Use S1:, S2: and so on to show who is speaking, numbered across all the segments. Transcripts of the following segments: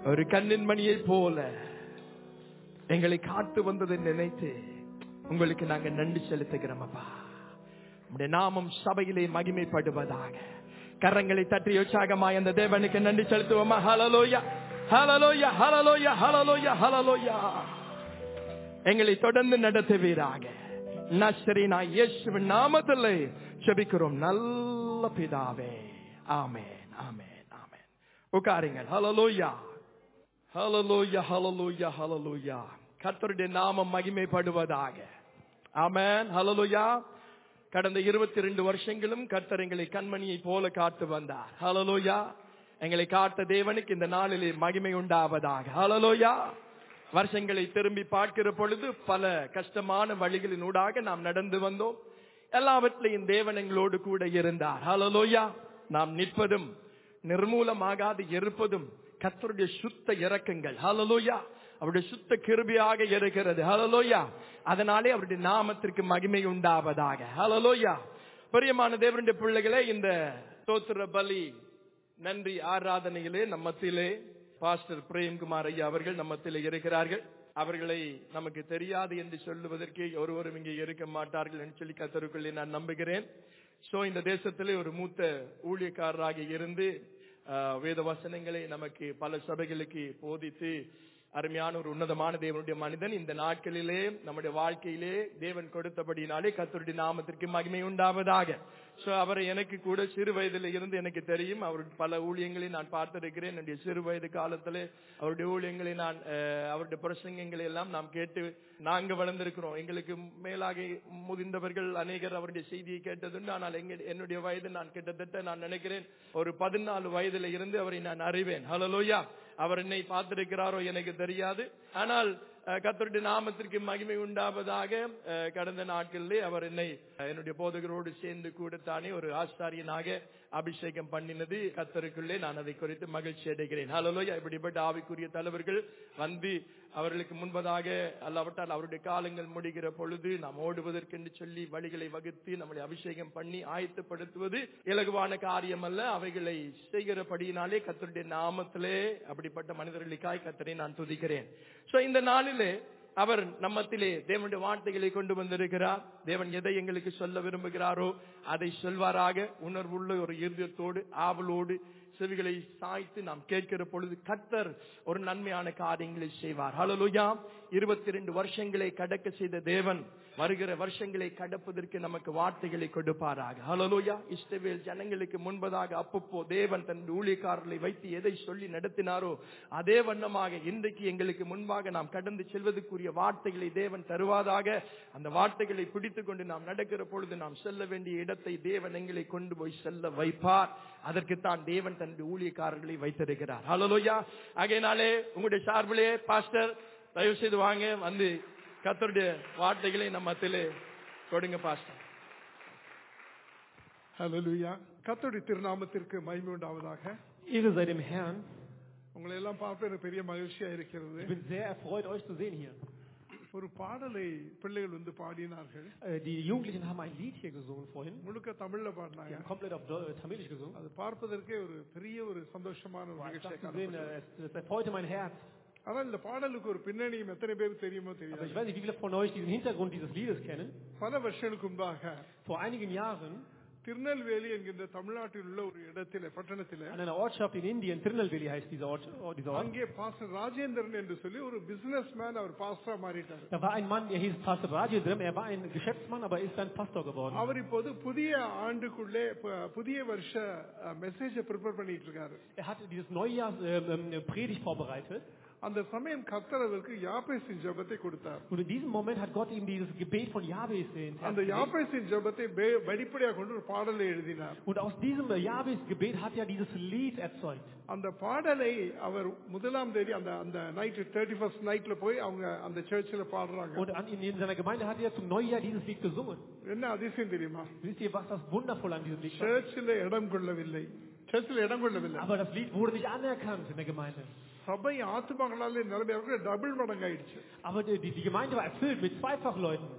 S1: ஒரு கண்ணின் மணியை போல எங்களை காத்து வந்ததை நினைத்து உங்களுக்கு நாங்க நன்றி செலுத்துகிறோம் அப்பா உம்முடைய நாமம் சபையிலே மகிமைப்படுவதாக கரங்களை தட்டி உற்சாகமாய் அந்த தேவனுக்கு நன்றி செலுத்துவோமா ஹலலோயா ஹலலோயா ஹலலோயா ஹலலோயா ஹலலோயா எங்களை தொடர்ந்து நடத்துவீராக நஸ்ரீனா இயேசுவின் நாமத்திலே செபிக்கிறோம் நல்ல பிதாவே ஆமென் ஆமென் ஆமென் உட்காருங்கள் ஹலலோயா ஹலலோயா ஹலலோயா ஹலலோயா கர்த்தருடைய நாமம் மகிமைப்படுவதாக ஆமென் ஹலலோயா கடந்த இருபத்தி ரெண்டு வருஷங்களும் கர்த்தர் எங்களை கண்மணியை போல காத்து வந்தார் ஹலலோயா எங்களை காத்த தேவனுக்கு இந்த நாளிலே மகிமை உண்டாவதாக ஹலலோயா வருஷங்களை திரும்பி பார்க்கிற பொழுது பல கஷ்டமான வழிகளின் ஊடாக நாம் நடந்து வந்தோம் எல்லாவற்றிலையும் தேவன் எங்களோடு கூட இருந்தார் ஹலலோயா நாம் நிற்பதும் நிர்மூலமாகாது இருப்பதும் கர்த்தருடைய சுத்த இறக்கங்கள் ஹலலோயா அவருடைய சுத்த கிருபியாக இருக்கிறது ஹலலோயா அதனாலே அவருடைய நாமத்திற்கு மகிமை உண்டாவதாக ஹலலோயா பிரியமான தேவனுடைய பிள்ளைகளே இந்த தோத்திர பலி நன்றி ஆராதனையிலே நம்ம மத்தியிலே பாஸ்டர் பிரேம்குமார் ஐயா அவர்கள் நம்ம மத்தியிலே இருக்கிறார்கள் அவர்களை நமக்கு தெரியாது என்று சொல்லுவதற்கு ஒருவரும் இங்கே இருக்க மாட்டார்கள் என்று சொல்லி கத்தருக்குள்ளே நான் நம்புகிறேன் சோ இந்த தேசத்திலே ஒரு மூத்த ஊழியக்காரராக இருந்து ஆஹ், வேத வசனங்களை நமக்கு பல சபைகளுக்கு போதித்து அருமையான ஒரு உன்னதமான தேவனுடைய மனிதன் இந்த நாட்களிலே நம்முடைய வாழ்க்கையிலே தேவன் கொடுத்தபடினாலே கர்த்தருடைய நாமத்திற்கு மகிமை உண்டாவதாக சோ அவரை எனக்கு கூட சிறு வயதில் இருந்து எனக்கு தெரியும் அவர் பல ஊழியங்களை நான் பார்த்திருக்கிறேன் என்னுடைய சிறு வயது காலத்திலே அவருடைய ஊழியங்களை நான் அஹ், அவருடைய பிரசங்கங்களை எல்லாம் நாம் கேட்டு நாங்க வளர்ந்திருக்கிறோம் எங்களுக்கு மேலாக முதிர்ந்தவர்கள் அநேகர் அவருடைய செய்தியை கேட்டதுண்டு ஆனால் எங்க என்னுடைய வயது நான் கிட்டத்தட்ட நான் நினைக்கிறேன் ஒரு பதினாலு வயதுல இருந்து அவரை நான் அறிவேன் ஹலலோயா அவர் என்னை பார்த்திருக்கிறாரோ எனக்கு தெரியாது ஆனால் அஹ், கர்த்தருடைய நாமத்திற்கு மகிமை உண்டாவதாக அஹ், கடந்த நாட்களிலே அவர் என்னை அஹ், என்னுடைய போதகரோடு சேர்ந்து கூடத்தானே ஒரு ஆசாரியனாக அபிஷேகம் பண்ணினது கத்தருக்குள்ளே நான் அதை குறித்து மகிழ்ச்சி அடைகிறேன் ஹலோயா இப்படிப்பட்ட ஆவிக்குரிய தலைவர்கள் வந்து அவர்களுக்கு முன்பதாக அல்லாவிட்டால் அவருடைய காலங்கள் முடிகிற பொழுது நாம் ஓடுவதற்கென்று சொல்லி வழிகளை வகுத்து நம்மளை அபிஷேகம் பண்ணி ஆயத்தப்படுத்துவது இலகுவான காரியம் அல்ல அவைகளை செய்கிறபடியினாலே கத்தருடைய நாமத்திலே அப்படிப்பட்ட மனிதர்களுக்காய் கத்தரை நான் துதிக்கிறேன் சோ இந்த நாளிலே அவர் நம்மத்திலே தேவனுடைய வார்த்தைகளை கொண்டு வந்திருக்கிறார் தேவன் எதை எங்களுக்கு சொல்ல விரும்புகிறாரோ அதை சொல்வாராக உணர்வுள்ள ஒரு இருதயத்தோடு ஆவலோடு செவிகளை சாய்த்து நாம் கேட்கிற பொழுது கர்த்தர் ஒரு நன்மையான காரியங்களை செய்வார் ஹalleluya இருபத்தி ரெண்டு வருஷங்களை கடக்க செய்த தேவன் வருகிற வருஷங்களை கடப்பதற்கு நமக்கு வார்த்தைகளை கொடுப்பாராக ஹalleluya இஸ்ரவேல் ஜனங்களுக்கு முன்பதாக அப்பப்போ தேவன் தன் ஊழியக்காரர்களை வைத்து எதை சொல்லி நடத்தினாரோ அதே வண்ணமாக இன்றைக்கு எங்களுக்கு முன்பாக நாம் கடந்து செல்வதற்குரிய வார்த்தைகளை தேவன் தருவாதாக அந்த வார்த்தைகளை பிடித்துக் கொண்டு நாம் நடக்கிற பொழுது நாம் செல்ல வேண்டிய இடத்தை தேவன் எங்களை கொண்டு போய் செல்ல வைப்பார் அதற்குத்தான் தேவன் தன்னுடைய ஊழியக்காரர்களை வைத்திருக்கிறார் ஹalleluya ஆகையினாலே உங்களுடைய சார்பிலே பாஸ்டர் தயவு செய்து வாங்க வந்து கர்த்தருடைய வார்த்தைகளை நம்ம மத்தியிலே கொடுங்க பாஸ்டர்
S2: ஹalleluya கர்த்தருடைய திருநாமத்திற்கு மகிமை உண்டாவதாக
S3: Ehre sei dem Herrn.
S2: உங்களை எல்லாம் பார்த்து எனக்கு பெரிய மகிழ்ச்சியா இருக்கிறது
S3: Ich bin sehr erfreut, euch zu sehen hier.
S2: ஒரு பாடலை பிள்ளைகள் வந்து பாடினார்கள்
S3: Äh, Die Jugendlichen haben ein Lied hier gesungen vorhin.
S2: முழுக்க தமிழ்ல
S3: Die
S2: பாடினாங்க
S3: haben komplett auf Deu- äh, Tamilisch gesungen.
S2: அது பார்ப்பதற்கே ஒரு பெரிய ஒரு சந்தோஷமான ஒரு
S3: Ich
S2: நிகழ்ச்சியை
S3: dachte zu sehen,
S2: காணப்பட்டது.
S3: äh, es, es erfreute mein Herz.
S2: ஆனால் இந்த பாடலுக்கு ஒரு பின்னணியும் எத்தனை பேருக்கு தெரியுமோ
S3: Aber ich
S2: தெரியாது
S3: weiß nicht, wie viele von euch diesen Hintergrund dieses Liedes kennen.
S2: பல வருஷங்களுக்கு முன்பாக
S3: Vor einigen Jahren
S2: திருநெல்வேலி என்கின்ற தமிழ்நாட்டில் உள்ள ஒரு இடத்திலே பட்டணத்திலே
S3: an einer Ortschaft in Indien, Tirunelveli heißt dieser Ort, oh, dieser Ort.
S2: அங்கே பாஸ்டர் ராஜேந்திரன் என்று சொல்லி ஒரு பிசினஸ் மேன் அவர் பாஸ்டரா மாறிட்டார்
S3: Da war ein Mann, der hieß Pastor Rajendram. Er war ein Geschäftsmann, aber ist dann Pastor geworden.
S2: அவர் இப்போது புதிய ஆண்டுக்குள்ளே ப- புதிய வருஷ மெசேஜ ப்ரிப்பேர் பண்ணிட்டு இருக்காரு
S3: Er hatte dieses Neujahrs ähm, ähm, Predigt vorbereitet.
S2: அந்த சமயம் கர்த்தர் அவருக்கு யாபேசின் ஜெபத்தை கொடுத்தார்
S3: Und in diesem Moment hat Gott ihm dieses Gebet von Jabez ins Herz
S2: அந்த
S3: gelegt.
S2: யாபேசின் ஜெபத்தை வெ- வெளிப்படையாக கொண்டு ஒரு பாடலை எழுதினார்
S3: Und aus diesem Jabez-Gebet hat er dieses Lied erzeugt.
S2: அந்த பாடலை அவர் முதலாம் தேதி அந்த அந்த நைட் தேர்ட்டி ஃபர்ஸ்ட் நைட்ல போய் அவங்க அந்த சர்ச்சில் பாடுறாங்க
S3: Und an, in, in seiner Gemeinde hat er zum Neujahr dieses Lied gesungen.
S2: என்ன அதிசயம் தெரியுமா
S3: Wisst ihr, was das wundervoll an diesem Lied war?
S2: சர்ச்சில் இடம் கொள்ளவில்லை சர்ச்சில் இடம் கொள்ளவில்லை
S3: Aber das Lied wurde nicht anerkannt in der Gemeinde.
S2: சபை ஆத்துமகளாலே நிலைமை டபுள் மடங்காயிடுச்சு
S3: Aber die, die, die Gemeinde war erfüllt mit Zweifachleuten.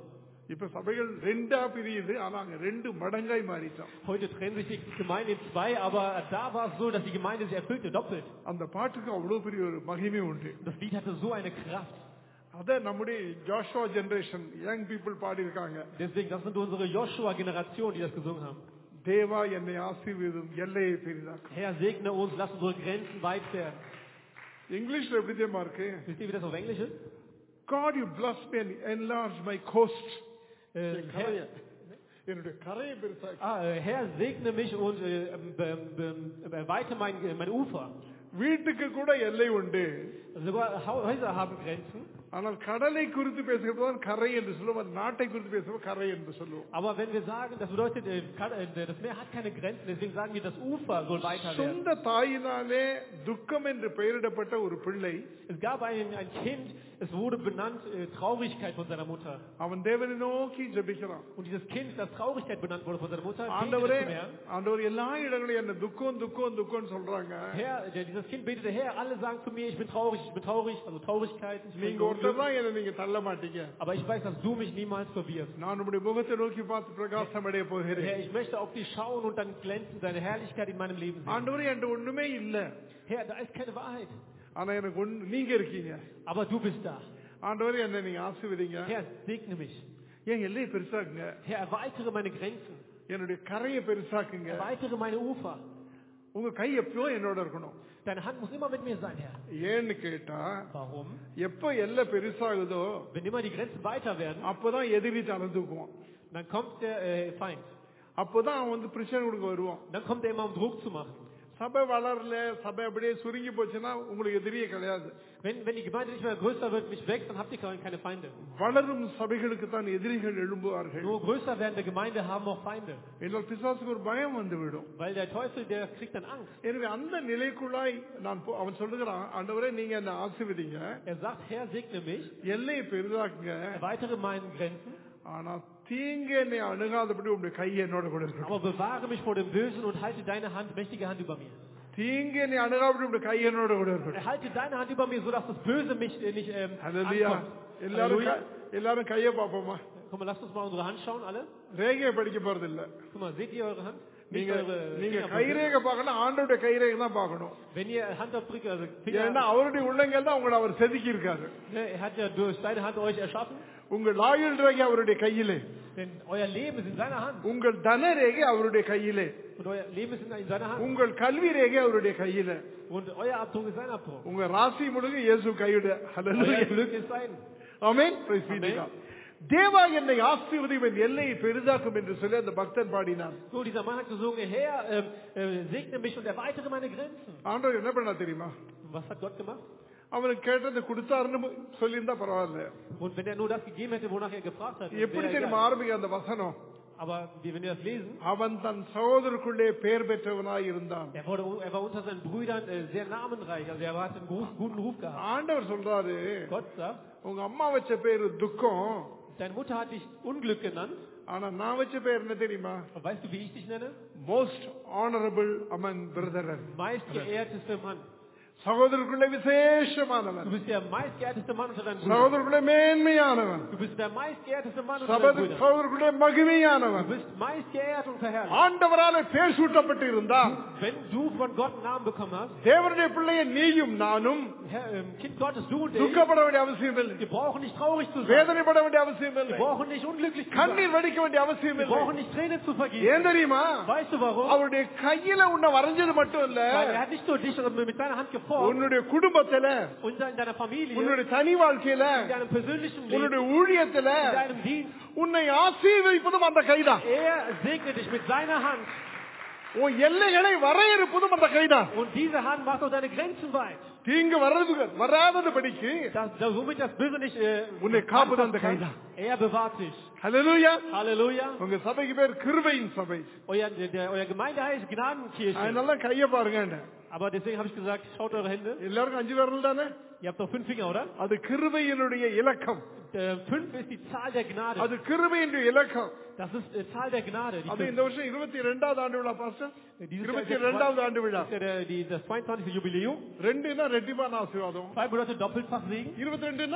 S2: இப்ப சபைகள் ரெண்டா பிரியுது ஆனா அங்க ரெண்டு மடங்காய் மாறிட்டோம்
S3: Heute trennen sich die Gemeinden in zwei, aber da war es so, dass die Gemeinde sich erfüllte, doppelt.
S2: அந்த பாட்டுக்கு அவ்வளவு பெரிய ஒரு மகிமை உண்டு
S3: Das Lied hatte so eine Kraft.
S2: அத நம்முடைய ஜாஷுவா ஜெனரேஷன் யங் பீப்புள் பாடியிருக்காங்க
S3: Deswegen, das sind unsere Joshua-Generation, die das gesungen haben.
S2: தேவா என்னை ஆசீர்வதும் எல்லையை பெரிதாக்கும்
S3: Herr, segne uns, lass unsere Grenzen weit werden.
S2: இங்கிலீஷ்ல எப்படி தெரியுமா இருக்கு
S3: Wisst ihr, wie das auf Englisch ist?
S2: God you bless me and enlarge my coast
S3: Äh, Herr,
S2: என்னுடைய கரையை பெருசாக்கி
S3: ah, äh, Herr, segne mich und äh, be, be, be, erweite mein, mein Ufer.
S2: வீட்டுக்கு கூட எல்லை உண்டு
S3: Sogar Hau- Häuser haben Grenzen.
S2: ஆனால் கடலை குறித்து பேசுகிறது தான் கரை என்று சொல்லுவோம் அது நாட்டை குறித்து பேசுவோம் கரை என்று சொல்லுவோம்
S3: Aber wenn wir sagen, das bedeutet, äh, kann- äh, das Meer hat keine Grenzen, deswegen sagen wir, das Ufer soll weiter werden.
S2: சொந்த தாயினாலே துக்கம் என்று பெயரிடப்பட்ட ஒரு பிள்ளை
S3: Es gab ein, ein Kind, es wurde benannt äh, Traurigkeit von seiner Mutter.
S2: அவன் தேவனை நோக்கி ஜெபிக்கிறான்
S3: Und dieses Kind, das Traurigkeit benannt wurde von seiner Mutter,
S2: ஆண்டவரே
S3: betete zum Herrn.
S2: ஆண்டவர் எல்லா இடங்களையும் என்ன துக்கம் துக்கம் துக்கம்னு சொல்றாங்க
S3: Herr, der, dieses Kind betete, Herr, alle sagen zu mir, ich bin traurig, ich bin traurig, also Traurigkeit, ich bin
S2: நீங்க
S3: so
S2: ஒருத்தர்
S3: unglücklich.
S2: தான் என்ன நீங்க தள்ள மாட்டீங்க
S3: Aber ich weiß, dass du mich niemals verwirrst.
S2: நான் உங்களுடைய முகத்தை நோக்கி பார்த்து பிரகாசம் அடைய
S3: Herr,
S2: போகிறேன்
S3: ich möchte auf dich schauen und dann glänzen deine Herrlichkeit in meinem Leben sehen.
S2: ஆண்டவரே என்கிட்ட ஒண்ணுமே இல்ல
S3: Herr, da ist keine Wahrheit.
S2: ஆனா எனக்கு ஒண்ணு நீங்க இருக்கீங்க
S3: Aber du bist da.
S2: ஆண்டவரே என்ன நீங்க ஆசீர்வதிங்க
S3: Herr, segne mich.
S2: என் எல்லையை பெருசாக்குங்க
S3: Herr, erweitere meine Grenzen.
S2: என்னுடைய கரையை பெருசாக்குங்க
S3: Erweitere meine Ufer.
S2: உங்க கை எப்பவும் என்னோட இருக்கணும்
S3: Deine Hand muss immer mit mir sein, Herr.
S2: ஏன்னு கேட்டா
S3: Warum?
S2: எப்ப எல்லை பெருசாகுதோ
S3: Wenn immer die Grenzen weiter werden,
S2: அப்பதான் எதிரி தளர்ந்துக்குவான்
S3: dann kommt der äh, Feind.
S2: அப்பதான் அவன் வந்து பிரச்சனை கொடுக்க வருவான்
S3: Dann kommt er immer, um Druck zu machen.
S2: சபை வளரல சபை அப்படியே சுருங்கி போச்சுன்னா உங்களுக்கு எதிரியே கிடையாது
S3: Wenn, wenn die Gemeinde nicht mehr größer wird, nicht wächst, dann habt ihr keine keine Feinde.
S2: வளரும் சபைகளுக்கு தான் எதிரிகள் எழும்புவார்கள்
S3: Nur größer werdende Gemeinde haben auch Feinde.
S2: என்னால் பிசாசுக்கு ஒரு பயம் வந்து விடும்
S3: Weil der Teufel, der kriegt dann Angst.
S2: எனவே அந்த நிலைக்குள்ளாய் நான் போ- அவன் சொல்லுகிறான் ஆண்டவரே நீங்க என்ன ஆசீர்வதிங்க
S3: Er sagt, Herr, segne mich,
S2: எல்லையை பெரிதாக்குங்க
S3: erweitere meine Grenzen,
S2: ஆனா தீங்கு என்னை அணுகாதபடி உங்களுடைய கை என்னோட கூட இருக்கணும்
S3: aber bewahre mich vor dem Bösen und halte deine Hand, mächtige Hand über mir.
S2: தீங்கு என்னை அணுகாதபடி உங்களுடைய கை என்னோட கூட இருக்கணும்
S3: Erhalte deine Hand über mir, sodass das Böse mich äh, nicht ähm,
S2: ஹalleluya
S3: ankommt.
S2: எல்லாரும்
S3: Halleluja.
S2: க- எல்லாரும் கையை பார்ப்போமா
S3: Guck mal, lasst uns mal unsere Hand schauen, alle.
S2: ரேகையை படிக்க போறது இல்ல
S3: Guck mal, seht ihr eure Hand? Nicht
S2: நீங்க
S3: eure
S2: நீங்க
S3: Fingerabdrücke.
S2: கைரேகை பார்க்கணும் ஆண்டோட கைரேகை தான் பார்க்கணும்
S3: Wenn ihr Handabdrücke, also
S2: ஏன்னா
S3: Finger,
S2: அவருடைய உள்ளங்கள் தான் உங்களை அவர் செதுக்கி இருக்காரு
S3: ne, er hat ja durch seine Hand euch erschaffen,
S2: உங்கள் ஆயுள் ரேகை அவருடைய கையிலே
S3: denn euer Leben ist in seiner Hand
S2: உங்கள் தன ரேகை அவருடைய கையிலே
S3: und euer Leben ist in, in seiner Hand
S2: உங்கள் கல்வி ரேகை அவருடைய கையிலே
S3: und euer Abdruck ist sein Abdruck.
S2: உங்க ராசி முழுக்க இயேசு கையிட
S3: Euer
S2: hallelujah
S3: Glück ist sein.
S2: Amen Praise be to
S3: Amen.
S2: God. தேவா என்னை ஆசீர்வதியும் என் எல்லையை பெரிதாக்கும் என்று சொல்லி அந்த பக்தன் பாடினான்
S3: So, dieser Mann hat gesungen, Herr, ähm, äh, segne mich und erweitere meine Grenzen.
S2: ஆண்டவர் என்ன பண்ணா தெரியுமா
S3: Und was hat Gott gemacht?
S2: அவனுக்கு கேட்டதை கொடுத்தாருன்னு சொல்லியிருந்தா பரவாயில்ல
S3: Und wenn er nur das gegeben hätte, wonach er gefragt hat,
S2: எப்படி
S3: wäre
S2: தெரியுமா
S3: egal.
S2: ஆரம்பிக்க அந்த வசனம்
S3: Aber wie- wenn wir das lesen,
S2: அவன் தன் சகோதரருக்குள்ளே பெயர் பெற்றவனாய் இருந்தான்
S3: er, wurde, er war unter seinen Brüdern äh, sehr namenreich, also er hat einen Ruf, guten Ruf gehabt.
S2: ஆண்டவர் சொல்றாரு
S3: Gott sagt,
S2: உங்க அம்மா வச்ச பேரு துக்கம்
S3: deine Mutter hat dich Unglück genannt.
S2: ஆனா நான் வச்ச பேர் என்ன தெரியுமா
S3: Und weißt du, wie ich dich nenne?
S2: Most honourable among brethren
S3: Meist geehrtester Mann.
S2: சகோதரருக்குள்ளே
S3: Du
S2: விசேஷமானவன்
S3: bist der meistgeehrteste Mann unter deinen Brüdern.
S2: சகோதரருக்குள்ளே மேன்மையானவன்
S3: Du bist der meistgeehrteste Mann unter
S2: சகோதர
S3: deinen Brüdern.
S2: சகோதரருக்குள்ளே
S3: Du
S2: மகிமையானவன்
S3: bist meistgeehrt und verherrlicht.
S2: ஆண்டவராலே பேர் சூட்டப்பட்டு இருந்தா
S3: Wenn du von Gott einen Namen bekommen hast,
S2: தேவனுடைய பிள்ளைய நீயும் நானும்
S3: Herr, ähm, Kind Gottes, du und ich,
S2: துக்கப்பட வேண்டிய அவசியம் இல்லை
S3: wir brauchen nicht traurig zu sein.
S2: வேதனைப்பட வேண்டிய அவசியம்
S3: Wir
S2: இல்லை
S3: brauchen nicht unglücklich zu sein.
S2: கண்ணீர் வடிக்க வேண்டிய அவசியம்
S3: Wir
S2: இல்லை
S3: brauchen nicht Tränen zu vergießen.
S2: ஏன் தெரியுமா
S3: Weißt du warum?
S2: அவருடைய கையில உன்னை வரைஞ்சது மட்டும் இல்ல
S3: Weil er hat nicht nur dich sondern mit seiner Hand geformt
S2: உன்னுடைய குடும்பத்துல
S3: und in deiner Familie,
S2: உன்னுடைய தனி வாழ்க்கையில
S3: in deinem persönlichen Leben,
S2: உன்னுடைய ஊழியத்துல
S3: in deinem Dienst.
S2: உன்னை ஆசீர்வதிப்பதும் அந்த கைதான்
S3: Er segnet dich mit seiner Hand.
S2: உன் எல்லைகளை வரையறுப்பதும் அந்த கைதான்
S3: Und diese Hand macht auch deine Grenzen weit.
S2: தீங்கு வர்றது வராதது படிக்கு
S3: Das, das, womit das Böse nicht äh,
S2: உன்னை காப்பது அந்த
S3: anfassen
S2: கைதான்
S3: kann. Er bewahrt dich.
S2: ஹalleluya
S3: Halleluja.
S2: உங்க சபைக்கு பேர் கிருபையின் சபை
S3: Euer, der, der, euer Gemeinde heißt Gnadenkirche.
S2: அதனால கைய பாருங்க
S3: Aber deswegen habe ich gesagt, schaut eure Hände.
S2: எல்லாருக்கும் அஞ்சு விரல் தானே
S3: Ihr habt doch fünf Finger, oder?
S2: அது கிருபையினுடைய இலக்கம்
S3: Äh, fünf ist die Zahl der Gnade.
S2: அது கிருபையினுடைய இலக்கம்
S3: Das ist äh, Zahl der Gnade. Die
S2: அது
S3: fünf.
S2: இந்த வருஷம் இருபத்தி ரெண்டாவது ஆண்டு விழா பாஸ்டர்
S3: Dieses Jahr
S2: இருபத்தி
S3: ist der
S2: ரெண்டாவது ஆண்டு விழா
S3: Das ist ja der, die, das 22. Jubiläum.
S2: ரெண்டுனா ரெட்டிப்பான ஆசீர்வாதம்
S3: Zwei bedeutet Doppelfach Segen.
S2: இருபத்தி ரெண்டுனா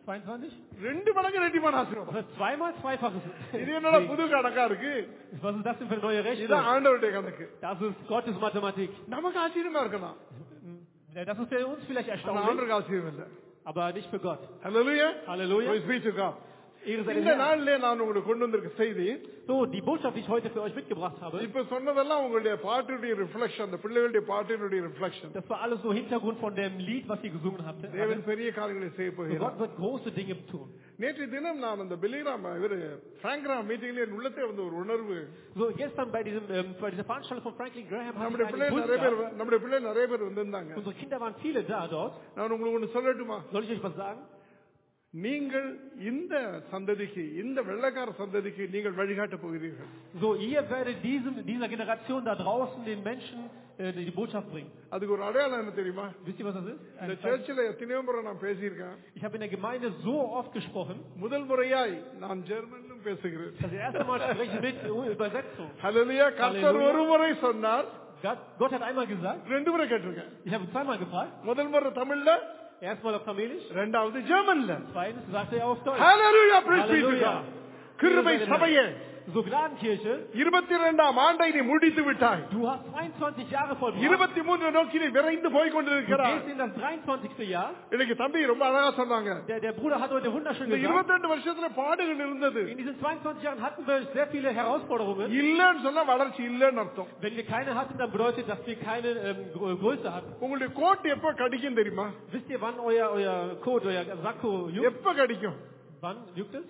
S3: 22?
S2: ரெண்டு மடங்கு ரெட்டிமான ஆசீர்வாதம்
S3: Das ist zweimal zweifaches.
S2: இது என்னடா புது கணக்கா இருக்கு
S3: Was ist das denn für eine neue
S2: இதுதான்
S3: Rechnung?
S2: ஆண்டவருடைய கணக்கு
S3: Das ist Gottes Mathematik.
S2: நமக்கு ஆச்சரியமா இருக்கலாம்
S3: Ja, Das ist für uns vielleicht
S2: ஆனா
S3: erstaunlich,
S2: ஆண்டருக்கு ஆச்சரியம் இல்ல
S3: aber nicht für Gott.
S2: Hallelujah.
S3: Halleluja.
S2: Praise be to God.
S3: Ehre sei dem
S2: இந்த
S3: Herrn.
S2: நாளிலே நான் உங்களுக்கு கொண்டு வந்திருக்க செய்தி
S3: So, die Botschaft, die ich heute für euch mitgebracht habe,
S2: இப்ப சொன்னதெல்லாம் உங்களுடைய பாட்டினுடைய ரிஃப்ளெக்ஷன் அந்த பிள்ளைகளுடைய பாட்டினுடைய reflection
S3: das war alles so Hintergrund von dem Lied, was ihr gesungen habt.
S2: தேவன் பெரிய காரியங்களை செய்ய
S3: So,
S2: போகிறார்
S3: Gott wird große Dinge tun.
S2: நேற்று தினம் நான் அந்த பில்லிகிராம் இவரு பிராங்க்ராம் மீட்டிங்ல என் உள்ளத்தை வந்து ஒரு உணர்வு
S3: So, gestern bei, diesem, ähm, bei dieser Veranstaltung von Franklin Graham hatte
S2: நம்முடைய
S3: ich
S2: பிள்ளை
S3: einen
S2: நிறைய பேர்
S3: Impuls gehabt.
S2: நம்முடைய பிள்ளை நிறைய பேர் வந்திருந்தாங்க
S3: Unsere Kinder waren viele da dort.
S2: நான் உங்களுக்கு ஒண்ணு சொல்லட்டுமா
S3: Soll ich euch was sagen?
S2: நீங்கள் இந்த சந்ததிக்கு இந்த வெள்ளக்கார சந்ததிக்கு நீங்கள் வழிகாட்ட போகிறீர்கள்
S3: So, ihr werdet diesem, dieser Generation da draußen den Menschen äh, die Botschaft bringen.
S2: அதுக்கு ஒரு அடையாளம் என்ன தெரியுமா
S3: Wisst ihr, was das ist?
S2: இந்த
S3: Ein-
S2: சர்ச்சில் எத்தனையோ முறை நான் பேசியிருக்கேன்
S3: Ich habe in der Gemeinde so oft gesprochen,
S2: முதல் முறையாய் நான் ஜெர்மனிலும் பேசுகிறேன்
S3: das erste Mal spreche ich mit Übersetzung.
S2: ஹalleluya கர்த்தர்
S3: Halleluja.
S2: ஒரு முறை சொன்னார்
S3: Gott, Gott hat einmal gesagt,
S2: ரெண்டு முறை கேட்டிருக்கேன்
S3: ich habe zweimal gefragt.
S2: முதல் முறை தமிழ்ல
S3: Erstmal auf Tamilisch,
S2: ரெண்டாவது ஜெர்மன்ல
S3: zweitens sagte er auf Deutsch.
S2: Hallelujah praise be to
S3: Halleluja.
S2: God. கிருபை சபையே
S3: So, Gnadenkirche,
S2: இருபத்தி இரண்டாம் ஆண்டை நீ முடித்து விட்டாய்
S3: du hast 22 Jahre vollbracht.
S2: இருபத்தி மூன்று நோக்கி நீ விரைந்து போய்
S3: Du
S2: கொண்டிருக்கிறாய்
S3: gehst in das 23. Jahr.
S2: இன்னைக்கு தம்பி ரொம்ப அழகா சொன்னாங்க
S3: Der, der Bruder hat heute wunderschön
S2: இந்த
S3: gesagt,
S2: இருபத்தி ரெண்டு வருஷத்துல பாடுகள் இருந்தது
S3: in diesen 22 Jahren hatten wir sehr viele Herausforderungen.
S2: இல்லன்னு சொன்னா வளர்ச்சி இல்லன்னு அர்த்தம்
S3: Wenn wir keine hatten, dann bedeutet, dass wir keine ähm, Grö- Größe hatten.
S2: உங்களுடைய கோட் எப்ப கடிக்கும் தெரியுமா
S3: Wisst ihr, wann euer, euer Code, euer Sakko juckt?
S2: எப்ப கடிக்கும்
S3: Wann juckt es?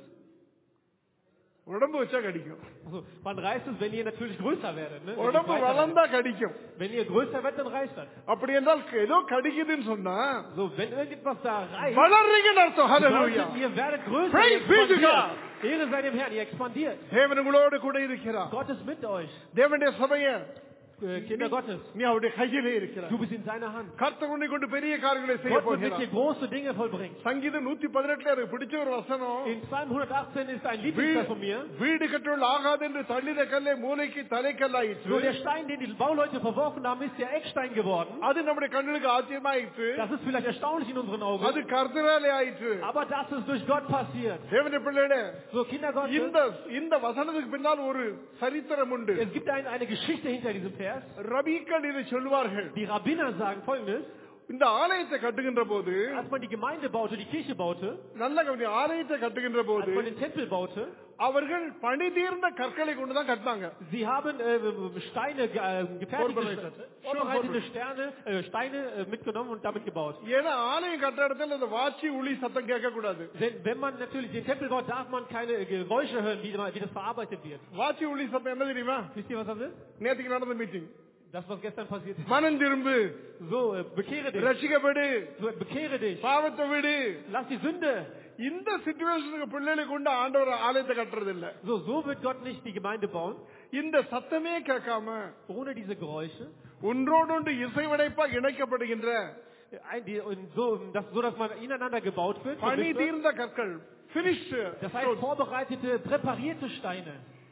S2: உடம்பு வச்சா கடிக்கும்
S3: Also, wann reißt es, wenn ihr natürlich größer werdet? Ne? Wenn, ihr
S2: உடம்பு
S3: breiter werdet.
S2: வளர்ந்தா கடிக்கும்
S3: wenn ihr größer werdet, dann reißt das.
S2: அப்படி என்றால் ஏதோ கடிக்குதுன்னு சொன்னா
S3: So, wenn irgendetwas da reißt,
S2: வளர்றீங்கன்னு அர்த்தம் ஹalleluya
S3: bedeutet, ihr werdet größer.
S2: Praise
S3: Ihr
S2: be to
S3: expandiert. Ehre sei dem Herrn, ihr expandiert.
S2: தேவன் உங்களோடு கூட இருக்கிறார்
S3: Gott ist mit euch,
S2: தேவனுடைய சபைய
S3: äh, Kinder Gottes.
S2: நீ அவருடைய கையிலே இருக்கிறார்
S3: Du bist in seiner Hand.
S2: கர்த்தர் உன்னை கொண்டு பெரிய காரியங்களை செய்ய
S3: Gott wird mit
S2: போகிறார்
S3: dir große Dinge vollbringen.
S2: சங்கீதம் நூத்தி பதினெட்டுல எனக்கு பிடிச்ச ஒரு வசனம்
S3: In Psalm 118 ist ein Lieblingsvers von mir.
S2: வீடு கட்டுள்ள ஆகாது என்று தள்ளின கல்லை மூளைக்கு
S3: So
S2: தலைக்கல்லாயிற்று
S3: der Stein, den die Bauleute verworfen haben, ist der Eckstein geworden.
S2: அது நம்முடைய கண்ணுக்கு ஆச்சரியமாயிற்று
S3: Das ist vielleicht erstaunlich in unseren
S2: அது
S3: Augen.
S2: கர்த்தராலே ஆயிற்று
S3: Aber das ist durch Gott passiert.
S2: தேவனுடைய பிள்ளைகளே
S3: So Kinder Gottes,
S2: இந்த இந்த வசனத்துக்கு பின்னால் ஒரு சரித்திரம் உண்டு
S3: es gibt ein, eine Geschichte hinter diesem Vers.
S2: ரபிக்கள் இதை சொல்வார்கள்
S3: Die Rabbiner sagen folgendes.
S2: இந்த ஆலயத்தை கட்டுகின்ற போது
S3: Als man die Gemeinde baute, die Kirche baute,
S2: நல்ல கவனி ஆலயத்தை கட்டுகின்ற
S3: als
S2: போது
S3: man den Tempel baute,
S2: அவர்கள் பணி தீர்ந்த கற்களை கொண்டுதான் கட்டினாங்க
S3: sie haben äh, Steine, ge- äh, gefertigte,
S2: Vorbereitet.
S3: vorbereitete Sterne, äh, Steine äh, mitgenommen und damit gebaut.
S2: ஏன்னா ஆலயம் கட்டுற இடத்துல இந்த வாட்சி உளி சத்தம் கேட்க கூடாது
S3: Denn wenn man natürlich den Tempel baut, darf man keine äh, Geräusche hören, wie, wie das verarbeitet wird.
S2: வாட்சி உளி சத்தம் என்ன தெரியுமா
S3: Wisst ihr, was das ist?
S2: நேற்றுக்கு நடந்த meeting
S3: Das, was gestern passiert ist.
S2: மனம் திரும்பு
S3: So, äh, bekehre dich.
S2: ரசிக்கப்படு
S3: So, bekehre dich.
S2: பாவத்தை விடு
S3: Lass die Sünde.
S2: இந்த சிச்சுவேஷனுக்கு பிள்ளைகளை கொண்டு ஆண்டவர் ஆலயத்தை கட்டுறது இல்ல
S3: So, so wird Gott nicht die Gemeinde bauen,
S2: இந்த சத்தமே கேட்காம
S3: ohne diese Geräusche.
S2: ஒன்றோடொன்று இசைவடைப்பா இணைக்கப்படுகின்ற
S3: Ein, die, und so, dass, so, dass man ineinander gebaut wird.
S2: பணி
S3: vermischt wird.
S2: தீர்ந்த கற்கள் finished
S3: Das heißt, vorbereitete, präparierte Steine,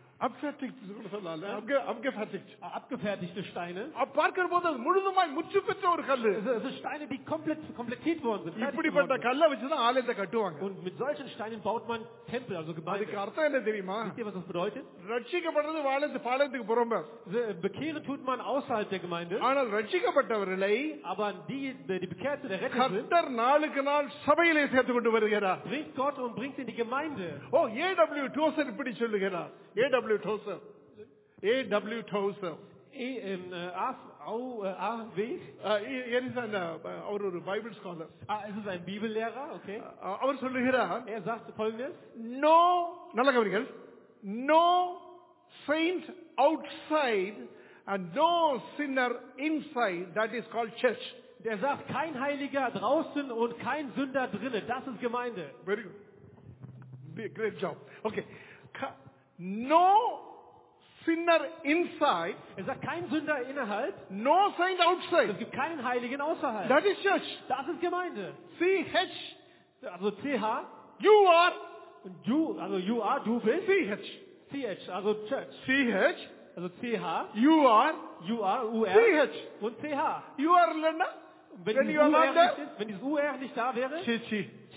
S2: அப்கெஃபெக்ட்
S3: abgefertigte Steine.
S2: பார்க்கிற போது அது முழுதுமாய் முற்று பெற்ற ஒரு கல்லு
S3: Also, es sind Steine, die komplett komplettiert worden sind. fertig
S2: இப்படிப்பட்ட
S3: geworden sind.
S2: கல்லை வச்சுதான் ஆலயத்தை கட்டுவாங்க
S3: Und mit solchen Steinen baut man Tempel, also Gemeinde.
S2: அதுக்கு அர்த்தம் என்ன தெரியுமா
S3: Wisst ihr, was das bedeutet?
S2: ரட்சிக்கப்படுறது வாழத்து பாளையத்துக்கு புறம்ப
S3: Also, Bekehren tut man außerhalb der Gemeinde,
S2: ஆனால் ரட்சிக்கப்பட்டவர்களை
S3: aber die, die Bekehrte, der Retter sind,
S2: கர்த்தர் நாளுக்கு நாள் சபையிலே சேர்த்து கொண்டு வருகிறார்
S3: bringt Gott und bringt in die Gemeinde.
S2: ஓ ஏ டபிள்யூ டோசர் இப்படி சொல்லுகிறார் A W Tozer A W Tozer
S3: E, ähm, äh, A, Au, äh, A, W.
S2: அவர் ஒரு Bible scholar
S3: Ah, es ist ein Bibellehrer, okay.
S2: அவர் சொல்லுகிறார்
S3: Er sagt folgendes.
S2: No நல்ல கவனிகள் no saint outside and no sinner inside that is called church
S3: Der sagt, kein Heiliger draußen und kein Sünder drinnen. Das ist Gemeinde.
S2: very good great job okay Ka- no sinner inside
S3: Er sagt, kein Sünder innerhalb.
S2: no saint outside
S3: Es gibt keinen Heiligen außerhalb.
S2: that is church
S3: Das ist Gemeinde.
S2: c h
S3: Also CH
S2: you are
S3: und du, also you are, du bist.
S2: c h
S3: CH, also Church.
S2: c h
S3: Also CH,
S2: you are
S3: you are, UR
S2: c h
S3: und CH.
S2: you are இல்லன்னா
S3: Wenn
S2: Wenn
S3: dieses,
S2: you are
S3: UR
S2: not there?
S3: nicht ist, wenn dieses UR nicht da wäre,
S2: C C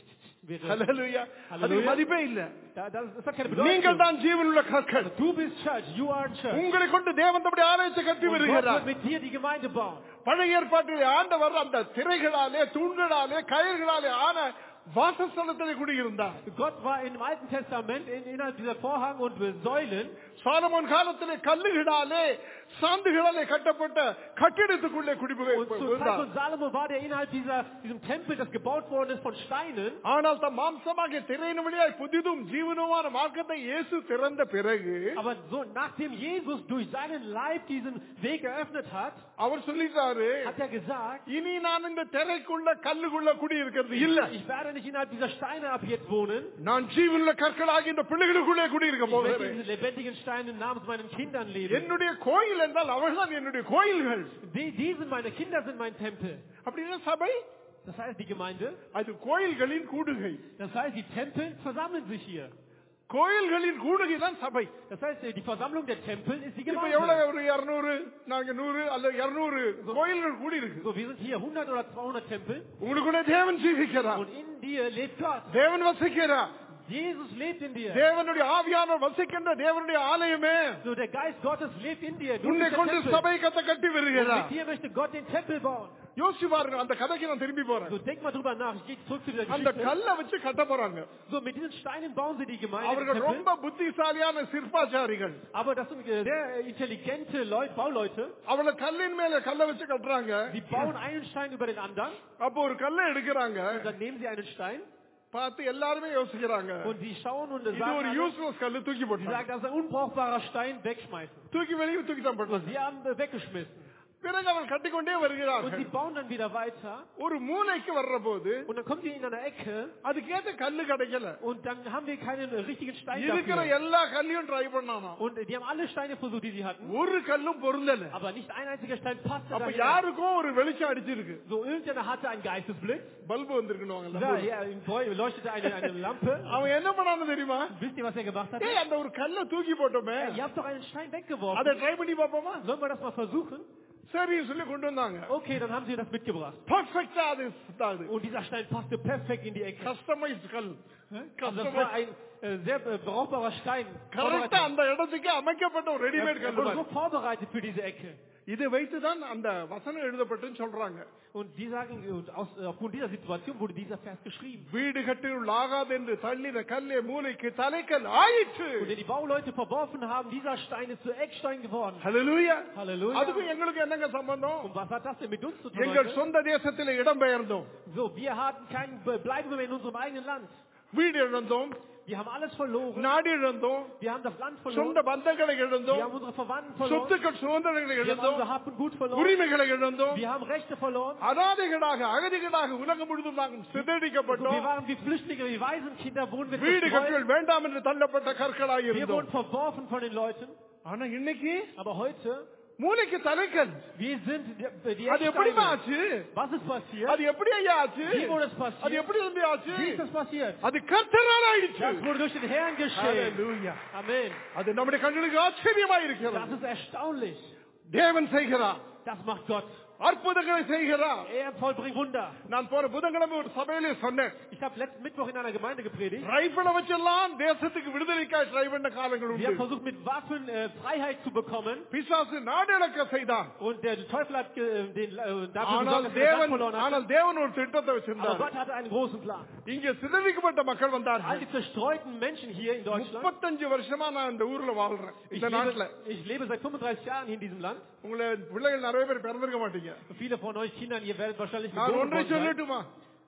S3: wäre.
S2: Hallelujah.
S3: Halleluja.
S2: அதுக்கு மதிப்பே இல்ல
S3: Da, das, das hat keine
S2: நீங்கள்
S3: Bedeutung.
S2: தான் ஜீவனுள்ள கற்கள்
S3: Du bist Church, you are Church.
S2: உங்களை கொண்டு தேவன் தம்முடைய ஆலயத்தை கட்டி
S3: Und Gott
S2: வருகிறார்
S3: wird mit dir die Gemeinde bauen.
S2: பழைய ஏற்பாட்டில் ஆண்டவர் அந்த திரைகளாலே தூண்களாலே கயிர்களாலே ஆன வாசஸ்தலத்திலே குடியிருந்தார்
S3: Gott war im Alten Testament in, innerhalb dieser Vorhang und Säulen
S2: Solomon காலத்திலே கல்லுகளாலே சாந்துகளாலே கட்டப்பட்ட கட்டிடத்துக்குள்ளே
S3: und zur Zeit
S2: குடிபுகிறார்
S3: von Salomo war der innerhalb dieser, diesem Tempel, das gebaut worden ist von Steinen.
S2: ஆனால் தம் மாம்சமாக திரையின் வழியாய் புதிதும் ஜீவனுமான மார்க்கத்தை இயேசு திறந்த பிறகு
S3: Aber so, nachdem Jesus durch seinen Leib diesen Weg eröffnet hat,
S2: அவர் சொல்லிட்டாரு
S3: hat er gesagt,
S2: இனி நான் இந்த திரைக்குள்ள கல்லுக்குள்ள குடியிருக்கிறது இல்ல
S3: ich werde nicht innerhalb dieser Steine ab jetzt wohnen.
S2: நான் ஜீவனுள்ள கற்களாகி இந்த பிள்ளைகளுக்குள்ளே குடியிருக்க
S3: Ich werde
S2: போகிறேன்
S3: diese lebendigen Steine namens meinen Kindern leben.
S2: என்னுடைய கோயில் என்றால் அவர்கள்தான் என்னுடைய கோயில்கள்
S3: Die, die sind meine Kinder, sind mein Tempel.
S2: அப்படின்னா சபை
S3: Das heißt, die Gemeinde,
S2: அது கோயில்களின் கூடுகை
S3: das heißt, die Tempel versammeln sich hier.
S2: கோயில்களின் கூடுகை தான் சபை
S3: Das heißt, die Versammlung der Tempel ist die
S2: இப்ப
S3: Gemeinde.
S2: எவ்வளவு ஒரு இருநூறு நாங்க நூறு அல்ல இருநூறு கோயில்கள் கூடி இருக்கு
S3: So, wir sind hier 100 oder 200 Tempel
S2: உங்களுக்குள்ள தேவன் ஜீவிக்கிறார்
S3: und in dir lebt Gott.
S2: தேவன் வசிக்கிறார்
S3: Jesus lebt in dir.
S2: தேவனுடைய ஆவியானவர் வசிக்கின்ற தேவனுடைய ஆலயமே
S3: So, der Geist Gottes lebt in dir. Du
S2: உன்னை
S3: bist der
S2: கொண்டு
S3: Tempel.
S2: சபை கத்த கட்டி
S3: Und
S2: வருகிறார்
S3: mit dir möchte Gott den Tempel bauen.
S2: யோசிச்சு பாருங்க அந்த கதைக்கு நான் திரும்பி போறேன்
S3: So, denk mal drüber nach. Ich gehe zurück zu dieser
S2: அந்த
S3: Geschichte.
S2: கல்லை வச்சு கட்ட போறாங்க
S3: So, mit diesen Steinen bauen sie die Gemeinde. den
S2: அவர்கள்
S3: Tempel.
S2: ரொம்ப புத்திசாலியான சிற்பாச்சாரிகள்
S3: Aber das sind äh, sehr intelligente Leute, Bauleute.
S2: அவளை கல்லின் மேல கல்லை வச்சு கட்டுறாங்க
S3: Sie bauen einen Stein über den anderen.
S2: அப்போ ஒரு கல்லை எடுக்கிறாங்க
S3: Und dann nehmen sie einen Stein.
S2: பார்த்து எல்லாருமே யோசிக்கிறாங்க
S3: Und sie schauen und
S2: இது ஒரு
S3: sagen, alle,
S2: யூஸ்லெஸ் கல்லு தூக்கி
S3: sie
S2: போட்டாங்க
S3: sagen, das ist ein unbrauchbarer Stein, wegschmeißen.
S2: தூக்கி வெளியே தூக்கி தான்
S3: Und
S2: போட்டாங்க
S3: sie haben äh, weggeschmissen.
S2: பிறகு அவன் கட்டிக்கொண்டே
S3: Und
S2: வருகிறார்கள்
S3: sie bauen dann wieder weiter.
S2: ஒரு மூலைக்கு வர்ற போது
S3: Und dann kommen sie in einer Ecke.
S2: அதுக்கேத்த கல்லு கிடைக்கல
S3: Und dann haben wir keinen äh, richtigen Stein
S2: இருக்கிற
S3: dafür.
S2: எல்லா கல்லையும் ட்ரை பண்ணானா
S3: Und äh, die haben alle Steine versucht, die sie hatten.
S2: ஒரு கல்லும் பொருந்தல
S3: Aber nicht ein einziger Stein passte
S2: அப்ப
S3: dahin.
S2: யாருக்கும் ஒரு வெளிச்சம் அடிச்சிருக்கு
S3: So, irgendeiner hatte einen Geistesblitz.
S2: Bulb வந்திருக்கணும்
S3: Da, ja, im Feuer leuchtete eine, eine Lampe.
S2: அவன் என்ன பண்ணான்னு தெரியுமா
S3: Wisst ihr, was er gemacht hat?
S2: ஏய் அந்த ஒரு கல்லை தூக்கி போட்டோமே
S3: Ihr habt doch einen Stein weggeworfen.
S2: அதை ட்ரை பண்ணி பார்ப்போமா
S3: Sollen wir das mal versuchen?
S2: சரி சொல்லி கொண்டு வந்தாங்க
S3: Okay, dann haben sie das mitgebracht.
S2: பர்ஃபெக்டா அது அது
S3: Und dieser Stein passte perfekt in die Ecke.
S2: Customise கல்
S3: Also das war ein äh, sehr äh, brauchbarer Stein.
S2: கரெக்டா
S3: Vorbereitet.
S2: அந்த இடத்துக்கு அமைக்கப்பட்ட ஒரு
S3: Er,
S2: ரெடிமேட்
S3: er
S2: கல்
S3: wurde
S2: தான்.
S3: so vorbereitet für diese Ecke.
S2: இதை வைத்துதான் அந்த வசனம் எழுதப்பட்டுன்னு சொல்றாங்க
S3: Und die sagen, und aus, äh, aufgrund dieser Situation wurde dieser Vers geschrieben.
S2: வீடு கட்டியுள்ள ஆகாது என்று தள்ளின கல்லே மூளைக்கு தலைக்கல் ஆயிற்று
S3: Und den die Bauleute verworfen haben, dieser Stein ist zu Eckstein geworden.
S2: ஹalleluya
S3: Halleluja.
S2: அதுக்கும் எங்களுக்கு என்னங்க சம்பந்தம்
S3: Und was hat das denn mit uns zu tun?
S2: எங்கள்
S3: Leute?
S2: சொந்த தேசத்திலே இடம் பெயர்ந்தோம்
S3: So, wir hatten kein Bleiben mehr in unserem eigenen Land.
S2: வீடு இழந்தோம்
S3: Wir haben alles verloren.
S2: நாடு இழந்தோம்
S3: Wir haben das Land
S2: சொந்த
S3: verloren.
S2: பந்தங்களை
S3: Wir
S2: இழந்தோம்
S3: haben unsere Verwandten verloren.
S2: சொத்துக்கள் சுதந்திரங்களை
S3: Wir haben
S2: இழந்தோம்
S3: unser Hab und Gut verloren.
S2: உரிமைகளை இழந்தோம்
S3: Wir haben Rechte verloren.
S2: அனாதைகளாக அகதிகளாக உலகம் முழுதும் நாங்கள்
S3: So, wir
S2: சிதறடிக்கப்பட்டோம்
S3: waren wie Flüchtlinge, wie Waisenkinder, wurden wir
S2: வீடு
S3: zerstreut.
S2: கட்டுகள் வேண்டாம் என்று தள்ளப்பட்ட கற்களாக
S3: Wir
S2: இருந்தோம்
S3: wurden verworfen von den Leuten.
S2: ஆனா இன்னைக்கு
S3: Aber heute,
S2: மூளைக்கு தலைக்கல்
S3: wir sind die, die
S2: அது எப்படிமா
S3: Ecksteine.
S2: ஆச்சு
S3: Was ist passiert?
S2: அது எப்படி ஐயா ஆச்சு
S3: Wie wurde es
S2: அது
S3: passiert?
S2: எப்படி தம்பி ஆச்சு
S3: Wie ist das passiert?
S2: அது கர்த்தரால் ஆயிடுச்சு
S3: Das wurde durch den Herrn geschehen.
S2: Hallelujah.
S3: Amen.
S2: அது நம்முடைய கண்களுக்கு ஆச்சரியமா இருக்கிறது
S3: Das ist erstaunlich.
S2: தேவன் செய்கிறார்
S3: Das macht Gott.
S2: அற்புதங்களை செய்கிறார்
S3: Er vollbringt Wunder.
S2: நான் போன புதன்கிழமை ஒரு சபையிலே சொன்னேன்
S3: Ich habe letzten Mittwoch in einer Gemeinde gepredigt.
S2: ரைபிளை வச்செல்லாம் தேசத்துக்கு விடுதலைக்காய் ட்ரை பண்ண காலங்கள்
S3: Wir haben
S2: உண்டு
S3: versucht, mit Waffen äh, Freiheit zu bekommen.
S2: பிசாசு நாடிழக்க செய்தான்
S3: Und der Teufel hat äh, den, äh, dafür
S2: ஆனால்
S3: gesorgt, dass er das Land
S2: தேவன்
S3: verloren hat.
S2: ஆனால் தேவன் ஒரு திட்டத்தை
S3: Aber
S2: வச்சிருந்தார்
S3: Gott hatte einen großen Plan.
S2: இங்க சிதறிக்கப்பட்ட மக்கள்
S3: All
S2: வந்தார்கள்
S3: die zerstreuten Menschen hier in Deutschland.
S2: முப்பத்தஞ்சு வருஷமா நான் இந்த ஊர்ல வாழ்றேன்
S3: Ich
S2: இந்த நாட்டுல
S3: lebe, ich lebe seit 35 Jahren hier in diesem Land.
S2: உங்களை பிள்ளைகள் நிறைய பேர் பிறந்திருக்க மாட்டீங்க
S3: Viele von euch Kindern, ihr werdet wahrscheinlich
S2: நான்
S3: geboren
S2: ஒன்றை
S3: worden sein.
S2: சொல்லட்டுமா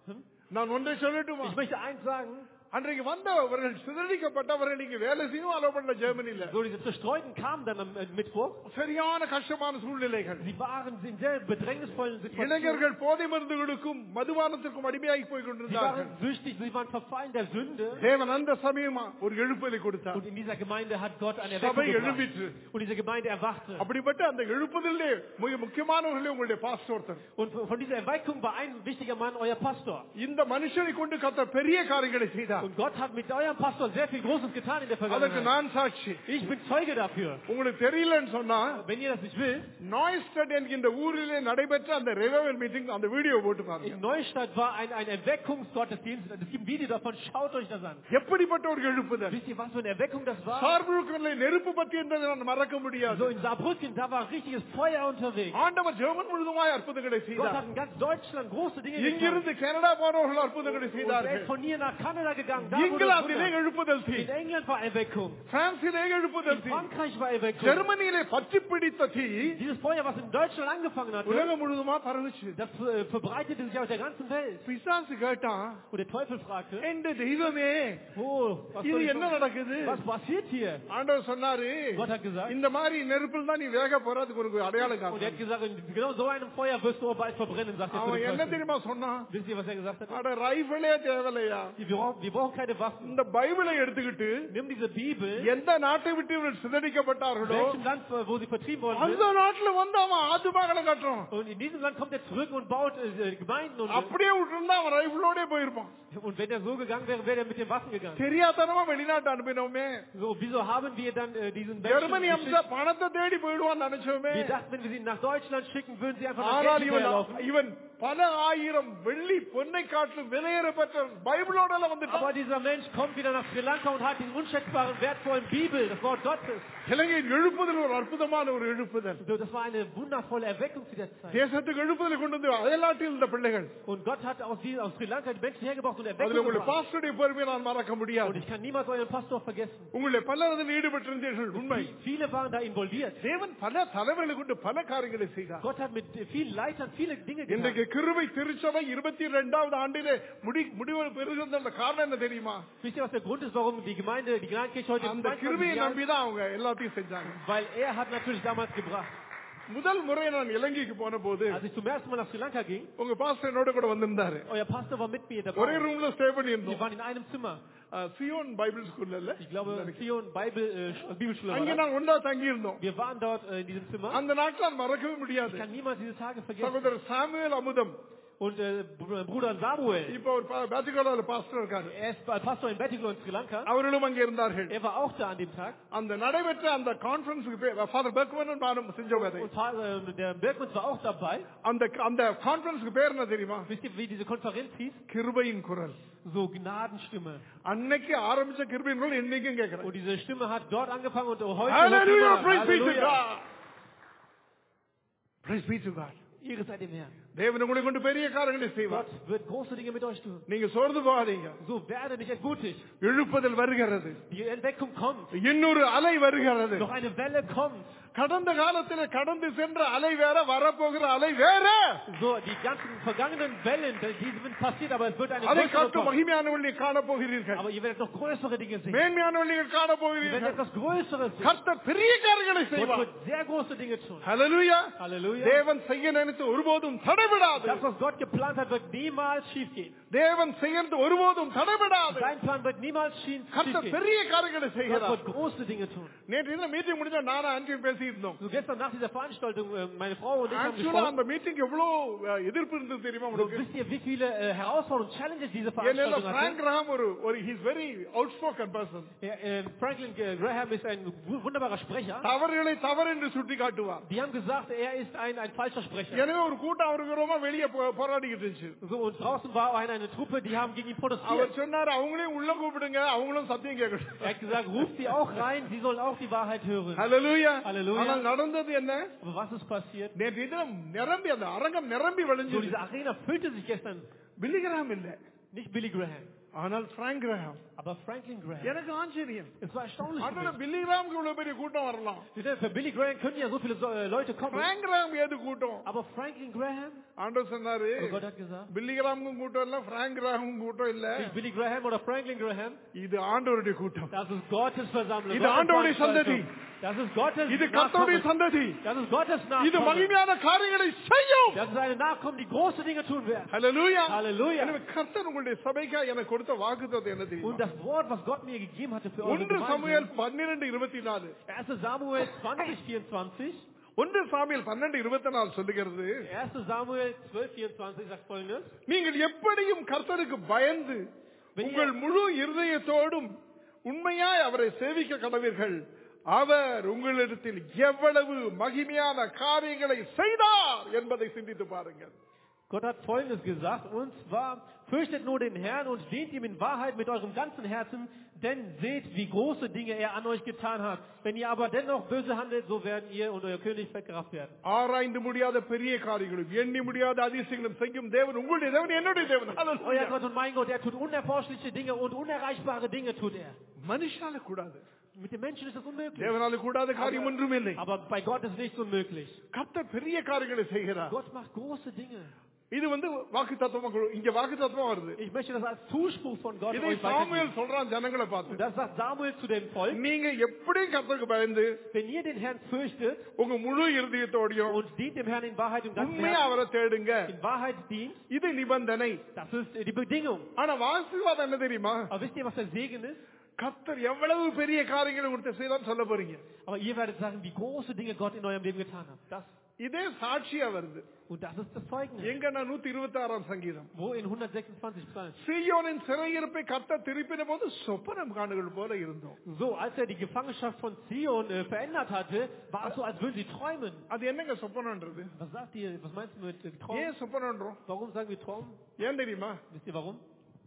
S2: நான் ஒன்றை சொல்லட்டுமா
S3: Ich möchte eins sagen.
S2: அன்றைக்கு வந்தவர்கள் சிதறடிக்கப்பட்டவர்கள் இங்க வேலை செய்யும் அலோ பண்ணல ஜெர்மனில
S3: So, diese Zerstreuten kamen dann am äh, Mittwoch.
S2: சரியான கஷ்டமான சூழ்நிலைகள்
S3: Sie waren in sehr bedrängnisvollen Situationen.
S2: இளைஞர்கள் போதை மருந்துகளுக்கும் மதுபானத்திற்கும் அடிமையாகி போய்
S3: Sie
S2: கொண்டிருந்தார்கள்
S3: waren süchtig, sie waren verfallen der Sünde.
S2: தேவன் அந்த சமயமா ஒரு எழுப்பலை கொடுத்தார்
S3: Und in dieser Gemeinde hat Gott eine
S2: சபை
S3: Erweckung
S2: எழும்பிற்று
S3: gebracht. Und diese Gemeinde erwachte.
S2: அப்படிப்பட்ட அந்த எழுப்புதலே மிக முக்கியமானவர்களே உங்களுடைய பாஸ்டோர்த்தர்
S3: Und von dieser Erweckung war ein wichtiger Mann euer Pastor.
S2: இந்த மனுஷனை கொண்டு கத்த பெரிய காரியங்களை செய்தார் செய்தார்
S3: Und Gott hat mit eurem Pastor sehr viel Großes getan in der
S2: அதற்கு
S3: Vergangenheit.
S2: நான் சாட்சி
S3: Ich bin Zeuge dafür.
S2: உங்களுக்கு தெரியலன்னு சொன்னா
S3: Wenn ihr das nicht wisst,
S2: நாய்ஸ்டட் என்கின்ற ஊரிலே நடைபெற்ற அந்த ரெவல் மீட்டிங் அந்த வீடியோ போட்டு பாருங்க
S3: in Neustadt war ein, ein Erweckungsgottesdienst. Es gibt ein Video davon, schaut euch das an.
S2: எப்படிப்பட்ட ஒரு எழுப்புதல்
S3: Wisst ihr, was für eine Erweckung das war?
S2: சார்புழுக்கங்களை நெருப்பு பற்றி இருந்ததை நான் மறக்க முடியாது
S3: So in Saarbrücken, da war richtiges Feuer unterwegs.
S2: ஆண்டவர் ஜெர்மன் முழுதுமாய் அற்புதங்களை
S3: Gott
S2: செய்தார்
S3: hat in ganz Deutschland große Dinge getan.
S2: இங்கிருந்து கனடா போனவர்கள் அற்புதங்களை
S3: Und er
S2: செய்தார்கள்
S3: ist von hier nach Kanada gegangen. Da wurde
S2: இங்கிலாந்திலே
S3: Wunder.
S2: எழுப்புதல் தீ
S3: In England war Erweckung.
S2: பிரான்சிலே எழுப்புதல்
S3: In
S2: தீ
S3: Frankreich war Erweckung.
S2: ஜெர்மனியிலே பற்றி பிடித்த தீ
S3: Dieses Feuer, was in Deutschland angefangen hat,
S2: உலகம் முழுதுமா பரவுச்சு
S3: das äh, verbreitete sich auf der ganzen Welt.
S2: பிசாசு கேட்டான்
S3: Und der Teufel fragte,
S2: என்ற தெய்வமே
S3: oh, was,
S2: இது
S3: soll ich
S2: என்ன
S3: machen?
S2: நடக்குது
S3: was passiert hier?
S2: ஆண்டவர் சொன்னாரு
S3: Gott hat gesagt,
S2: இந்த மாதிரி நெருப்பில் தான் நீ வேக போற அதுக்கு உனக்கு அடையாளம்
S3: und er hat
S2: காட்டு
S3: gesagt, in genau so einem Feuer wirst du auch bald verbrennen, sagt er zu
S2: அவன்
S3: dem
S2: என்ன
S3: Teufel.
S2: தெரியுமா சொன்னான்
S3: Wisst ihr, was er gesagt hat?
S2: அட ரைஃபிளே தேவையில்லையா
S3: Wir brauchen, wir brauchen keine Waffen.
S2: இந்த பைபிளை எடுத்துக்கிட்டு
S3: Nimm diese Bibel,
S2: எந்த நாட்டை விட்டு இவர்கள் சிதறிக்கப்பட்டார்களோ
S3: welchem Land, äh, wo sie vertrieben worden
S2: அந்த
S3: sind.
S2: நாட்டுல வந்து அவன் ஆத்துமாக்களை கட்டுறான்
S3: Und in diesem Land kommt er zurück und baut äh, Gemeinden. Und,
S2: அப்படியே விட்டுருந்தா அவன் ரைஃபிளோடே போயிருப்பான்
S3: und wenn er so gegangen wäre, wäre er mit den Waffen gegangen.
S2: தெரியாதனமா வெளிநாட்டு அனுப்பினோமே
S3: So, wieso haben wir dann äh, diesen
S2: Germany
S3: Menschen
S2: அம்ச
S3: geschickt?
S2: பணத்தை தேடி போயிடுவான்னு நினைச்சோமே
S3: Wir dachten, wenn wir sie nach Deutschland schicken, würden sie einfach nach
S2: ஆனால்
S3: Geld
S2: இவன்
S3: hinterherlaufen.
S2: இவன் பல ஆயிரம் வெள்ளி பொன்னை காட்டிலும் விலையேறப்பட்ட பைபிளோட எல்லாம் வந்துட்டான்
S3: Aber dieser Mensch kommt wieder nach Sri Lanka und hat diesen unschätzbaren, wertvollen Bibel, das Wort Gottes.
S2: இலங்கையின் எழுப்புதல் ஒரு அற்புதமான ஒரு எழுப்புதல்
S3: So, Das war eine wundervolle Erweckung zu der Zeit.
S2: தேசத்துக்கு எழுப்புதலை கொண்டு வந்து அயல்நாட்டில் இருந்த பிள்ளைகள்
S3: Und Gott hat aus, die, aus Sri Lanka die Menschen hergebracht und
S2: அதுல
S3: Erweckung
S2: உங்களுடைய
S3: gebracht.
S2: பாஸ்டருடைய பெருமையை நான் மறக்க
S3: Und
S2: முடியாது
S3: ich kann niemals euren Pastor vergessen.
S2: உங்களுடைய பலர் அதில் ஈடுபட்டிருந்தீர்கள் உண்மை
S3: Viele waren da involviert.
S2: தேவன் பல தலைவர்களை கொண்டு பல காரியங்களை செய்தார்
S3: Gott hat mit vielen Leitern viele Dinge getan.
S2: இன்றைக்கு கிருபை திருச்சபை இருபத்தி இரண்டாவது ஆண்டிலே முடி முடிவு பெறுகின்ற காரணம் என்ன தெரியுமா
S3: Wisst ihr, was der Grund ist, warum die Gemeinde, die Gnadenkirche heute im
S2: அந்த
S3: 22.
S2: கிருபையை
S3: Jahr ist?
S2: நம்பிதான் அவங்க எல்லாத்தையும் செஞ்சாங்க
S3: Weil er hat natürlich damals gebracht.
S2: முதல் முறை நான் இலங்கைக்கு போன போது
S3: Als ich zum ersten Mal nach Sri Lanka ging,
S2: உங்க பாஸ்டர் என்னோட கூட வந்திருந்தாரு
S3: euer Pastor war mit mir
S2: ஒரே
S3: dabei.
S2: ரூம்ல ஸ்டே
S3: Wir
S2: பண்ணியிருந்தோம்
S3: waren in einem Zimmer.
S2: அஹ், சியோன் பைபிள் ஸ்கூல்ல இல்ல
S3: Ich glaube, Zion Bible, äh, Bibelschule war
S2: அங்க
S3: das.
S2: நான் ஒன்றா தங்கி இருந்தோம்
S3: Wir waren dort äh, in diesem Zimmer.
S2: அந்த நாட்கள் நான் மறக்கவே
S3: Ich
S2: முடியாது
S3: kann niemals diese Tage vergessen.
S2: சகோதரர் Samuel Amudham
S3: Und äh, Br- Bruder Samuel,
S2: இப்ப ஒரு பேச்சுக்கால பாஸ்டர் இருக்காரு
S3: er ist Pastor in Bettiglo in Sri Lanka.
S2: அவர்களும் அங்க இருந்தார்கள்
S3: Er war auch da an dem Tag.
S2: அந்த நடைபெற்ற அந்த கான்பரன்ஸுக்கு பேர் ஃபாதர் பெர்க்மன் நானும் செஞ்சோம் அதை
S3: Und äh, der Bergmann war auch dabei.
S2: அந்த அந்த கான்பரன்ஸுக்கு பேர் என்ன தெரியுமா
S3: Wisst ihr, wie diese Konferenz hieß?
S2: கிருபையின் குரல்
S3: So Gnadenstimme.
S2: அன்னைக்கு ஆரம்பிச்ச கிருபையின் குரல் இன்னைக்கும் கேட்கிறேன்
S3: Und diese Stimme hat dort angefangen und heute.
S2: Hallelujah,
S3: hört
S2: praise
S3: immer.
S2: be to
S3: Halleluja.
S2: God. Praise be to God.
S3: Ihre seid dem Herrn.
S2: தேவன் உங்களை கொண்டு பெரிய காரியங்களை செய்வார்
S3: Gott wird große Dinge mit euch tun.
S2: நீங்க சோர்ந்து போகாதீங்க
S3: So werde nicht entmutigt.
S2: எழுப்புதல் வருகிறது
S3: Die Entdeckung kommt.
S2: இன்னொரு அலை வருகிறது
S3: Noch eine Welle kommt.
S2: கடந்த காலத்தில் கடந்து சென்ற அலை வேற வரப்போகிற அலை வேற
S3: So, die ganzen vergangenen Wellen, die sind passiert, aber es wird eine
S2: அதை
S3: größere
S2: காட்டும்
S3: kommen.
S2: மகிமையானவள்ளி காண போகிறீர்கள்
S3: Aber ihr werdet noch größere Dinge sehen.
S2: மேன்மையானவள்ளிகள் காண
S3: Ihr werdet
S2: போகிறீர்கள்
S3: etwas Größeres sehen.
S2: கர்த்தர் பெரிய காரியங்களை
S3: Gott
S2: செய்வார்
S3: wird sehr große Dinge tun.
S2: ஹalleluya
S3: Halleluja.
S2: தேவன் செய்ய நினைத்து ஒருபோதும் தடைபடாது
S3: Das, was Gott geplant hat, wird niemals schiefgehen.
S2: தேவன் செய்யறது ஒருபோதும் தடைபடாது
S3: Sein Plan wird niemals schief-
S2: கர்த்தர்
S3: schiefgehen.
S2: பெரிய காரியங்களை
S3: Gott
S2: செய்கிறார்
S3: wird große Dinge tun.
S2: நேற்று இந்த மீட்டிங் முடிஞ்சா நானும் அஞ்சு பேசியிருந்தோம்
S3: So gestern nach dieser Veranstaltung, äh, meine Frau und ich haben
S2: ஆக்சுவலா
S3: gesprochen.
S2: அந்த மீட்டிங் எவ்வளவு அஹ், எதிர்ப்பு இருந்தது தெரியுமா
S3: So,
S2: உங்களுக்கு
S3: wisst ihr, wie viele äh, Herausforderungen und Challenges diese
S2: ஏன்னா
S3: Veranstaltung
S2: பிராங்க்
S3: hatte?
S2: கிரஹாம் ஒரு ஒரு his very outspoken person
S3: Ja, äh, Franklin äh, Graham ist ein wu- wunderbarer Sprecher.
S2: தவறுகளை தவறு என்று சுட்டி காட்டுவார்
S3: Die haben gesagt, er ist ein, ein falscher Sprecher.
S2: எனவே ஒரு கூட்டம் அவருக்கு ரொம்ப வெளியே போ- போராடிக்கிட்டு இருந்துச்சு
S3: So, und draußen war eine, eine Truppe, die haben gegen ihn
S2: அவர்
S3: protestiert.
S2: சொன்னாரு அவங்களையும் உள்ள கூப்பிடுங்க அவங்களும் சத்தியம்
S3: Er
S2: கேட்கணும்
S3: hat gesagt, ruft sie auch rein, sie sollen auch die Wahrheit hören.
S2: ஹalleluya
S3: Halleluja.
S2: ஆனால் நடந்தது என்ன
S3: Aber was ist passiert?
S2: நேற்று தினம் நிரம்பி அந்த அரங்கம் நிரம்பி
S3: So,
S2: வழிஞ்சு
S3: diese Arena füllte sich gestern.
S2: Billy Graham இல்ல
S3: Nicht Billy Graham,
S2: ஆனால் Frank Graham
S3: aber Franklin Graham.
S2: எனக்கு ஆச்சரியம்
S3: Es war erstaunlich. für
S2: அதோட
S3: mich.
S2: பில்லிகிராமுக்கு இவ்வளவு பெரிய கூட்டம் வரலாம்
S3: Bitte, Für Billy Graham könnten ja so viele so- äh, Leute kommen.
S2: Frank Graham ஏது கூட்டம்
S3: Aber Franklin Graham,
S2: ஆண்டவர் சொன்னாரு
S3: aber Gott hat gesagt,
S2: பில்லிகிராமுக்கும் கூட்டம் இல்ல பிராங்க் கிரஹாமுக்கும் கூட்டம் இல்ல
S3: nicht Billy Graham oder Franklin Graham,
S2: இது ஆண்டவருடைய கூட்டம்
S3: das ist Gottes Versammlung.
S2: இது
S3: Gottes
S2: ஆண்டவருடைய
S3: Veranstaltung.
S2: சந்ததி.
S3: Das ist Gottes
S2: இது கர்த்தருடைய
S3: Nachkommen.
S2: சந்ததி
S3: Das ist Gottes
S2: இது
S3: Nachkommen.
S2: மகிமையான காரியங்களை செய்யும்
S3: Das ist eine Nachkommen, die große Dinge tun werden.
S2: ஹalleluya
S3: Halleluja.
S2: எனவே கர்த்தர் உங்களுடைய சபைக்கா எனக்கு கொடுத்த வாக்குத்தத்தம் என்ன
S3: Und
S2: தெரியுமா
S3: das Wort, was Gott mir gegeben hatte für eure
S2: ஒன்று சமுவேல்
S3: Gemeinde,
S2: பன்னிரண்டு இருபத்தி நாலு
S3: 1 Samuel 20, 24,
S2: ஒன்று சாமியல் பன்னெண்டு இருபத்தி நாலு சொல்லுகிறது
S3: 1 Samuel 12, 24 sagt folgendes.
S2: நீங்கள் எப்படியும் கர்த்தருக்கு பயந்து
S3: Wenn
S2: உங்கள்
S3: ihr,
S2: முழு இருதயத்தோடும் உண்மையாய் அவரை சேவிக்க கடவீர்கள் அவர் உங்களிடத்தில் எவ்வளவு மகிமையான காரியங்களை செய்தார் என்பதை சிந்தித்து பாருங்கள்
S3: Gott hat Folgendes gesagt, und zwar, fürchtet nur den Herrn und dient ihm in Wahrheit mit eurem ganzen Herzen, denn seht, wie große Dinge er an euch getan hat. Wenn ihr aber dennoch böse handelt, so werden ihr und euer König verkraft werden.
S2: ஆராய்ந்து முடியாத பெரிய காரியங்களும் எண்ணி முடியாத அதிசயங்களும் செய்யும் தேவன் உங்களுடைய தேவன் என்னுடைய தேவன்
S3: Euer
S2: Halleluja.
S3: Gott und mein Gott, er tut unerforschliche Dinge und unerreichbare Dinge tut er.
S2: மனுஷால கூடாது
S3: Mit den Menschen ist das unmöglich.
S2: தேவனால கூடாத காரியம் ஒன்றும் இல்லை
S3: Aber bei Gott ist nichts unmöglich.
S2: கர்த்தர் பெரிய காரியங்களை செய்கிறார்
S3: Gott macht große Dinge.
S2: இது வந்து வாக்கு தத்துவம் இங்க வாக்கு தத்துவம் வருது
S3: Ich möchte das als Zuspruch von Gott
S2: இதை
S3: euch
S2: சாமுவேல்
S3: weitergeben.
S2: சொல்றான் ஜனங்களை
S3: Und
S2: பார்த்து
S3: das sagt Samuel zu dem Volk.
S2: நீங்க எப்படியும் கர்த்தருக்கு பயந்து
S3: Wenn ihr den Herrn fürchtet
S2: உங்க முழு இருதயத்தோடையும்
S3: und dient dem Herrn in Wahrheit und ganzem
S2: உண்மையா
S3: Herzen,
S2: அவரை தேடுங்க
S3: in Wahrheit dient,
S2: இது நிபந்தனை
S3: das ist äh, die Bedingung.
S2: ஆனா ஆசீர்வாதம் என்ன தெரியுமா
S3: Aber wisst ihr, was der Segen ist?
S2: கர்த்தர் எவ்வளவு பெரிய காரியங்களை கொடுத்து செய்தான் சொல்ல போறீங்க
S3: Aber ihr werdet sagen, wie große Dinge Gott in eurem Leben getan hat. Das,
S2: இதே சாட்சியா வருது
S3: und das ist das Zeugnis.
S2: எங்க நான் நூத்தி இருபத்தி ஆறாம் சங்கீதம்
S3: Wo in 126 Psalm.
S2: சீயோனின் சிறையிருப்பை கர்த்தர் திருப்பின போது சொப்பனம் காணுகள் போல இருந்தோம்
S3: So, als er die Gefangenschaft von Zion äh, verändert hatte, war es so, als würden sie träumen.
S2: அது என்னங்க சொப்பனம்ன்றது
S3: Was sagt ihr, was meinst du mit äh, Traum?
S2: ஏன் சொப்பனம்ன்றோம்
S3: Warum sagen wir Traum?
S2: ஏன் தெரியுமா
S3: Wisst ihr warum?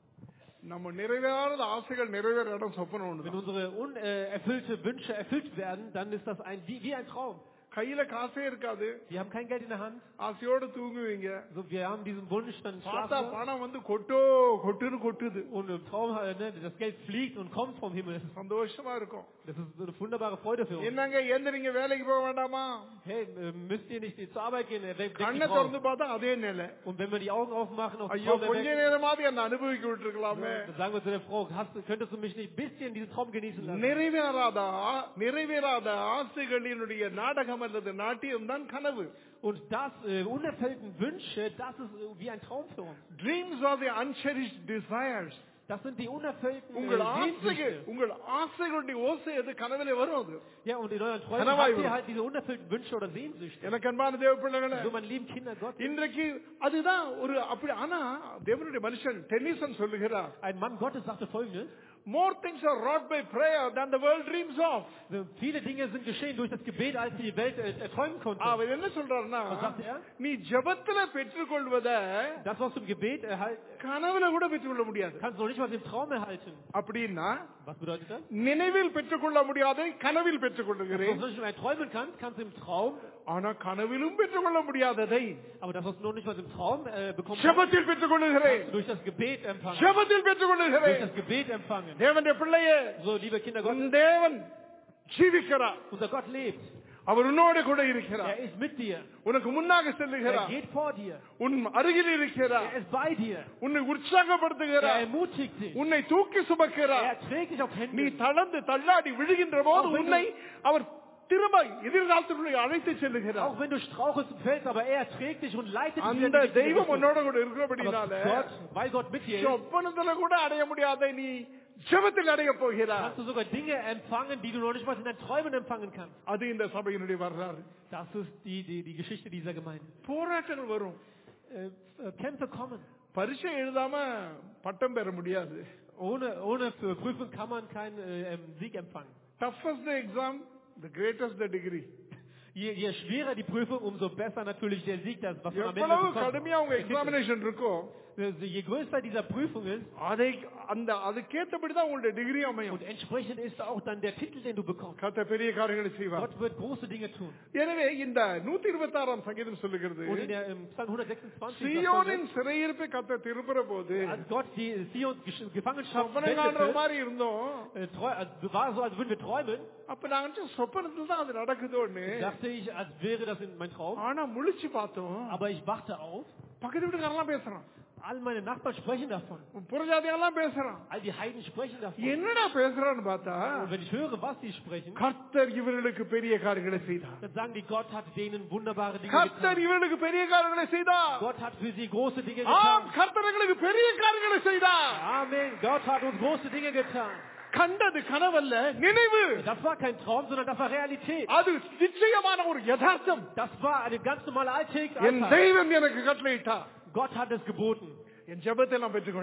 S2: நம்ம நிறைவேறாத ஆசைகள் நிறைவேற இடம் சொப்பனம்
S3: Wenn
S2: ஒண்ணுதான்
S3: unsere unerfüllte Wünsche erfüllt werden, dann ist das ein, wie, wie ein Traum.
S2: கையில காசே இருக்காது
S3: Wir haben kein Geld in der Hand.
S2: ஆசையோட தூங்குவீங்க
S3: So, wir haben diesen Wunsch, dann
S2: பார்த்தா
S3: schlafen wir.
S2: பணம் வந்து கொட்டோ கொட்டுன்னு கொட்டுது
S3: Und im Traum, äh, ne, das Geld fliegt und kommt vom Himmel.
S2: சந்தோஷமா இருக்கும்
S3: Das ist so eine wunderbare Freude für uns.
S2: என்னங்க எந்திரிங்க வேலைக்கு போக வேண்டாமா
S3: Hey, äh, müsst ihr nicht zur Arbeit gehen? Er weckt
S2: கண்ணை
S3: die Frau.
S2: திறந்து பார்த்தா அதே நிலை
S3: Und wenn wir die Augen aufmachen, auf den
S2: ஐயோ
S3: Traum
S2: கொஞ்ச
S3: erwecken,
S2: நேரமாவது என்ன அனுபவிக்க விட்டுருக்கலாமே
S3: dann sagen wir zu der Frau, hast, du- könntest du mich nicht ein bisschen diesen Traum genießen lassen?
S2: நிறைவேறாத ஆ- நிறைவேறாத ஆசைகளினுடைய நாடகம் அல்லது நாட்டியம் தான் கனவு
S3: Und das, äh, unerfüllten Wünsche, das ist äh, wie ein Traum für uns.
S2: Dreams are the uncherished desires
S3: Das sind die unerfüllten
S2: உங்கள்
S3: äh,
S2: ஆசைகள்
S3: Sehnsüchte.
S2: உங்கள் ஆசைகளுடைய ஓசை அது கனவிலே வரும் அது
S3: Ja, und in euren Träumen
S2: Kanawa
S3: habt
S2: Ibu.
S3: ihr halt diese unerfüllten Wünsche oder Sehnsüchte.
S2: எனக்கு அன்பான தேவ பிள்ளைகளே
S3: So, meine lieben Kinder Gottes.
S2: இன்றைக்கு அதுதான் ஒரு அப்படி ஆனா தேவனுடைய மனுஷன் டென்னிசன் சொல்லுகிறார்
S3: Ein Mann Gottes sagte folgendes.
S2: More things are wrought by prayer than the world dreams of
S3: So, viele Dinge sind geschehen durch das Gebet, als die Welt äh, erträumen konnte.
S2: அவர் என்ன சொல்றாருன்னா
S3: Was sagt er?
S2: நீ ஜெபத்துல பெற்றுக்கொள்வத
S3: Das, was du im Gebet erhalten,
S2: கனவுல கூட பெற்றுக்கொள்ள முடியாது
S3: kannst du noch nicht mal im Traum erhalten.
S2: அப்படின்னா
S3: Was bedeutet das?
S2: நினைவில் பெற்றுக்கொள்ள முடியாதை கனவில்
S3: Was du
S2: பெற்றுக்கொள்ளுகிறேன்
S3: noch nicht mal träumen kannst, kannst du im Traum,
S2: ஆனா கனவிலும் பெற்றுக்கொள்ள முடியாததை
S3: aber das, was du noch nicht mal im Traum äh, bekommst, kannst
S2: ஜெபத்தில் பெற்றுக்கொள்ளுகிறேன்
S3: du durch das Gebet empfangen.
S2: ஜெபத்தில்
S3: Durch
S2: பெற்றுக்கொள்ளுகிறேன்
S3: das Gebet empfangen.
S2: தேவனுடைய பிள்ளையே
S3: So, liebe Kinder
S2: உன்
S3: Gottes,
S2: தேவன் ஜீவிக்கிறார்
S3: unser Gott lebt.
S2: அவர் உன்னோடு கூட இருக்கிறார்
S3: Er ist mit dir.
S2: உனக்கு முன்னாக
S3: Er
S2: செல்லுகிறார்
S3: geht vor dir.
S2: உன் அருகில் இருக்கிறார்
S3: Er ist bei dir.
S2: உன்னை
S3: Er
S2: உற்சாகப்படுத்துகிறார்
S3: ermutigt dich.
S2: உன்னை தூக்கி சுமக்கிறார்
S3: Er trägt dich auf
S2: நீ
S3: Händen.
S2: தளர்ந்து தள்ளாடி விழுகின்ற போது
S3: Auch wenn
S2: உன்னை அவர் திரும்ப எதிர்காலத்துக்குள்ளே அழைத்து செல்லுகிறார்
S3: Auch wenn du strauchelst und fällst, aber er trägt dich und leitet dich wieder in
S2: அந்த
S3: die richtige
S2: தெய்வம்
S3: Richtung.
S2: உன்னோட கூட
S3: Aber
S2: இருக்கிறபடினால
S3: Gott, weil Gott mit dir ist,
S2: சொப்பனத்துல கூட அடைய முடியாத நீ ஜெபத்தில் அடைய போகிறார்
S3: kannst du sogar Dinge empfangen, die du noch nicht mal in deinen Träumen empfangen kannst.
S2: அது இந்த சபையினுடைய வரலாறு
S3: Das ist die, die, die Geschichte dieser Gemeinde.
S2: போராட்டங்கள் வரும்
S3: Äh, äh, Kämpfe kommen.
S2: பரீட்சை எழுதாம பட்டம் பெற முடியாது
S3: Ohne, ohne Prüfung kann man keinen äh, ähm, Sieg empfangen.
S2: toughest the exam the greatest the degree
S3: Je, je schwerer die Prüfung, umso besser natürlich der Sieg, das, was man am Ende
S2: எவ்வளவு
S3: bekommt.
S2: கடுமையா உங்க examination இருக்கோ
S3: Also, Je größer dieser Prüfung ist,
S2: அதை அந்த அதுக்கேற்றபடிதான் உங்களுடைய degree அமையும்
S3: und entsprechend ist auch dann der Titel, den du bekommst.
S2: கத்த பெரிய காரியங்களை செய்வார்
S3: Gott wird große Dinge tun.
S2: எனவே இந்த நூத்தி இருபத்தி ஆறாம் சங்கீதம் சொல்லுகிறது
S3: Und in der im Psalm 126 sagt
S2: சியோனின் சிறையிருப்பை கத்த திருப்புற போது
S3: Folgendes, als Gott die Sions Gesch- Gefangenschaft
S2: சொப்பனம் காண்ற
S3: wendete,
S2: மாதிரி இருந்தோம்
S3: äh, treu- also war so, als würden wir träumen,
S2: அப்ப நான் நினைச்சேன், சொப்பனத்துல தான் அது நடக்குதோன்னு
S3: dachte ich, als wäre das in mein Traum.
S2: ஆனா முழிச்சு பார்த்தோம்
S3: Aber ich wachte auf,
S2: பக்கத்து வீட்டுக்காரெல்லாம் பேசுறான்
S3: all meine Nachbarn sprechen davon.
S2: புறஜாதியெல்லாம் பேசுறான்
S3: All die Heiden sprechen davon.
S2: என்னடா பேசுறான்னு பார்த்தா
S3: Und wenn ich höre, was sie sprechen,
S2: கர்த்தர் இவர்களுக்கு பெரிய காரியங்களை செய்தார்
S3: dann sagen die, Gott hat denen wunderbare Dinge
S2: கர்த்தர்
S3: getan.
S2: இவர்களுக்கு பெரிய காரியங்களை செய்தார்
S3: Gott hat für sie große Dinge
S2: ஆம்
S3: getan.
S2: கர்த்தர் எங்களுக்கு பெரிய காரியங்களை செய்தார்
S3: Amen. Gott hat uns große Dinge getan.
S2: கண்டது கனவல்ல நினைவு
S3: Das war kein Traum, sondern das war Realität.
S2: அது நிச்சயமான ஒரு யதார்த்தம்
S3: Das war eine ganz normale
S2: என்
S3: Alltagsalltag.
S2: தெய்வம் எனக்கு கட்டளையிட்டார்
S3: Gott hat es geboten.
S2: என் ஜெபத்தை நான் பெற்றுக்கொண்டேன்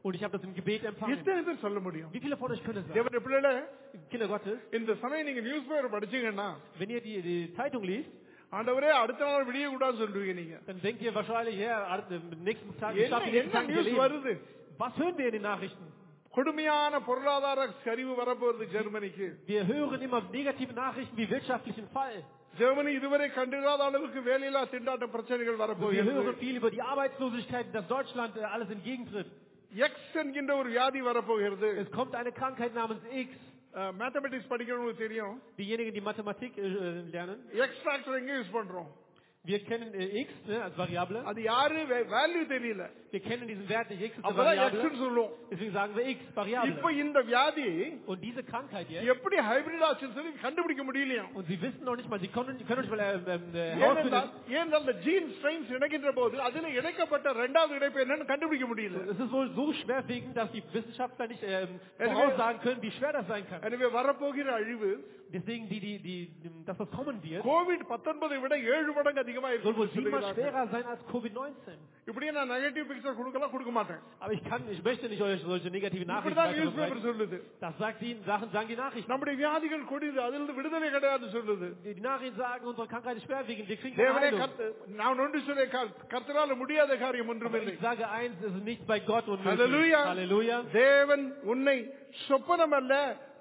S3: Und ich habe das im Gebet empfangen.
S2: எத்தனை பேர் சொல்ல முடியும்
S3: Wie viele von euch können es sagen?
S2: தேவனுடைய பிள்ளைகளே
S3: Kinder Gottes,
S2: இந்த சமயம் நீங்க நியூஸ் பேப்பர் படிச்சீங்கன்னா
S3: wenn ihr die, die Zeitung liest,
S2: ஆண்டவரே அடுத்த நாள் விடிய கூடாதுன்னு சொல்றீங்க நீங்க
S3: dann denkt ihr wahrscheinlich, ja, am nächsten Tag, ich
S2: என்ன
S3: darf die nächsten
S2: என்ன
S3: Tage
S2: நியூஸ்
S3: leben.
S2: வருது
S3: Was hören wir in den Nachrichten?
S2: கொடுமையான பொருளாதார சரிவு வரப்போகுது ஜெர்மனிக்கு
S3: Wir hören immer negative Nachrichten wie wirtschaftlichen Fall.
S2: Germany இதுவரை கண்டிராத அளவுக்கு வேலையில்லா திண்டாட்ட பிரச்சனைகள்
S3: Wir
S2: வரப்போகிறது
S3: hören viel über die Arbeitslosigkeit, dass Deutschland äh, alles entgegentritt.
S2: X என்கின்ற ஒரு வியாதி வரப்போகிறது
S3: Es kommt eine Krankheit namens X.
S2: Mathematics படிக்கிறவங்களுக்கு தெரியும்
S3: Diejenigen, die Mathematik äh, lernen,
S2: X factor எங்க யூஸ் பண்றோம்
S3: wir kennen äh, X ne, als Variable.
S2: அது யாரு வேல்யூ தெரியல
S3: Wir kennen diesen Wert nicht. X ist eine
S2: அப்பதான்
S3: Variable.
S2: X சொல்லுவோம்
S3: Deswegen sagen wir X,
S2: இப்ப
S3: Variable.
S2: இந்த வியாதி
S3: Und diese Krankheit jetzt,
S2: எப்படி ஹைபிரிட் ஆச்சுன்னு சொல்லி கண்டுபிடிக்க முடியலையா
S3: und Sie wissen noch nicht mal, Sie können, können nicht mal äh, äh,
S2: ஏனென்றால்
S3: herausfinden,
S2: ஏனென்றால் அந்த ஜீன் ஸ்ட்ரெயின்ஸ் இணைக்கின்ற போது அதில் இணைக்கப்பட்ட இரண்டாவது இணைப்பு என்னன்னு கண்டுபிடிக்க முடியல
S3: es ist wohl so schwerwiegend, dass die Wissenschaftler nicht ähm,
S2: Anyway-
S3: voraussagen können, wie schwer das sein kann.
S2: எனவே வரப்போகிற அழிவு
S3: Deswegen, die, die, die, dass das kommen wird,
S2: Covid பத்தொன்பதை விட ஏழு மடங்கு அதிகமா
S3: soll wohl
S2: இருக்கும்
S3: siebenmal
S2: சொல்லுகிறார்கள்.
S3: schwerer sein als Covid-19.
S2: இப்படியே நான் நெகட்டிவ் பிக்சர் கொடுக்கலாம் கொடுக்க மாட்டேன்
S3: Aber ich kann, ich möchte nicht euch solche negativen Nachrichten
S2: இப்படிதான்
S3: weiter
S2: நியூஸ் பேப்பர்
S3: verbreiten.
S2: சொல்லுது
S3: Das sagt die, Sachen, sagen die Nachrichten.
S2: நம்முடைய வியாதிகள் கொடிது அதிலிருந்து விடுதலை கிடையாது சொல்லுது
S3: Die die Nachrichten sagen, unsere Krankheit ist schwerwiegend, wir kriegen keine
S2: தேவனே
S3: Heilung.
S2: கர்த்த- நான் ஒன்று சொல்ல கர்த்தரால முடியாத காரியம்
S3: Aber
S2: ஒன்றுமில்லை
S3: ich sage eins, es ist nichts bei Gott unmöglich.
S2: Halleluja.
S3: Halleluja.
S2: தேவன் உன்னை சொப்பனம் அல்ல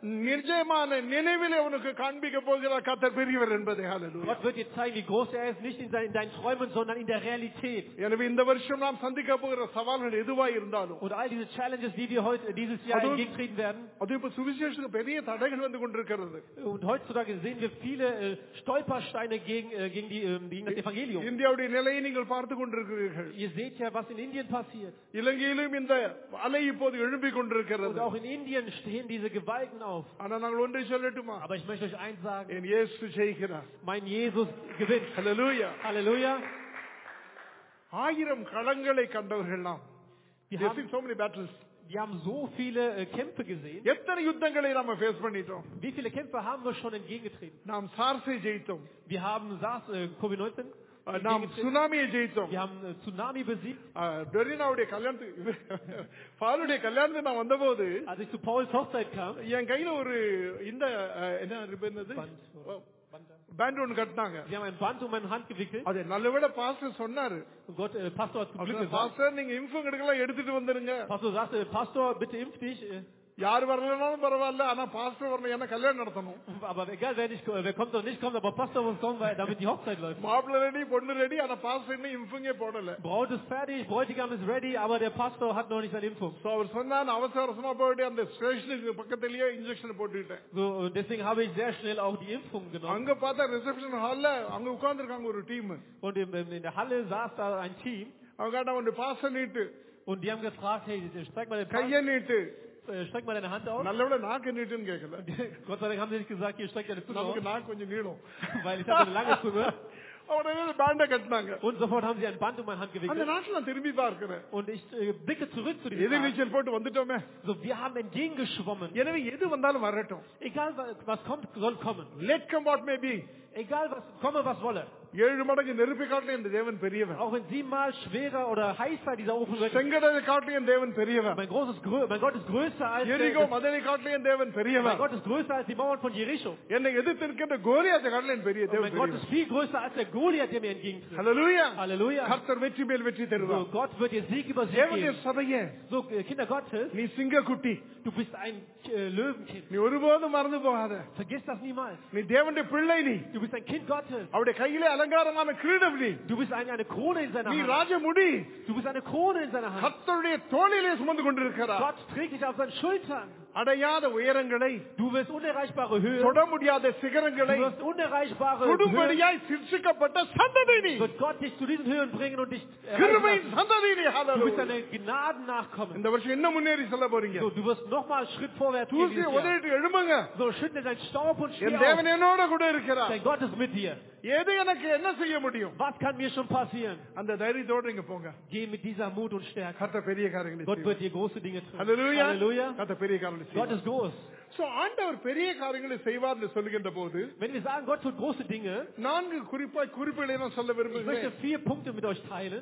S2: நிஜமான நினைவிலே உனக்கு காண்பிக்க போகிறார் கர்த்தர் பெரியவர் என்பதை ஹalleluya
S3: Gott wird dir zeigen, wie groß er ist, nicht in, sein, in deinen Träumen, sondern in der Realität.
S2: எனவே இந்த வருஷம் நாம் சந்திக்க போகிற சவால்கள் எதுவாய் இருந்தாலும்
S3: Und all diese Challenges, die wir heute, dieses Jahr
S2: Also-
S3: entgegentreten werden,
S2: அது இப்ப சுவிசேஷத்துக்கு பெரிய தடைகள் வந்து கொண்டிருக்கிறது
S3: und heutzutage sehen wir viele äh, Stolpersteine gegen, äh, gegen, die, ähm, gegen das Evangelium.
S2: இந்தியாவுடைய நிலையை நீங்கள் பார்த்து கொண்டிருக்கிறீர்கள்
S3: Ihr seht ja, was in Indien passiert.
S2: இலங்கையிலும் இந்த அலை இப்போது எழும்பிக்
S3: Und
S2: கொண்டிருக்கிறது
S3: auch in Indien stehen diese Gewalten auf.
S2: ஆனா நாங்கள் ஒன்றை சொல்லட்டுமா
S3: Aber ich möchte euch eins sagen,
S2: என் இயேசு ஜெயிக்கிறார்
S3: mein Jesus gewinnt.
S2: ஹalleluya
S3: Halleluja.
S2: ஆயிரம் களங்களை கண்டவர்கள் நாம்
S3: Wir
S2: We have
S3: haben,
S2: seen so many battles.
S3: wir haben so viele äh, Kämpfe gesehen.
S2: எத்தனை யுத்தங்களை நாம ஃபேஸ் பண்ணிட்டோம்
S3: Wie viele Kämpfe haben wir schon entgegengetreten?
S2: நாம் சார்ஸை ஜெயித்தோம்
S3: Wir haben SARS, äh, Covid-19,
S2: அஹ் நாம்
S3: entgegengetreten.
S2: சுனாமியை ஜெயித்தோம்
S3: wir haben äh, Tsunami besiegt.
S2: அஹ் டொரினாவுடைய கல்யாணத்துக்கு பாலுடைய கல்யாணத்துக்கு நான் வந்தபோது
S3: Als ich zu Pauls Hochzeit kam,
S2: என் கையில ஒரு இந்த அஹ், என்ன இப்ப என்னது
S3: Band.
S2: பேண்ட் ஒன்று கட்டினாங்க
S3: sie haben ein Band um meine Hand gewickelt.
S2: அது நல்லவேளை பாஸ்டர் சொன்னாரு
S3: Und Gott, äh, Pastor hat zum Glück gesagt,
S2: pastor நீங்க இன்ஃபம் எடுக்கலாம் எடுத்துட்டு வந்துருங்க
S3: Pastor sagte, Pastor, bitte impf dich. äh,
S2: யார் வரலனாலும் பரவாயில்ல ஆனா பாஸ்டர் வரல ஏன்னா கல்யாணம் நடத்தணும்
S3: Aber egal, wer, nicht, wer kommt oder nicht kommt, aber Pastor muss kommen, weil, damit die Hochzeit läuft.
S2: மாப்பிள்ள ரெடி பொண்ணு ரெடி ஆனா பாஸ்டர் இன்னும் இன்ஃபங்கே போடல
S3: Braut ist fertig, Bräutigam ist ready, aber der Pastor hat noch nicht seine Impfung.
S2: So அவர் சொன்னா நான் அவசர அவசரமா போயிட்டு அந்த ஸ்டேஷனுக்கு பக்கத்திலேயே இன்ஜெக்ஷன் போட்டுக்கிட்டேன்
S3: So, und deswegen habe ich sehr schnell auch die Impfung genommen.
S2: அங்க பார்த்தா ரிசப்ஷன் ஹால்ல அங்க உட்கார்ந்துருக்காங்க ஒரு team
S3: Und im, im, in der Halle saß da ein Team
S2: அவங்க கேட்டா ஒரு பாச நீட்டு
S3: und die haben gefragt, hey, streck mal, den Pass,
S2: கைய நீட்டு
S3: äh, streck mal deine Hand aus.
S2: நல்லவிட நாக்கு நீட்டுன்னு கேட்கல
S3: Gott sei Dank haben sie nicht gesagt, hier streck deine Zunge
S2: நமக்கு
S3: aus,
S2: நாக்கு கொஞ்சம் நீளம்
S3: weil ich habe eine lange Zunge.
S2: உடனே பேண்ட கட்டினாங்க
S3: Und sofort haben sie ein Band um meine Hand
S2: அந்த
S3: gewickelt.
S2: நாட்டுல நான் திரும்பி பார்க்கிறேன்
S3: Und ich äh, blicke zurück zu diesem Tag.
S2: எதிர்நீச்சல் போட்டு வந்துட்டோமே
S3: So, wir haben entgegengeschwommen.
S2: எனவே எது வந்தாலும் வரட்டும்
S3: Egal was, was kommt, soll kommen.
S2: Let come what may be
S3: Egal was komme, was wolle.
S2: ஏழு மடங்கு நெருப்பை காட்டிலும் இந்த தேவன் பெரியவன்
S3: Auch wenn siebenmal schwerer oder heißer dieser Ofen wird.
S2: செங்கடலை காட்டிலும் என் தேவன் பெரியவன்
S3: Mein, großes, Grö- mein Gott ist größer als der,
S2: எரிகோ மதனை காட்டிலும் என் தேவன்
S3: mein
S2: பெரியவன்
S3: Gott ist größer als die Mauern von Jericho.
S2: என்னை எதிர்த்து இருக்கின்ற கோலியாத்தை காட்டிலும் என் பெரிய
S3: Und
S2: தேவன்
S3: mein Gott
S2: பெரியவன்
S3: ist viel größer als der Goliath, der mir entgegentritt.
S2: ஹalleluya
S3: Halleluja.
S2: கர்த்தர் வெற்றி மேல் வெற்றி
S3: So,
S2: தருவார்
S3: Gott wird dir Sieg über Sieg
S2: தேவனுடைய
S3: geben.
S2: சபையே
S3: So, äh, Kinder Gottes,
S2: நீ சிங்கக்குட்டி
S3: du bist ein äh, Löwenkind.
S2: நீ ஒருபோதும் மறந்து போகாத
S3: Vergiss das niemals.
S2: நீ தேவனுடைய பிள்ளை நீ
S3: Du bist ein Kind Gottes.
S2: அவருடைய கையிலே அலங்காரமான கிரீடம் நீ
S3: Du bist eine, eine Krone in seiner
S2: நீ
S3: Hand.
S2: ராஜமுடி
S3: Du bist eine Krone in seiner Hand.
S2: கர்த்தருடைய தோளிலே சுமந்து கொண்டிருக்கிறார்
S3: Gott trägt dich auf seinen Schultern.
S2: அடையாத உயரங்களை
S3: Du wirst unerreichbare Höhe.
S2: தொட முடியாத
S3: Du
S2: சிகரங்களை
S3: wirst unerreichbare Höhe.
S2: குடும்படியாய் சிருஷிக்கப்பட்ட சந்ததி நீ
S3: Wird Gott dich zu diesen Höhen bringen und dich erreichen
S2: கிருபையின்
S3: lassen.
S2: சந்ததி நீ
S3: Du bist
S2: ஹalleluya
S3: eine Gnadennachkommen.
S2: இந்த வருஷம் இன்னும் முன்னேறி செல்ல போறீங்க
S3: So, du wirst nochmal einen Schritt vorwärts gehen.
S2: தூசி
S3: dieses Jahr.
S2: உதறிட்டு எழும்புங்க
S3: So, schüttle deinen Staub und steh
S2: என்
S3: auf.
S2: தேவன் என்னோட கூட இருக்கிறார்
S3: Dein Gott ist mit dir.
S2: எது எனக்கு என்ன செய்ய முடியும்
S3: Was kann mir schon passieren?
S2: அந்த தைரியத்தோட நீங்க போங்க
S3: Geh mit dieser Mut und Stärke.
S2: கத்த பெரிய காரியங்களை
S3: Gott
S2: செய்வார்.
S3: wird dir große Dinge tun.
S2: Halleluja.
S3: Halleluja.
S2: கத்த பெரிய காரியங்களை
S3: Gott
S2: செய்வார்.
S3: ist groß.
S2: So, ஆண்டவர் பெரிய காரியங்களை செய்வார் என்று சொல்லுகின்ற போது
S3: Wenn wir sagen, Gott tut große Dinge,
S2: நான்கு குறிப்பாய் குறிப்புகளை நான் சொல்ல
S3: ich möchte
S2: விரும்புகிறேன்
S3: vier Punkte mit euch teilen.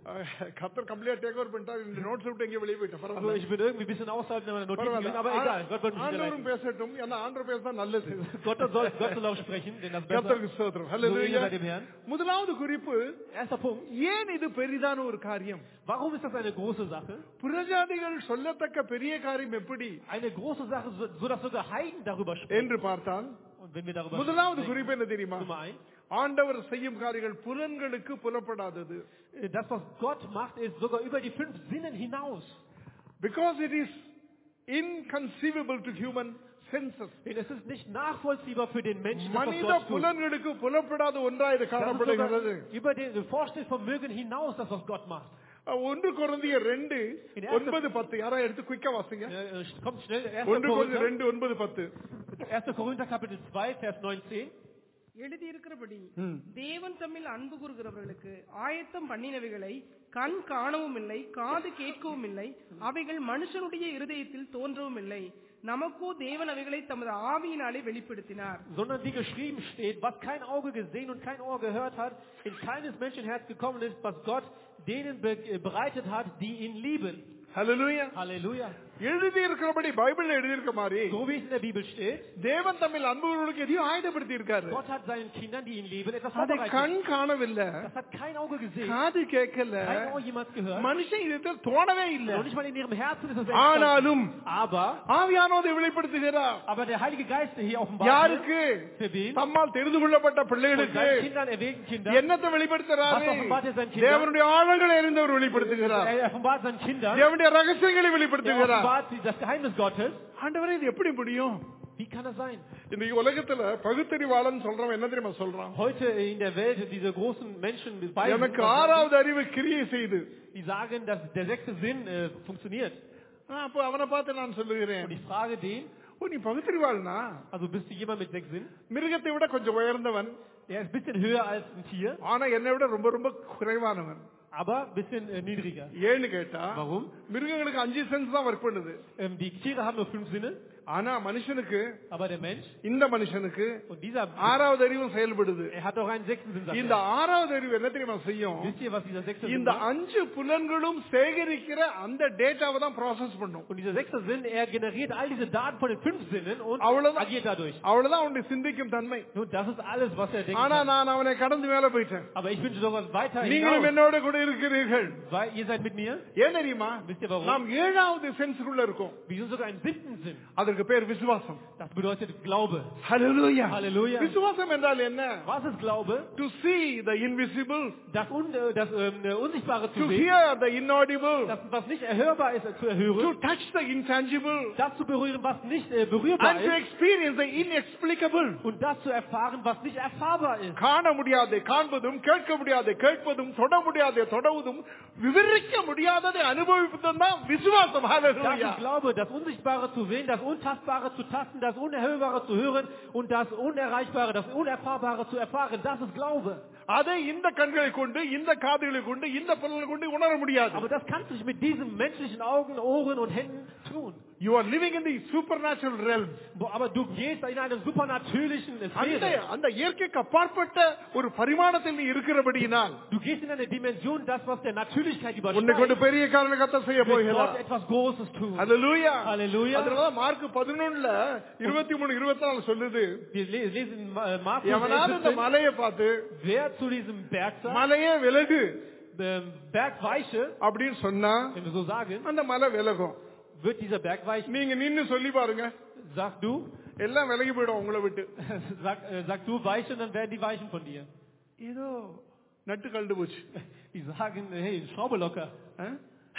S2: கத்தர் கம்ப்ளீட்டா டேக் ஓவர் பண்ணிட்டா இந்த நோட்ஸ் விட்டு எங்க வெளியே போயிட்டேன்
S3: Also
S2: பரவாயில்ல
S3: ich bin irgendwie ein bisschen außerhalb meiner Notizen
S2: பரவாயில்ல
S3: gewesen, aber egal. Gott wird mich
S2: ஆண்டவரும்
S3: wieder
S2: பேசட்டும் ஏன்னா ஆண்டவர் பேச தான் நல்லது
S3: Gott soll, Gott soll auch sprechen, denn das ist besser.
S2: கத்தருக்கு ஸ்தோத்திரம்
S3: So
S2: ஹalleluya
S3: bei dem Herrn.
S2: முதலாவது குறிப்பு
S3: Erster Punkt.
S2: ஏன் இது பெரிதான ஒரு காரியம்
S3: Warum ist das eine große Sache?
S2: புறஜாதிகள் சொல்லத்தக்க பெரிய காரியம் எப்படி
S3: Eine große Sache, so, so dass sogar Heiden darüber sprechen.
S2: என்று பார்த்தால்
S3: Und wenn wir darüber
S2: முதலாவது
S3: sprechen,
S2: குறிப்பு என்ன தெரியுமா
S3: Nummer eins,
S2: ஆண்டவர் செய்யும் காரியங்கள் புலன்களுக்கு புலப்படாதது
S3: äh, das, was Gott macht, ist sogar über die fünf Sinnen hinaus.
S2: Because it is inconceivable to human senses
S3: Denn es ist nicht nachvollziehbar für den Menschen, das, was
S2: மனித
S3: Gott tut.
S2: புலன்களுக்கு புலப்படாத ஒன்றா இது
S3: Das ist
S2: காணப்படுகிறது
S3: sogar über den Vorstellungsvermögen hinaus, das, was Gott macht.
S2: ஒன்று குழந்தைய ரெண்டு
S3: In erster-
S2: ஒன்பது பத்து யாரா எடுத்து குயிக்கா வாசிங்க
S3: Äh, äh, kommt schnell, 1.
S2: ஒன்று குழந்தை
S3: Korinther,
S2: ரெண்டு ஒன்பது பத்து
S3: 1. Korinther Kapitel 2, Vers 19.
S4: எழுதியிருக்கிறபடி தேவன் தம்மில் அன்பு கூறுகிறவர்களுக்கு ஆயத்தம் பண்ணினவைகளை கண் காணவும் இல்லை காது கேட்கவும் இல்லை அவைகள் மனுஷனுடைய இருதயத்தில் தோன்றவும் இல்லை நமக்கோ தேவன் அவைகளை தமது ஆவியினாலே வெளிப்படுத்தினார்
S3: sondern wie geschrieben steht, was kein Auge gesehen und kein Ohr gehört hat, in keines Menschen Herz gekommen ist, was Gott denen be äh, bereitet hat, die ihn lieben.
S2: Hallelujah
S3: Halleluja.
S2: எழுதி இருக்கிறபடி பைபிள்ல எழுதி இருக்க மாதிரி
S3: So wie es in der Bibel steht,
S2: தேவன் தமிழ் அன்புகளுக்கு எதையும் ஆயுதப்படுத்தி இருக்காரு
S3: Gott hat seinen Kindern, die ihn lieben, etwas
S2: அதை
S3: vorbereitet.
S2: கண் காணவில்லை
S3: Das hat kein Auge gesehen,
S2: காது கேட்கல
S3: kein Ohr jemals gehört.
S2: மனுஷன் இதத்தில் தோணவே இல்லை
S3: Und nicht mal in ihrem Herzen ist es
S2: ஆனாலும்
S3: entstanden. Aber,
S2: ஆவியானோதை வெளிப்படுத்துகிறார்
S3: aber der Heilige Geist der hier offenbart
S2: யாருக்கு
S3: wird, für wen?
S2: தம்மால் தெரிந்து கொள்ளப்பட்ட
S3: Von
S2: பிள்ளைகளுக்கு
S3: seinen Kindern, erwählten Kindern.
S2: என்னத்தை வெளிப்படுத்துறாரு
S3: Was offenbart er seinen Kindern?
S2: தேவனுடைய ஆழங்களை அறிந்தவர் வெளிப்படுத்துகிறார்
S3: Er offenbart seinen Kindern.
S2: தேவனுடைய ரகசியங்களை
S3: Er
S2: வெளிப்படுத்துகிறார்
S3: offenbart sie- das Geheimnis Gottes.
S2: ஆண்டவரே இது எப்படி முடியும்
S3: Wie kann das sein?
S2: இந்த உலகத்துல பகுத்தறிவாளன் சொல்றவன் என்ன தெரியுமா சொல்றான்
S3: Heute in der Welt, diese großen Menschen,
S2: எனக்கு
S3: Weisen,
S2: ஆறாவது அறிவு கிரியை செய்து
S3: die sagen, dass der sechste Sinn äh, funktioniert.
S2: ஆ, அப்ப அவனை பார்த்து நான் சொல்லுகிறேன்
S3: Und ich frage den,
S2: ஓ நீ பகுத்தறிவாளனா
S3: also bist du jemand mit sechs Sinnen?
S2: மிருகத்தை விட கொஞ்சம் உயர்ந்தவன்
S3: Er ist ein bisschen höher als ein Tier,
S2: ஆனா என்னை விட ரொம்ப ரொம்ப குறைவானவன்
S3: aber ein bisschen äh, niedriger.
S2: ஏன்னு கேட்டா
S3: Warum?
S2: மிருகங்களுக்கு அஞ்சு சென்ஸ் தான் ஒர்க் பண்ணுது
S3: Ähm, die Tiere haben nur fünf Sinne,
S2: ஆனா மனுஷனுக்கு
S3: aber der Mensch,
S2: இந்த மனுஷனுக்கு
S3: und dieser,
S2: ஆறாவது அறிவும் செயல்படுது
S3: er hat auch einen sechsten Sinn. sagt
S2: இந்த
S3: er.
S2: ஆறாவது அறிவு என்ன தெரியுமா செய்யும்
S3: Wisst ihr, was dieser sechste Sinn
S2: இந்த
S3: macht?
S2: அஞ்சு புலன்களும் சேகரிக்கிற அந்த டேட்டாவை தான் ப்ராசஸ் பண்ணும்
S3: Und dieser sechste Sinn, er generiert all diese Daten von den fünf Sinnen und
S2: அவ்வளவுதான்.
S3: agiert dadurch.
S2: அவ்வளவுதான் அவனுடைய சிந்திக்கும் தன்மை
S3: Nun, das ist alles, was er denkt.
S2: ஆனா நான் அவனை கடந்து மேல போயிட்டேன்
S3: Aber ich bin sogar weiter
S2: நீங்களும்
S3: hinaus,
S2: என்னோட கூட இருக்கிறீர்கள்
S3: weil ihr seid mit mir.
S2: ஏன் தெரியுமா
S3: Wisst ihr warum?
S2: நாம் ஏழாவது சென்ஸுக்குள்ள இருக்கோம்
S3: Wir sind sogar im siebten Sinn.
S2: அதற்கு பேர் விசுவாசம்
S3: Das bedeutet Glaube.
S2: Halleluja.
S3: Halleluja.
S2: விசுவாசம் என்றால் என்ன
S3: Was ist Glaube?
S2: To see the invisible
S3: Das, Un äh, das ähm, äh, Unsichtbare
S2: to
S3: zu sehen,
S2: hear the inaudible
S3: das, was nicht erhörbar ist, äh, zu
S2: to
S3: erhören,
S2: touch the intangible
S3: das zu berühren, was nicht äh, berührbar
S2: and to
S3: ist,
S2: experience the inexplicable
S3: und das zu erfahren, was nicht erfahrbar ist.
S2: காண முடியாதை காண்பதும் கேட்க முடியாதை கேட்பதும் தொட முடியாதை தொடவுதும் விவரிக்க முடியாததை அனுபவிப்பதும் தான் விசுவாசம்
S3: Das
S2: Halleluja.
S3: ist Glaube, das Unsichtbare zu sehen, das Untastbare zu tasten, das Unerhörbare zu hören und das Unerreichbare, das Unerfahrbare zu erfahren. Das ist Glaube.
S2: அதை இந்த கண்களை கொண்டு இந்த காதுகளை கொண்டு இந்த புலனை கொண்டு உணர முடியாது
S3: Aber das kannst du nicht mit diesen menschlichen Augen, Ohren und Händen tun.
S2: You are living in the supernatural realm.
S3: Bo- Aber du gehst in einem supernatürlichen
S2: அந்த
S3: Sphäre.
S2: அந்த இயற்கைக்கு அப்பாற்பட்ட ஒரு பரிமாணத்தில் நீ இருக்கிறபடியினால்
S3: Du gehst in eine Dimension, das, was der Natürlichkeit
S2: உன்னை கொண்டு
S3: übersteigt,
S2: பெரிய காரண கத்த செய்ய
S3: wird Gott
S2: போகிறார்
S3: etwas Großes tun.
S2: Halleluja.
S3: Halleluja.
S2: அதனாலதான் மார்க் பதினொன்னுல இருபத்தி மூணு இருபத்தி நாலு சொல்லுது
S3: Wir le- lesen in Ma- äh, Markus
S2: எவனாவது இந்த
S3: 11,
S2: மலையை பார்த்து
S3: wer zu diesem Berg sagt,
S2: மலையே விலகு
S3: ähm, Berg weiche,
S2: அப்படின்னு சொன்னா
S3: wenn wir so sagen,
S2: அந்த மலை விலகும்
S3: wird dieser Berg weichen.
S2: நீங்க நின்னு சொல்லி பாருங்க
S3: Sag du,
S2: எல்லாம் விலகி போயிடும் உங்களை விட்டு
S3: sag, äh, sag du weiche, dann werden die weichen von dir.
S2: ஏதோ நட்டு கண்டு போச்சு
S3: Die sagen, hey, Schraube locker.
S2: ஆ?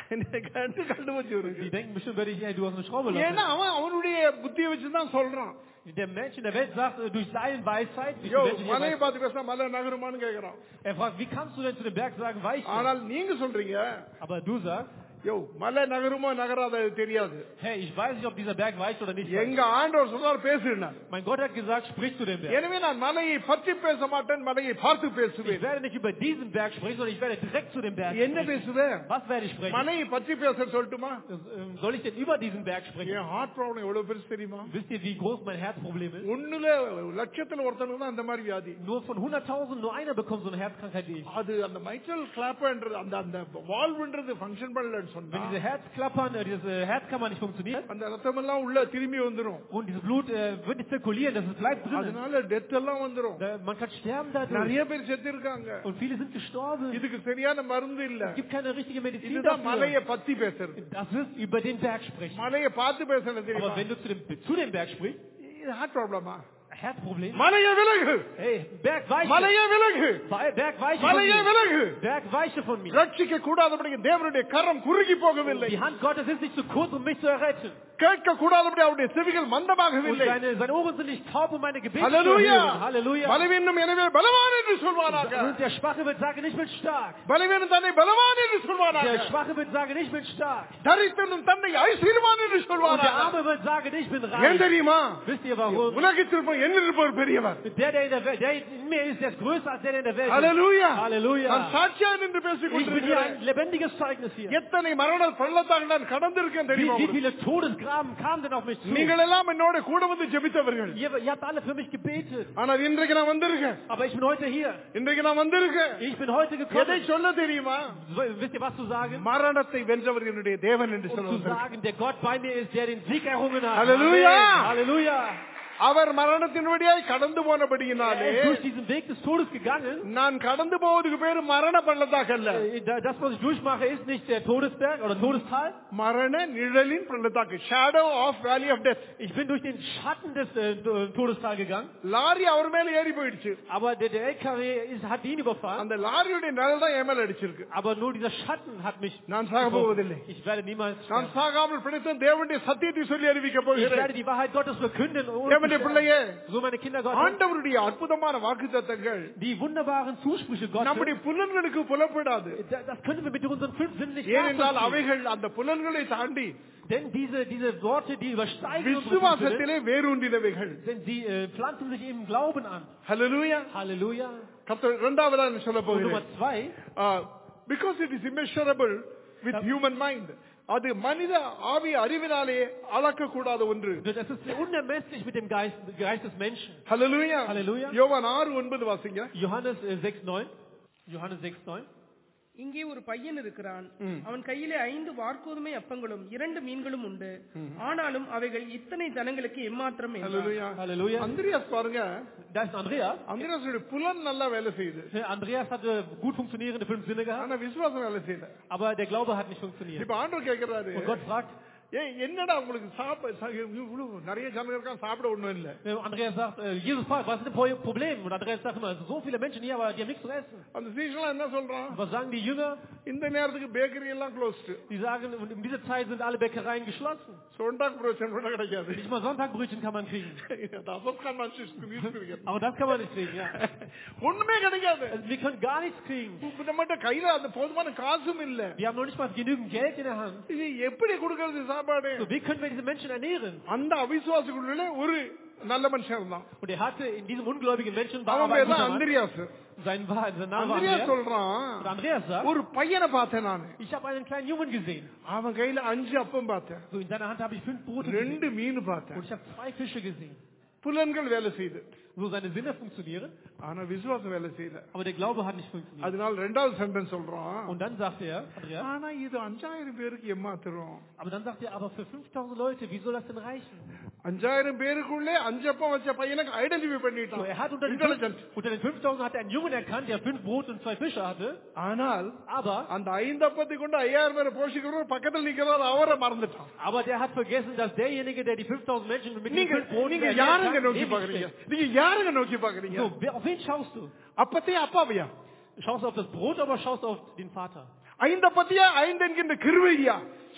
S2: நட்டு கண்டு போச்சு இவருக்கு.
S3: Die denken bestimmt, werde ich, hey, du hast eine Schraube
S2: ஏன்னா
S3: locker.
S2: அவன் அவனுடைய புத்தியை வச்சுதான் சொல்றான்
S3: Der Mensch in der Welt sagt, äh, durch seine Weisheit, durch
S2: yo
S3: die Menschen, die
S2: மலையை
S3: Weisheit,
S2: பார்த்து பேசினா மலை நகருமான்னு கேக்குறான்
S3: er fragt, wie kannst du denn zu dem Berg sagen, weiche?
S2: ஆனால் நீங்க சொல்றீங்க
S3: Aber du sagst,
S2: யோ மலை நகருமோ நகராத அது தெரியாது
S3: Hey, ich weiß nicht, ob dieser Berg weicht oder nicht. weicht.
S2: எங்க ஆண்டவர் சொன்னார் பேசுனா
S3: Mein Gott hat gesagt, sprich zu dem Berg.
S2: எனவே நான் மலையை பற்றி பேச மாட்டேன் மலையை பார்த்து
S3: Ich
S2: பேசுவேன்
S3: werde nicht über diesen Berg sprechen, sondern ich werde direkt zu dem Berg
S2: என்ன
S3: sprechen.
S2: பேசுவேன்
S3: Was werde ich sprechen?
S2: மலையை பற்றி பேச சொல்லட்டுமா
S3: Ähm, Soll ich denn über diesen Berg sprechen?
S2: என் ஹார்ட் ப்ராப்ளம் எவ்வளவு பெருசு தெரியுமா
S3: Wisst ihr, wie groß mein Herzproblem ist?
S2: ஒண்ணுல லட்சத்துல ஒருத்தனுக்கு தான் அந்த மாதிரி வியாதி
S3: Nur von 100.000 nur einer bekommt so eine Herzkrankheit wie ich.
S2: அது அந்த மைச்சல் கிளாப்ன்றது அந்த அந்த வால்வ்ன்றது ஃபங்க்ஷன் பண்ணலன்னு சொன்னா
S3: Wenn diese Herzklappern, äh, diese Herzkammer nicht funktioniert
S2: அந்த ரத்தம் எல்லாம் உள்ள திரும்பி வந்துரும்
S3: und dieses Blut äh, wird nicht zirkulieren, das bleibt drin.
S2: அதனால டெத் எல்லாம் வந்துரும்
S3: Da, man kann sterben dadurch.
S2: நிறைய பேர் செத்து இருக்காங்க
S3: Und viele sind gestorben.
S2: இதுக்கு சரியான மருந்து இல்ல
S3: Es gibt keine richtige Medizin
S2: இதுதான்
S3: dafür.
S2: மலையை பத்தி பேசுறது
S3: Das ist über den Berg sprechen.
S2: மலையை பார்த்து பேசுறது
S3: Aber
S2: தெரியுமா
S3: wenn du zu dem, zu dem Berg sprichst,
S2: இது ஹார்ட் ப்ராப்ளமா
S3: Herzproblem,
S2: மலையை விலகு
S3: hey, Berg weiche,
S2: மலையை விலகு
S3: Wei- Berg weiche von
S2: மலையை
S3: mir.
S2: விலகு
S3: Berg weiche von mir.
S2: ரட்சிக்க கூடாதபடி தேவனுடைய கரம் குறுகி போகவில்லை
S3: Die Hand Gottes ist nicht zu kurz, um mich zu erretten.
S2: கேட்க கூடாதபடி அவருடைய செவிகள்
S3: Und
S2: மந்தமாகவில்லை
S3: seine, seine Ohren sind nicht taub, um meine Gebete zu
S2: Halleluja
S3: hören. Halleluja.
S2: பலவீனம் எனவே பலவான் என்று சொல்வானாக
S3: Und der Schwache wird sagen, ich bin stark.
S2: பலவீனம் தன்னை பலவான் என்று சொல்வானாக
S3: Der Schwache wird sagen, ich bin stark.
S2: தரித்திரனும் தன்னை ஐஸ்வர்யவான் என்று
S3: Und der
S2: சொல்வானாக
S3: Arme wird sagen, ich bin
S2: ஏன்
S3: reich.
S2: தெரியுமா
S3: Wisst ihr warum?
S2: உலகத்தில் போய் என்ன இருப்பவர் பெரியவர்
S3: Der, der in der Welt, der in mir ist, der ist größer als der, der in der Welt ist.
S2: Halleluja
S3: Halleluja.
S2: நான் சாட்சியா நின்று பேசிக்
S3: Ich bin hier
S2: கொண்டிருக்கிறேன்
S3: ein lebendiges Zeugnis hier.
S2: எத்தனை மரண பள்ளத்தாக நான் கடந்திருக்கேன்
S3: Wie,
S2: தெரியுமா
S3: wie
S2: உங்களுக்கு?
S3: viele Todesgraben kamen denn auf mich zu?
S2: நீங்கள் எல்லாம் என்னோட கூட வந்து ஜெபித்தவர்கள்
S3: Ihr, ihr habt alle für mich gebetet.
S2: ஆனால் இன்றைக்கு நான் வந்திருக்கேன்
S3: Aber ich bin heute hier.
S2: இன்றைக்கு நான் வந்திருக்கேன்
S3: Ich bin heute
S2: எதை
S3: gekommen.
S2: சொல்ல தெரியுமா
S3: So, wisst ihr, was zu sagen?
S2: மரணத்தை வென்றவர் என்னுடைய தேவன் என்று
S3: Um zu
S2: சொல்லுவார்கள்
S3: sagen, der Gott bei mir ist, der den Sieg errungen hat.
S2: Halleluja.
S3: Amen. Halleluja.
S2: அவர் மரணத்தின் வழியாய் கடந்து போனபடியினாலே
S3: Er ist durch diesen Weg des Todes gegangen.
S2: நான் கடந்து போவதுக்கு பேரு மரண பள்ளத்தாக அல்ல
S3: Äh, da- Das, was ich durchmache, ist nicht der Todesberg oder Todestal.
S2: மரண நிழலின் பள்ளத்தாக்கு shadow of valley of death
S3: Ich bin durch den Schatten des äh, Todestal gegangen.
S2: Lorry அவர் மேல ஏறி போயிடுச்சு
S3: Aber der, der LKW ist, hat ihn überfahren.
S2: அந்த லாரியுடைய நிழல் தான் என் மேல அடிச்சிருக்கு
S3: Aber nur dieser Schatten hat mich.
S2: நான் சாக போவதில்லை
S3: Ich werde niemals.
S2: நான்
S3: sterben.
S2: சாகாமல் பிடித்த தேவனுடைய சத்தியத்தை சொல்லி அறிவிக்க
S3: Ich
S2: போகிறேன்
S3: werde die Wahrheit Gottes verkünden. ohne zu
S2: தேவனுடைய
S3: sterben.
S2: பிள்ளையே
S3: So meine Kinder Gottes.
S2: ஆண்டவருடைய அற்புதமான வாக்குத்தத்தங்கள்
S3: Die wunderbaren Zusprüche Gottes.
S2: நம்முடைய புலன்களுக்கு புலப்படாது
S3: da- Das können wir mit unseren fünf Sinnen nicht
S2: ஏனென்றால்
S3: nachvollziehen.
S2: அவைகள் அந்த புலன்களை தாண்டி
S3: Denn diese, diese Worte, die übersteigen unsere fünf Sinne,
S2: விசுவாசத்திலே வேரூன்றினவைகள்
S3: denn sie äh, pflanzen sich im Glauben an.
S2: Hallelujah
S3: Halleluja.
S2: கர்த்தர் இரண்டாவதா நான் சொல்ல
S3: Und Nummer
S2: போகிறேன்
S3: zwei,
S2: because it is immeasurable with human mind அது மனித ஆவி அறிவினாலே அளக்கக்கூடாத ஒன்று
S3: das ist unermesslich mit dem Geist, Geist des Menschen.
S2: ஹalleluya
S3: Hallelujah.
S2: யோவான் ஆறு ஒன்பது வாசிங்க
S3: Johannes äh, 6,9. Johannes 6,9.
S4: இங்கே ஒரு பையன் இருக்கிறான் அவன் கையிலே ஐந்து வார்கோதுமை அப்பங்களும் இரண்டு மீன்களும் உண்டு ஆனாலும் அவைகள் இத்தனை ஜனங்களுக்கு எம்மாத்திரம் என்றார்.
S2: ஹalleluya
S3: Halleluja.
S2: அந்திரியாஸ் பாருங்க
S3: Da ist Andreas.
S2: அந்திரியாஸுடைய புலன் நல்லா வேலை செய்யுது
S3: Andreas hatte gut funktionierende fünf Sinne gehabt,
S2: ஆனா விசுவாசம் வேலை செய்யல
S3: aber der Glaube hat nicht funktioniert.
S2: இப்ப ஆண்டவர் கேக்குறாரு
S3: Und Gott fragt,
S2: ஏய் என்னடா உங்களுக்கு சாப்பிட சா- இவ்வளவு நிறைய ஜனங்க இருக்காங்க சாப்பிட ஒண்ணும் இல்ல
S3: äh, Andreas sagt, äh, Jesus fragt, was ist denn euer Problem? Und Andreas sagt immer, es sind so viele Menschen hier, aber die haben nichts zu essen.
S2: அந்த சீசன்லாம் என்ன சொல்றான்
S3: Was sagen die Jünger?
S2: இந்த நேரத்துக்கு bakery எல்லாம் closed
S3: Die sagen, und in dieser Zeit sind alle Bäckereien geschlossen.
S2: சொண்டாக் புரோச்சன் கூட கிடைக்காது
S3: Nicht mal Sonntagbrötchen kann man kriegen.
S2: Das kann man sich nicht
S3: Aber das kann man nicht kriegen, ja.
S2: ஒண்ணுமே கிடைக்காது
S3: Also wir können gar nichts kriegen.
S2: நம்மகிட்ட கையில அந்த போதுமான காசும் இல்ல
S3: Wir haben noch nicht mal genügend Geld in der Hand.
S2: இது எப்படி கொடுக்கறது சாப்பாடு
S3: So, wie können wir diese Menschen ernähren?
S2: அந்த அவிசுவாசிக்குள்ள ஒரு நல்ல மனுஷன் இருந்தான்
S3: Und er hatte in diesem ungläubigen Menschen war
S2: அவன்
S3: aber ein
S2: பேர் தான்
S3: guter Mann.
S2: அந்திரியாஸ்
S3: Sein, Wahr- sein Name war
S2: அந்திரியாஸ்
S3: Andreas.
S2: சொல்றான்
S3: Und Andreas sagt,
S2: ஒரு பையனை பார்த்தேன் நானு
S3: ich habe einen kleinen Jungen gesehen.
S2: அவன் கையில அஞ்சு அப்பம் பார்த்தேன்
S3: So in seiner Hand habe ich fünf Brote gesehen.
S2: ரெண்டு மீன்
S3: Und
S2: பார்த்தேன்
S3: ich habe zwei Fische gesehen.
S2: புலன்கள் வேலை செய்யுது
S3: So seine Sinne funktionieren,
S2: ஆனா விசுவாசம் வேலை செய்யல
S3: aber der Glaube hat nicht funktioniert.
S2: அதனால ரெண்டாவது சென்டென்ஸ் சொல்றான்
S3: Und dann sagt er, Andreas,
S2: ஆனா இது அஞ்சாயிரம் பேருக்கு ஏமாத்துறோம்
S3: aber dann sagt er, aber für 5000 Leute, wie soll das denn reichen?
S2: அஞ்சாயிரம் பேருக்குள்ளே அஞ்சப்பம் வச்ச பையனுக்கு ஐடென்டிஃபை
S3: So,
S2: பண்ணிட்டான்
S3: er hat unter den,
S2: Intelligent.
S3: fünf, unter den 5000 hat er einen Jungen erkannt, der fünf Brote und zwei Fische hatte,
S2: ஆனால்
S3: aber,
S2: அந்த ஐந்தப்பத்தை கொண்டு ஐயாயிரம் பேரை போஷிக்கிறவர் பக்கத்தில் நிக்கிறார் அவரை மறந்துட்டான்
S3: aber der hat vergessen, dass derjenige, der die 5000 Menschen mit den
S2: நீங்க
S3: fünf Broten
S2: நீங்க
S3: ernährt
S2: யாருங்க
S3: hat,
S2: நோக்கி
S3: neben
S2: பாக்குறீங்க
S3: steht.
S2: நீங்க யாருங்க நோக்கி பாக்குறீங்க
S3: So, wer, auf wen schaust du?
S2: அப்பத்தையா அப்பாவையா
S3: Schaust du auf das Brot, aber schaust du auf den Vater?
S2: ஐந்தப்பத்தியா ஐந்து என்கின்ற கிருவையா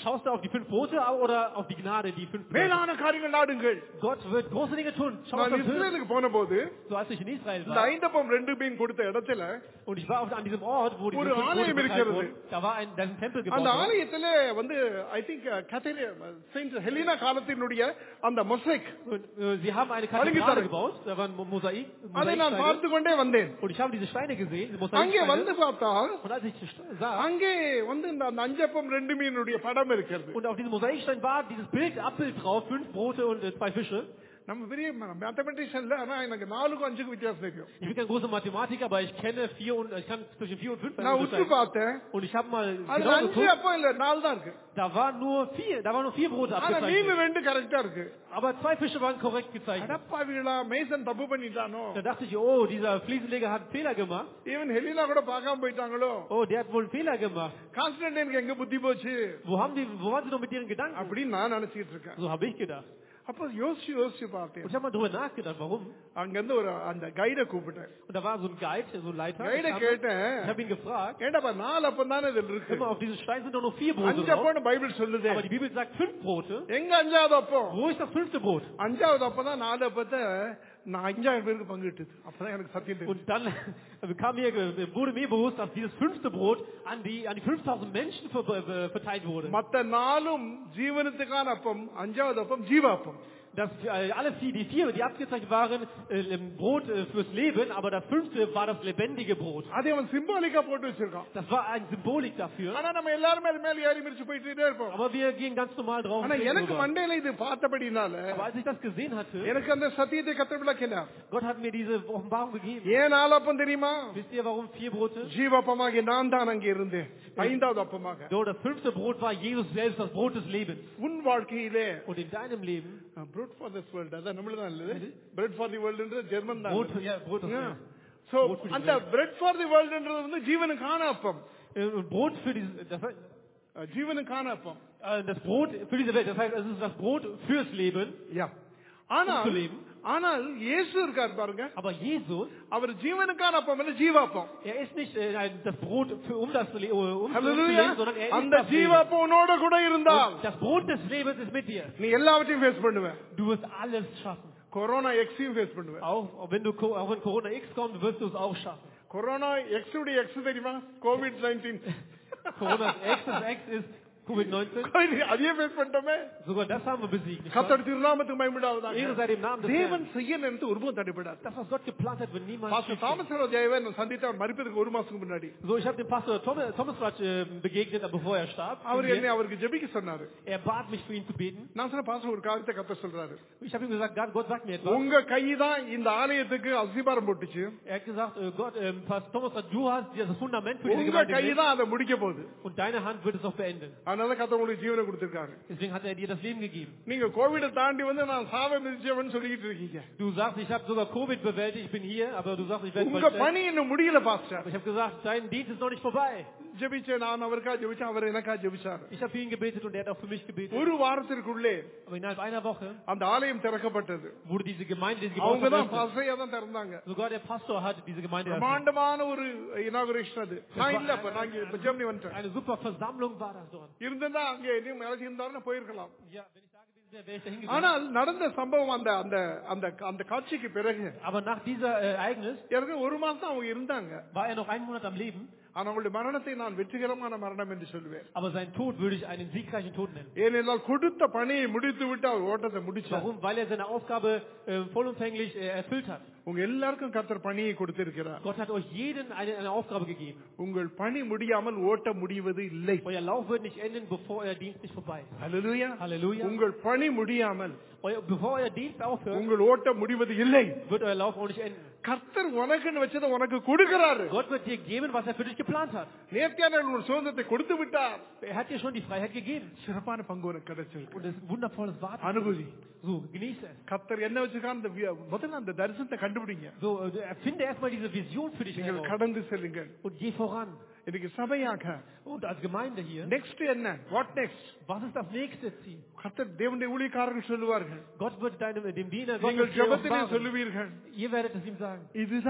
S3: Schaust du auf die fünf Brote oder auf die Gnade, die fünf Brote?
S2: மேலான காரியங்கள் நாடுங்கள்
S3: Gott wird große Dinge tun. Schau auf
S2: நான்
S3: das Höchste.
S2: இஸ்ரேலுக்கு போன போது
S3: So als ich in Israel
S2: இந்த
S3: war
S2: ஐந்தப்பம் ரெண்டு மீன் கொடுத்த இடத்துல
S3: und ich war auf, an diesem Ort, wo die
S2: ஒரு
S3: fünf Brote
S2: ஆலயம்
S3: verteilt
S2: இருக்கிறது.
S3: wurden, da war ein, da ist ein Tempel gebaut
S2: அந்த
S3: worden.
S2: ஆலயத்துல வந்து ஐ திங்க் செயின்ட் ஹெலினா காலத்தினுடைய அந்த mosaic
S3: Und, äh, sie haben eine
S2: Einige
S3: Kathedrale
S2: Tage.
S3: gebaut, da waren Mo- Mosaik,
S2: அதை நான்
S3: Mosaiksteine.
S2: பார்த்து கொண்டே வந்தேன்
S3: Und ich habe diese Steine gesehen, diese
S2: அங்கே வந்து
S3: Mosaiksteine.
S2: பார்த்தால்
S3: Und als ich die Steine sah,
S2: அங்கே வந்து இந்த அந்த அஞ்சப்பம் ரெண்டு மீனுடைய படம் இருக்கிறது
S3: und auf diesem Mosaikstein war dieses Bild, Abbild drauf, fünf Brote und äh, zwei Fische.
S2: நம்ம பெரிய மேத்தமெட்டிஷன்ல ஆனா எனக்கு நாலுக்கும் அஞ்சுக்கும் வித்தியாசம் தெரியும்
S3: Ich bin kein großer Mathematiker, aber ich kenne vier und ich kann zwischen vier und fünf
S2: நான் உற்று
S3: unterscheiden.
S2: பார்த்தேன்
S3: Und ich habe mal
S2: அது
S3: genau
S2: அஞ்சு
S3: geguckt,
S2: அப்பம் இல்ல நாலு தான் இருக்கு
S3: da waren nur vier, da waren nur vier Brote
S2: ஆனா மீன்
S3: abgezeichnet.
S2: ரெண்டு கரெக்டா இருக்கு
S3: Aber zwei Fische waren korrekt gezeichnet.
S2: அடப்பாவிகளா மேசன் தப்பு பண்ணிட்டானோ
S3: Da dachte ich, oh, dieser Fliesenleger hat einen Fehler gemacht.
S2: Even Helena கூட பார்க்காம போயிட்டாங்களோ
S3: Oh, der hat wohl einen Fehler gemacht.
S2: கான்ஸ்டன்டைனுக்கு எங்க புத்தி போச்சு
S3: Wo haben die, wo waren sie noch mit ihren Gedanken?
S2: அப்படின்னு நான் நினைச்சிட்டு இருக்கேன்
S3: So habe ich gedacht.
S2: அப்ப யோசிச்சு யோசிச்சு
S3: Und
S2: பார்த்தேன்
S3: ich habe mal drüber nachgedacht, warum.
S2: அங்க இருந்து ஒரு அந்த கைட கூப்பிட்டேன்
S3: Und da war so ein Guide, so ein Leiter.
S2: கைட
S3: Ich habe
S2: கேட்டேன்
S3: hab ihn gefragt,
S2: ஏண்டாப்பா நாலு அப்பம் தானே இதுல இருக்கு
S3: guck mal, auf diesem Stein sind doch nur vier Brote
S2: அஞ்சு
S3: drauf.
S2: அப்பம்னு பைபிள் சொல்லுது
S3: Aber die Bibel sagt fünf Brote.
S2: எங்க அஞ்சாவது அப்பம்
S3: Wo ist das fünfte Brot?
S2: அஞ்சாவது அப்பம் தான் நாலு அப்பத்தை நான் அஞ்சாயிரம் பேருக்கு பங்கிட்டது அப்பதான் எனக்கு சத்தியம் தெரியும்
S3: Und dann bekam mir, wurde mir bewusst, dass dieses fünfte Brot an die, an die 5000 Menschen ver, ver, verteilt wurde.
S2: மத்த நாலும் ஜீவனத்துக்கான அப்பம் அஞ்சாவது அப்பம் ஜீவாப்பம்
S3: Dass äh, alle vier, die vier, die abgezeichnet waren, äh, im Brot äh, fürs Leben, aber das fünfte war das lebendige Brot.
S2: அதை அவன் சிம்பாலிக்கா போட்டு வச்சிருக்கான்
S3: Das war eine Symbolik dafür.
S2: ஆனா நம்ம எல்லாருமே அது மேல ஏறி மிரிச்சு போயிட்டே இருப்போம்
S3: Aber wir gehen ganz normal drauf.
S2: ஆனா
S3: und reden
S2: எனக்கு
S3: drüber.
S2: மண்டையில இது பார்த்தபடினால
S3: Aber als ich das gesehen hatte,
S2: எனக்கு அந்த சத்தியத்தை கத்த விளக்கினார்
S3: Gott hat mir diese Offenbarung gegeben.
S2: ஏன் நாலப்பம் தெரியுமா
S3: Wisst ihr, warum vier Brote?
S2: ஜீவப்பமாக நான் தான் அங்கே இருந்தேன் ஐந்தாவது அப்பமாக
S3: So, das fünfte Brot war Jesus selbst, das Brot des Lebens.
S2: உன் வாழ்க்கையிலே
S3: Und in deinem Leben,
S2: bread for this world அதான் நம்மளதான் இல்லது பிரெட் ஃபார் தி வேர்ல்ட்ன்றது ஜெர்மன் தான்
S3: Brot, ja, Brot des Lebens.
S2: So அந்த பிரெட் ஃபார் தி வேர்ல்ட்ன்றது வந்து ஜீவனுக்கான அப்பம்
S3: Äh, Und Brot für diese, das, heißt,
S2: அஹ் ஜீவனுக்கான அப்பம்
S3: äh, das Brot für diese Welt, das heißt, es ist das Brot fürs Leben.
S2: யா ஆனால்
S3: zu leben.
S2: ஆனால் இயேசு இருக்கார் பாருங்க
S3: Aber Jesus,
S2: அவர் ஜீவனுக்கான அப்பம் இல்ல ஜீவாப்பம்
S3: er ist nicht äh, ein- das Brot für, um das Le- um, um zu
S2: Hallelujah.
S3: leben, sondern er ist
S2: அந்த
S3: das Leben.
S2: ஜீவாப்பம் உன்னோட கூட இருந்தால்
S3: Und das Brot des Lebens ist mit dir.
S2: நீ எல்லாவற்றையும் face பண்ணுவ
S3: Du wirst alles schaffen.
S2: Corona எக்ஸையும் face பண்ணுவ
S3: Auch, auch wenn du, Co- auch wenn Corona X kommt, wirst du es auch schaffen.
S2: Corona X உடைய X தெரியுமா COVID nineteen
S3: Corona X ist X ist Covid-19.
S2: அதையே face பண்ணிட்டோமே
S3: Sogar das haben wir besiegt. nicht wahr?
S2: கத்தர் திருநாமத்துக்கு
S3: Ehre
S2: பயமிடாவதாக
S3: sei dem Namen des
S2: தேவன்
S3: Herrn.
S2: செய்ய நினைத்து ஒருபோதும் தடைப்படாது
S3: Das, was Gott geplant hat, wird niemals
S2: pastor
S3: schiefgehen.
S2: Thomas தேவை நான் சந்தித்த அவர் மறிப்பதற்கு ஒரு மாசத்துக்கு முன்னாடி
S3: So, ich habe dem Pastor Thomas, Thomas Ratsch, äh, begegnet, bevor er starb.
S2: அவர் என்னை அவருக்கு ஜெபிக்க சொன்னாரு
S3: Er bat mich, für ihn zu beten.
S2: நான் சொன்ன பாஸ்டர் ஒரு காரியத்தை கத்த சொல்றாரு
S3: Ich habe ihm gesagt, Gott, Gott sagt mir etwas.
S2: உங்க கை தான் இந்த ஆலயத்துக்கு அசிபாரம் போட்டுச்சு
S3: Er hat gesagt, äh, Gott, ähm, Pastor Thomas Ratsch, du hast das Fundament für diese
S2: உங்க
S3: Gemeinde
S2: கை
S3: gelegt
S2: தான் அதை முடிக்க போகுது
S3: und deine Hand wird es auch beenden.
S2: அதனால கத்த உங்களுக்கு ஜீவனை கொடுத்திருக்காரு
S3: Deswegen hat er dir das Leben gegeben.
S2: நீங்க கோவிட தாண்டி வந்து நான் சாவை மிதிச்சவன் சொல்லிக்கிட்டு இருக்கீங்க
S3: Du sagst, ich habe sogar Covid bewältigt, ich bin hier, aber du sagst, ich werde
S2: உங்க
S3: bald sterben.
S2: பணி இன்னும் முடியல pastor
S3: Aber ich habe gesagt, dein Dienst ist noch nicht vorbei.
S2: ஜெபிச்சேன் நான் அவருக்கா ஜெபிச்சேன் அவர் எனக்கா ஜெபிச்சாரு
S3: Ich habe für ihn gebetet und er hat auch für mich gebetet.
S2: ஒரு வாரத்திற்குள்ளே
S3: Aber innerhalb einer Woche
S2: அந்த ஆலயம் திறக்கப்பட்டது
S3: wurde diese Gemeinde, diese
S2: அவங்க
S3: Gemeinde
S2: தான்
S3: geöffnet.
S2: பசையா தான் திறந்தாங்க
S3: Sogar der Pastor hat diese Gemeinde eröffnet.
S2: பிரம்மாண்டமான ஒரு இனாகுரேஷன் அது நான் இல்ல அப்ப நான் இங்க இப்ப ஜெர்மனி வந்துட்டேன்
S3: Eine super Versammlung war das dort.
S2: இருந்திருந்தா அங்க இன்னும் மேலே இருந்தாருன்னா போயிருக்கலாம்
S3: Ja, wenn ich da gewesen wäre, wäre ich da hingegangen.
S2: ஆனால் நடந்த சம்பவம் அந்த அந்த அந்த அந்த காட்சிக்கு பிறகு
S3: Aber nach dieser äh, Ereignis
S2: எனக்கு ஒரு மாசம் அவங்க இருந்தாங்க
S3: war er noch einen Monat am Leben,
S2: ஆனா அவங்களுடைய மரணத்தை நான் வெற்றிகரமான மரணம் என்று சொல்லுவேன்
S3: aber seinen Tod würde ich einen siegreichen Tod nennen.
S2: ஏனென்றால் கொடுத்த பணியை முடித்து விட்டு அவர் ஓட்டத்தை முடிச்சார்
S3: Warum? Weil er seine Aufgabe äh, vollumfänglich äh, erfüllt hat.
S2: உங்க எல்லாருக்கும் கத்தர் பணியை கொடுத்திருக்கிறார்
S3: Gott hat euch jeden eine, eine Aufgabe gegeben.
S2: உங்கள் பணி முடியாமல் ஓட்ட முடிவது இல்லை
S3: Euer Lauf wird nicht enden, bevor euer Dienst nicht vorbei ist.
S2: Halleluja.
S3: Halleluja.
S2: உங்கள் பணி முடியாமல்
S3: Euer, bevor euer Dienst aufhört,
S2: உங்கள் ஓட்ட முடிவது இல்லை
S3: wird euer Lauf auch nicht enden.
S2: கர்த்தர் உனக்குன்னு வச்சதை உனக்கு கொடுக்கிறாரு
S3: Gott wird dir geben, was er für dich geplant hat.
S2: நேர்த்தியான ஒரு சுதந்திரத்தை கொடுத்து விட்டார்
S3: Er hat dir schon die Freiheit gegeben.
S2: சிறப்பான பங்கு உனக்கு கிடைச்சிருக்கு
S3: Und es ist ein wundervolles Warten.
S2: அனுபவி
S3: So, genieße es.
S2: கர்த்தர் என்ன வச்சிருக்கான் அந்த வி- முதல்ல அந்த தரிசனத்தை கண்டுபிடிங்க
S3: So, äh, erfinde erstmal diese Vision für dich
S2: நீங்கள்
S3: heraus.
S2: கடந்து செல்லுங்கள்
S3: Und geh voran.
S2: இன்னைக்கு சபையாக
S3: Und als Gemeinde hier,
S2: next என்ன what next
S3: was ist das nächste Ziel?
S2: கர்த்தர் தேவனுடைய ஊழியக்காரர்கள் சொல்லுவார்கள்
S3: Gott wird deinem, dem Diener
S2: நீங்கள்
S3: Gottes dir
S2: ஜெபத்திலே
S3: offenbaren.
S2: சொல்லுவீர்கள்
S3: Ihr werdet es ihm sagen.
S2: இதுதான்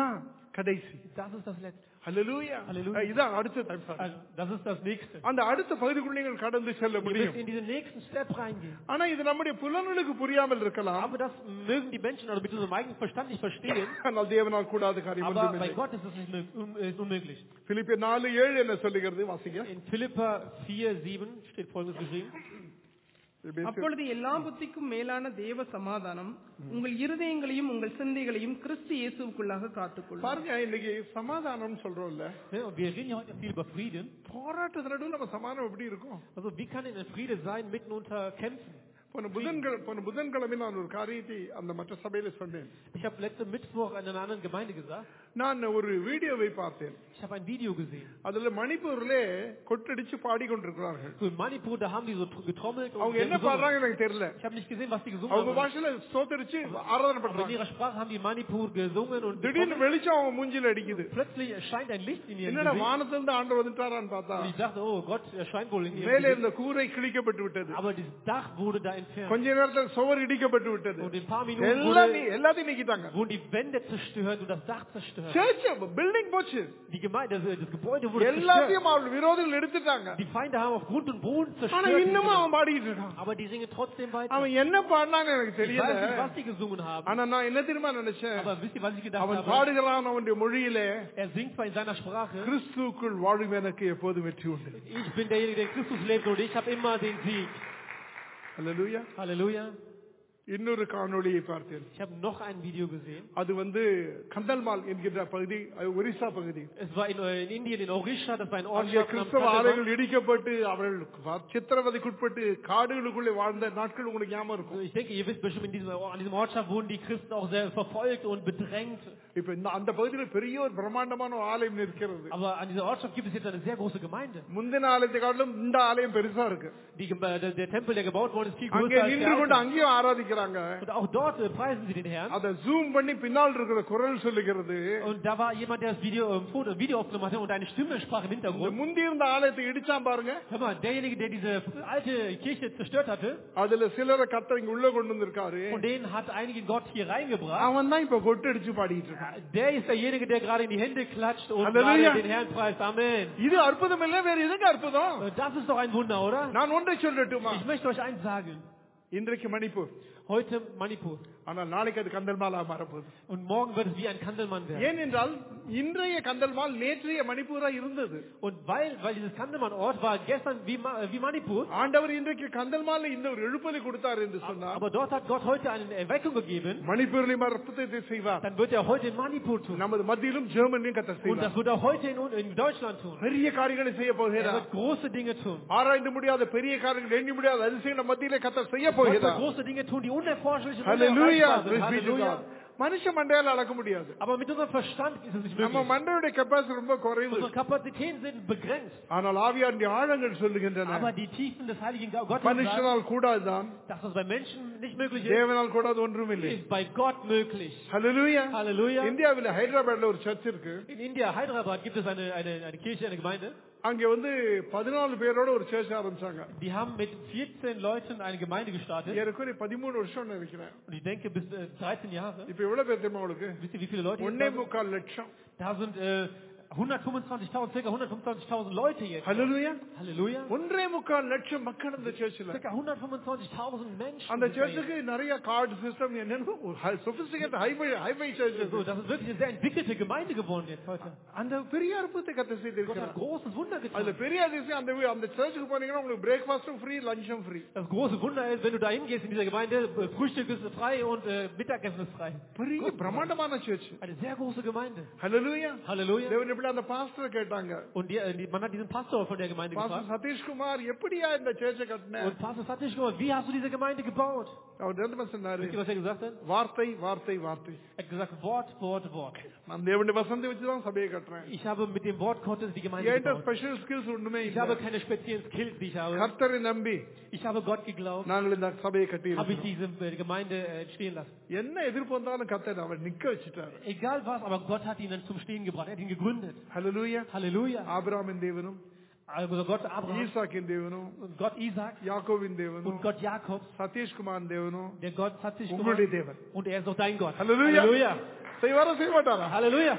S2: கடைசி
S3: Das ist das Letzte.
S2: ஹalleluya
S3: Hallelujah.
S2: இதான் அடுத்த type.
S3: Also, das ist das Nächste.
S2: அந்த அடுத்த பகுதிக்குள்ள நீங்கள் கடந்து செல்ல
S3: Ihr
S2: முடியும்
S3: müsst in diesen nächsten Step reingehen.
S2: ஆனா இது நம்முடைய புலன்களுக்கு புரியாமல் இருக்கலாம்
S3: Aber das mögen die Menschen oder mit unserem eigenen Verstand nicht verstehen.
S2: ஆனால் தேவனால் கூடாத காரியம்
S3: Aber bei
S2: ஒன்றுமில்லை
S3: Gott ist es nicht mög- un- ist unmöglich.
S2: பிலிப்பியர் நாலு ஏழு என்ன சொல்லுகிறது வாசிங்க
S3: In Philippa 4, 7 steht folgendes geschrieben.
S4: அப்பொழுது எல்லா புத்திக்கும் மேலான தேவ சமாதானம் உங்கள் இருதயங்களையும் உங்கள் சிந்தைகளையும் கிறிஸ்து இயேசுவுக்குள்ளாக காத்துக்கொள்ளும்
S2: பாருங்க இன்னைக்கு சமாதானம் சொல்றோம்ல
S3: Ja, und wir reden ja heute viel über Frieden.
S2: போராட்டத்து நடுவில் நம்ம சமாதானம் எப்படி இருக்கும்
S3: Also wie kann denn ein Friede sein mitten unter Kämpfen?
S2: போன புதன்கிழமை போன புதன்கிழமை நான் ஒரு காரியத்தை அந்த மற்ற சபையில சொன்னேன்
S3: Ich habe letzten Mittwoch in einer anderen Gemeinde gesagt,
S2: நான் ஒரு வீடியோவை பார்த்தேன்
S3: ich habe ein Video gesehen.
S2: அதுல மணிப்பூர்ல கொட்டடிச்சு பாடிக்கொண்டிருக்கிறார்கள்
S3: So in Manipur, da haben die so tr- getrommelt und
S2: அவங்க
S3: die
S2: என்ன
S3: haben gesungen.
S2: பாடுறாங்க எனக்கு தெரியல
S3: Ich habe nicht gesehen, was die gesungen
S2: அவங்க
S3: haben.
S2: பாஷையில ஸ்தோத்தரிச்சு ஆராதனை
S3: Aber in
S2: பண்றாங்க
S3: ihrer Sprache haben die in Manipur gesungen und
S2: திடீர்னு
S3: getrommelt.
S2: வெளிச்சம் அவங்க மூஞ்சில அடிக்குது
S3: plötzlich erscheint ein Licht in ihrem
S2: என்னடா
S3: Gesicht.
S2: வானத்துல இருந்து ஆண்டவர் வந்துட்டாரான்னு பார்த்தா
S3: Und ich dachte, oh Gott, erscheint wohl in ihrem
S2: மேலே
S3: Gesicht.
S2: இருந்த கூரை கிழிக்கப்பட்டு விட்டது
S3: Aber das Dach wurde da entfernt.
S2: கொஞ்ச நேரத்துல சுவர் இடிக்கப்பட்டு விட்டது
S3: Und in ein paar Minuten
S2: எல்லாம்
S3: wurde,
S2: நீ- எல்லாத்தையும் நீக்கிட்டாங்க
S3: wurden die Wände zerstört und das Dach zerstört.
S2: Church building போச்சு
S3: Die Gemeinde, das, das Gebäude wurde zerstört.
S2: எல்லாத்தையும் அவள் விரோதிகள் எடுத்துட்டாங்க
S3: Die Feinde haben auf Grund und Boden
S2: ஆனா
S3: zerstört. diese
S2: இன்னமும்
S3: Gemeinde.
S2: அவன் பாடிக்கிட்டு இருக்கான்
S3: Aber die singen trotzdem weiter.
S2: அவன் என்ன பாடினாங்க எனக்கு
S3: Ich weiß nicht,
S2: தெரியல
S3: was die gesungen haben.
S2: ஆனா நான் என்ன தெரியுமா நினைச்சேன்
S3: Aber wisst ihr, was ich gedacht
S2: அவன்
S3: habe?
S2: பாடுகிறான் அவனுடைய மொழியிலே
S3: Er singt zwar in seiner Sprache,
S2: கிறிஸ்துவுக்குள் வாழும் எனக்கு எப்போதும் வெற்றி உண்டு
S3: ich bin derjenige, der in Christus lebt und ich habe immer den Sieg.
S2: Hallelujah
S3: Halleluja.
S2: இன்னொரு காணொளியை பார்த்தேன்
S3: Ich habe noch ein Video gesehen.
S2: அது வந்து கந்தல்மால் என்கின்ற பகுதி அது ஒரிசா பகுதி
S3: Es war in, äh, in Indien, in Orisha, das war ein
S2: அங்கே
S3: Ortschaft namens
S2: கிறிஸ்தவ
S3: Kandelbach.
S2: ஆலைகள் இடிக்கப்பட்டு அவர்கள் சித்திரவதைக்குட்பட்டு காடுகளுக்குள்ளே வாழ்ந்த நாட்கள் உங்களுக்கு ஞாபகம் இருக்கும்
S3: Ich denke, ihr wisst bestimmt, in diesem, an diesem Ortschaft wurden die Christen auch sehr verfolgt und bedrängt.
S2: இப்ப இந்த அந்த பகுதியில் பெரிய ஒரு பிரம்மாண்டமான ஒரு ஆலயம் இருக்கிறது
S3: Aber an dieser Ortschaft gibt es jetzt eine sehr große Gemeinde.
S2: முந்தின ஆலயத்தை காட்டிலும் இந்த ஆலயம் பெருசா இருக்கு
S3: Die, Geme- der, der Tempel, der gebaut worden ist, viel
S2: அங்கே
S3: größer als
S2: நின்று
S3: der
S2: கொண்டு
S3: alte.
S2: அங்கேயும் ஆராதிக்கிறாங்க
S3: Und auch dort äh, preisen sie den Herrn.
S2: அதை ஜூம் பண்ணி பின்னால் இருக்கிற குரல் சொல்லுகிறது
S3: Und da war jemand, der das Video, äh, Foto, Video aufgenommen hatte und eine Stimme sprach im
S2: இந்த
S3: Hintergrund.
S2: முந்தி இருந்த ஆலயத்தை இடிச்சான் பாருங்க
S3: Hör mal, derjenige, der diese alte Kirche zerstört hatte,
S2: அதுல சிலரை கத்தர் இங்க உள்ள கொண்டு வந்திருக்காரு
S3: von denen hat einigen Gott hier reingebracht.
S2: அவன் தான் இப்ப கொட்டடிச்சு பாடிட்டு இருக்கான்
S3: Der ist derjenige, der gerade in die Hände klatscht und
S2: Halleluja.
S3: gerade den Herrn preist. Amen.
S2: இது அற்புதம் இல்ல வேற எதுக்கு அற்புதம்
S3: Äh, Das ist doch ein Wunder, oder?
S2: நான் ஒன்றை சொல்லட்டுமா
S3: Ich möchte euch eins sagen.
S2: இன்றைக்கு மணிப்பூர்
S3: Heute Manipur.
S2: ஆனால் நாளைக்கு அது கந்தல்மாலா மாறப்போகுது
S3: Und morgen wird es wie ein Kandelmann werden.
S2: ஏனென்றால் இன்றைய கந்தல்மால் நேற்றைய மணிப்பூரா இருந்தது
S3: Und weil, weil dieses Kandelmann-Ort war gestern wie, Ma- wie Manipur,
S2: ஆண்டவர் இன்றைக்கு கந்தல்மால இந்த ஒரு எழுப்பலை கொடுத்தார் என்று சொன்னார்
S3: aber dort hat Gott heute eine Erweckung gegeben,
S2: மணிப்பூரிலும் அற்புதத்தை செய்வார்
S3: dann wird er heute in Manipur tun.
S2: நமது மத்தியிலும் ஜெர்மனியும் கத்த
S3: Und
S2: செய்வார்
S3: das wird er heute in, in Deutschland tun.
S2: பெரிய காரியங்களை செய்ய
S3: Er
S2: போகிறார்
S3: wird große Dinge tun.
S2: ஆராய்ந்து முடியாத பெரிய காரியங்கள் எண்ணி முடியாத அதிசயம் மத்தியிலே கத்த செய்ய
S3: Gott wird
S2: போகிறார்
S3: große Dinge tun, die unerforschlich und
S2: Hallelujah.
S3: unerreichbar sind.
S2: Praise be to
S3: Halleluja.
S2: God. மனுஷ மண்டையால அளக்க முடியாது
S3: Aber mit unserem Verstand ist es nicht
S2: நம்ம
S3: möglich.
S2: மண்டையுடைய கெப்பாசிட்டி ரொம்ப குறைவு
S3: Unsere Kapazitäten sind begrenzt.
S2: ஆனால் ஆவியாருடைய ஆழங்கள் சொல்லுகின்றன
S3: Aber die Tiefen des Heiligen Gottes sagen,
S2: மனுஷனால் கூடாதுதான்
S3: dass es bei Menschen nicht möglich ist,
S2: தேவனால் கூடாது ஒன்றும் இல்லை
S3: ist bei Gott möglich.
S2: ஹalleluya
S3: Halleluja.
S2: இந்தியாவில் ஹைதராபாத்ல ஒரு சர்ச் இருக்கு
S3: In India, Hyderabad, gibt es eine, eine, eine Kirche, eine Gemeinde.
S2: அங்க வந்து பதினாலு பேரோட ஒரு சர்ச் ஆரம்பிச்சாங்க
S3: Die haben mit 14 Leuten eine Gemeinde gestartet.
S2: ஏறக்குறைய பதிமூணு வருஷம் நினைக்கிறேன்
S3: Und ich denke, bis äh, 13 Jahre.
S2: இப்ப எவ்வளவு பேர் தெரியுமா உங்களுக்கு
S3: Wisst ihr, wie viele Leute
S2: ஒன்னே
S3: jetzt da sind?
S2: முக்கால் லட்சம்
S3: Da sind äh, 125.000, circa 125.000 Leute jetzt.
S2: ஹalleluya
S3: Halleluja.
S2: ஒன்றே முக்கால் லட்சம் மக்கள் அந்த சர்ச்சில்
S3: Circa 125.000 Menschen.
S2: அந்த
S3: sind da jetzt.
S2: சர்ச்சுக்கு நிறைய கார்டு சிஸ்டம் என்னன்னு sophisticated hi fi hi fi church
S3: So, das ist wirklich eine sehr entwickelte Gemeinde geworden jetzt heute.
S2: அந்த பெரிய அற்புதத்தை கத்த
S3: Gott hat
S2: செய்திருக்கிறார்
S3: großes Wunder
S2: அதுல
S3: getan.
S2: பெரிய அதிசயம் அந்த அந்த சர்ச்சுக்கு போனீங்கன்னா உங்களுக்கு பிரேக்ஃபாஸ்டும் ஃப்ரீ லஞ்சும் free
S3: Das große Wunder ist, wenn du da hingehst in dieser Gemeinde, äh, Frühstück ist frei und äh, Mittagessen ist frei.
S2: பெரிய பிரம்மாண்டமான church
S3: Eine sehr große Gemeinde.
S2: ஹalleluya
S3: Halleluja.
S2: தேவன் எப்படி அந்த பாஸ்டர் கேட்டாங்க
S3: Und die, äh, die, man hat diesen Pastor von der Gemeinde
S2: pastor
S3: gefragt.
S2: Satishkumar எப்படியா இந்த சர்ச்சை கட்டின
S3: Und Pastor Satish gefragt, wie hast du diese Gemeinde gebaut?
S2: அவர் என்ன சொன்னாரு
S3: Wisst ihr, was er gesagt hat?
S2: வார்த்தை வார்த்தை வார்த்தை
S3: Er hat gesagt, Wort, Wort, Wort.
S2: நான் தேவனுடைய வசந்தை வச்சுதான் சபையை கட்டுறேன்
S3: Ich habe mit dem Wort Gottes die Gemeinde
S2: என்கிட்ட
S3: gebaut.
S2: ஸ்பெஷல் ஸ்கில்ஸ் ஒண்ணுமே
S3: Ich habe
S2: இல்லை
S3: keine speziellen Skills, die ich habe.
S2: கர்த்தரை நம்பி
S3: Ich habe Gott geglaubt,
S2: நாங்கள் இந்த சபையை கட்டி
S3: habe ich diese äh, Gemeinde äh, stehen lassen.
S2: என்ன எதிர்ப்பு வந்தாலும் கர்த்தர் அவர் நிக்க வச்சுட்டாரு
S3: Egal was, aber Gott hat ihn dann zum Stehen gebracht. Er hat ihn gegründet.
S2: Hallelujah
S3: Halleluja.
S2: ஆபிராமின் தேவனும்
S3: Also Gott Abraham
S2: ஈசாக்கின் தேவனும்
S3: und Gott Isaac
S2: யாக்கோவின் தேவனும்
S3: und Gott Jakobs,
S2: சதீஷ்குமார் தேவனும்
S3: der Gott hat sich
S2: உங்களுடைய
S3: gemacht.
S2: தேவன்
S3: Und er ist auch dein Gott.
S2: Halleluja.
S3: Halleluja.
S2: செய்வாரா செய்ய மாட்டாரா
S3: Halleluja.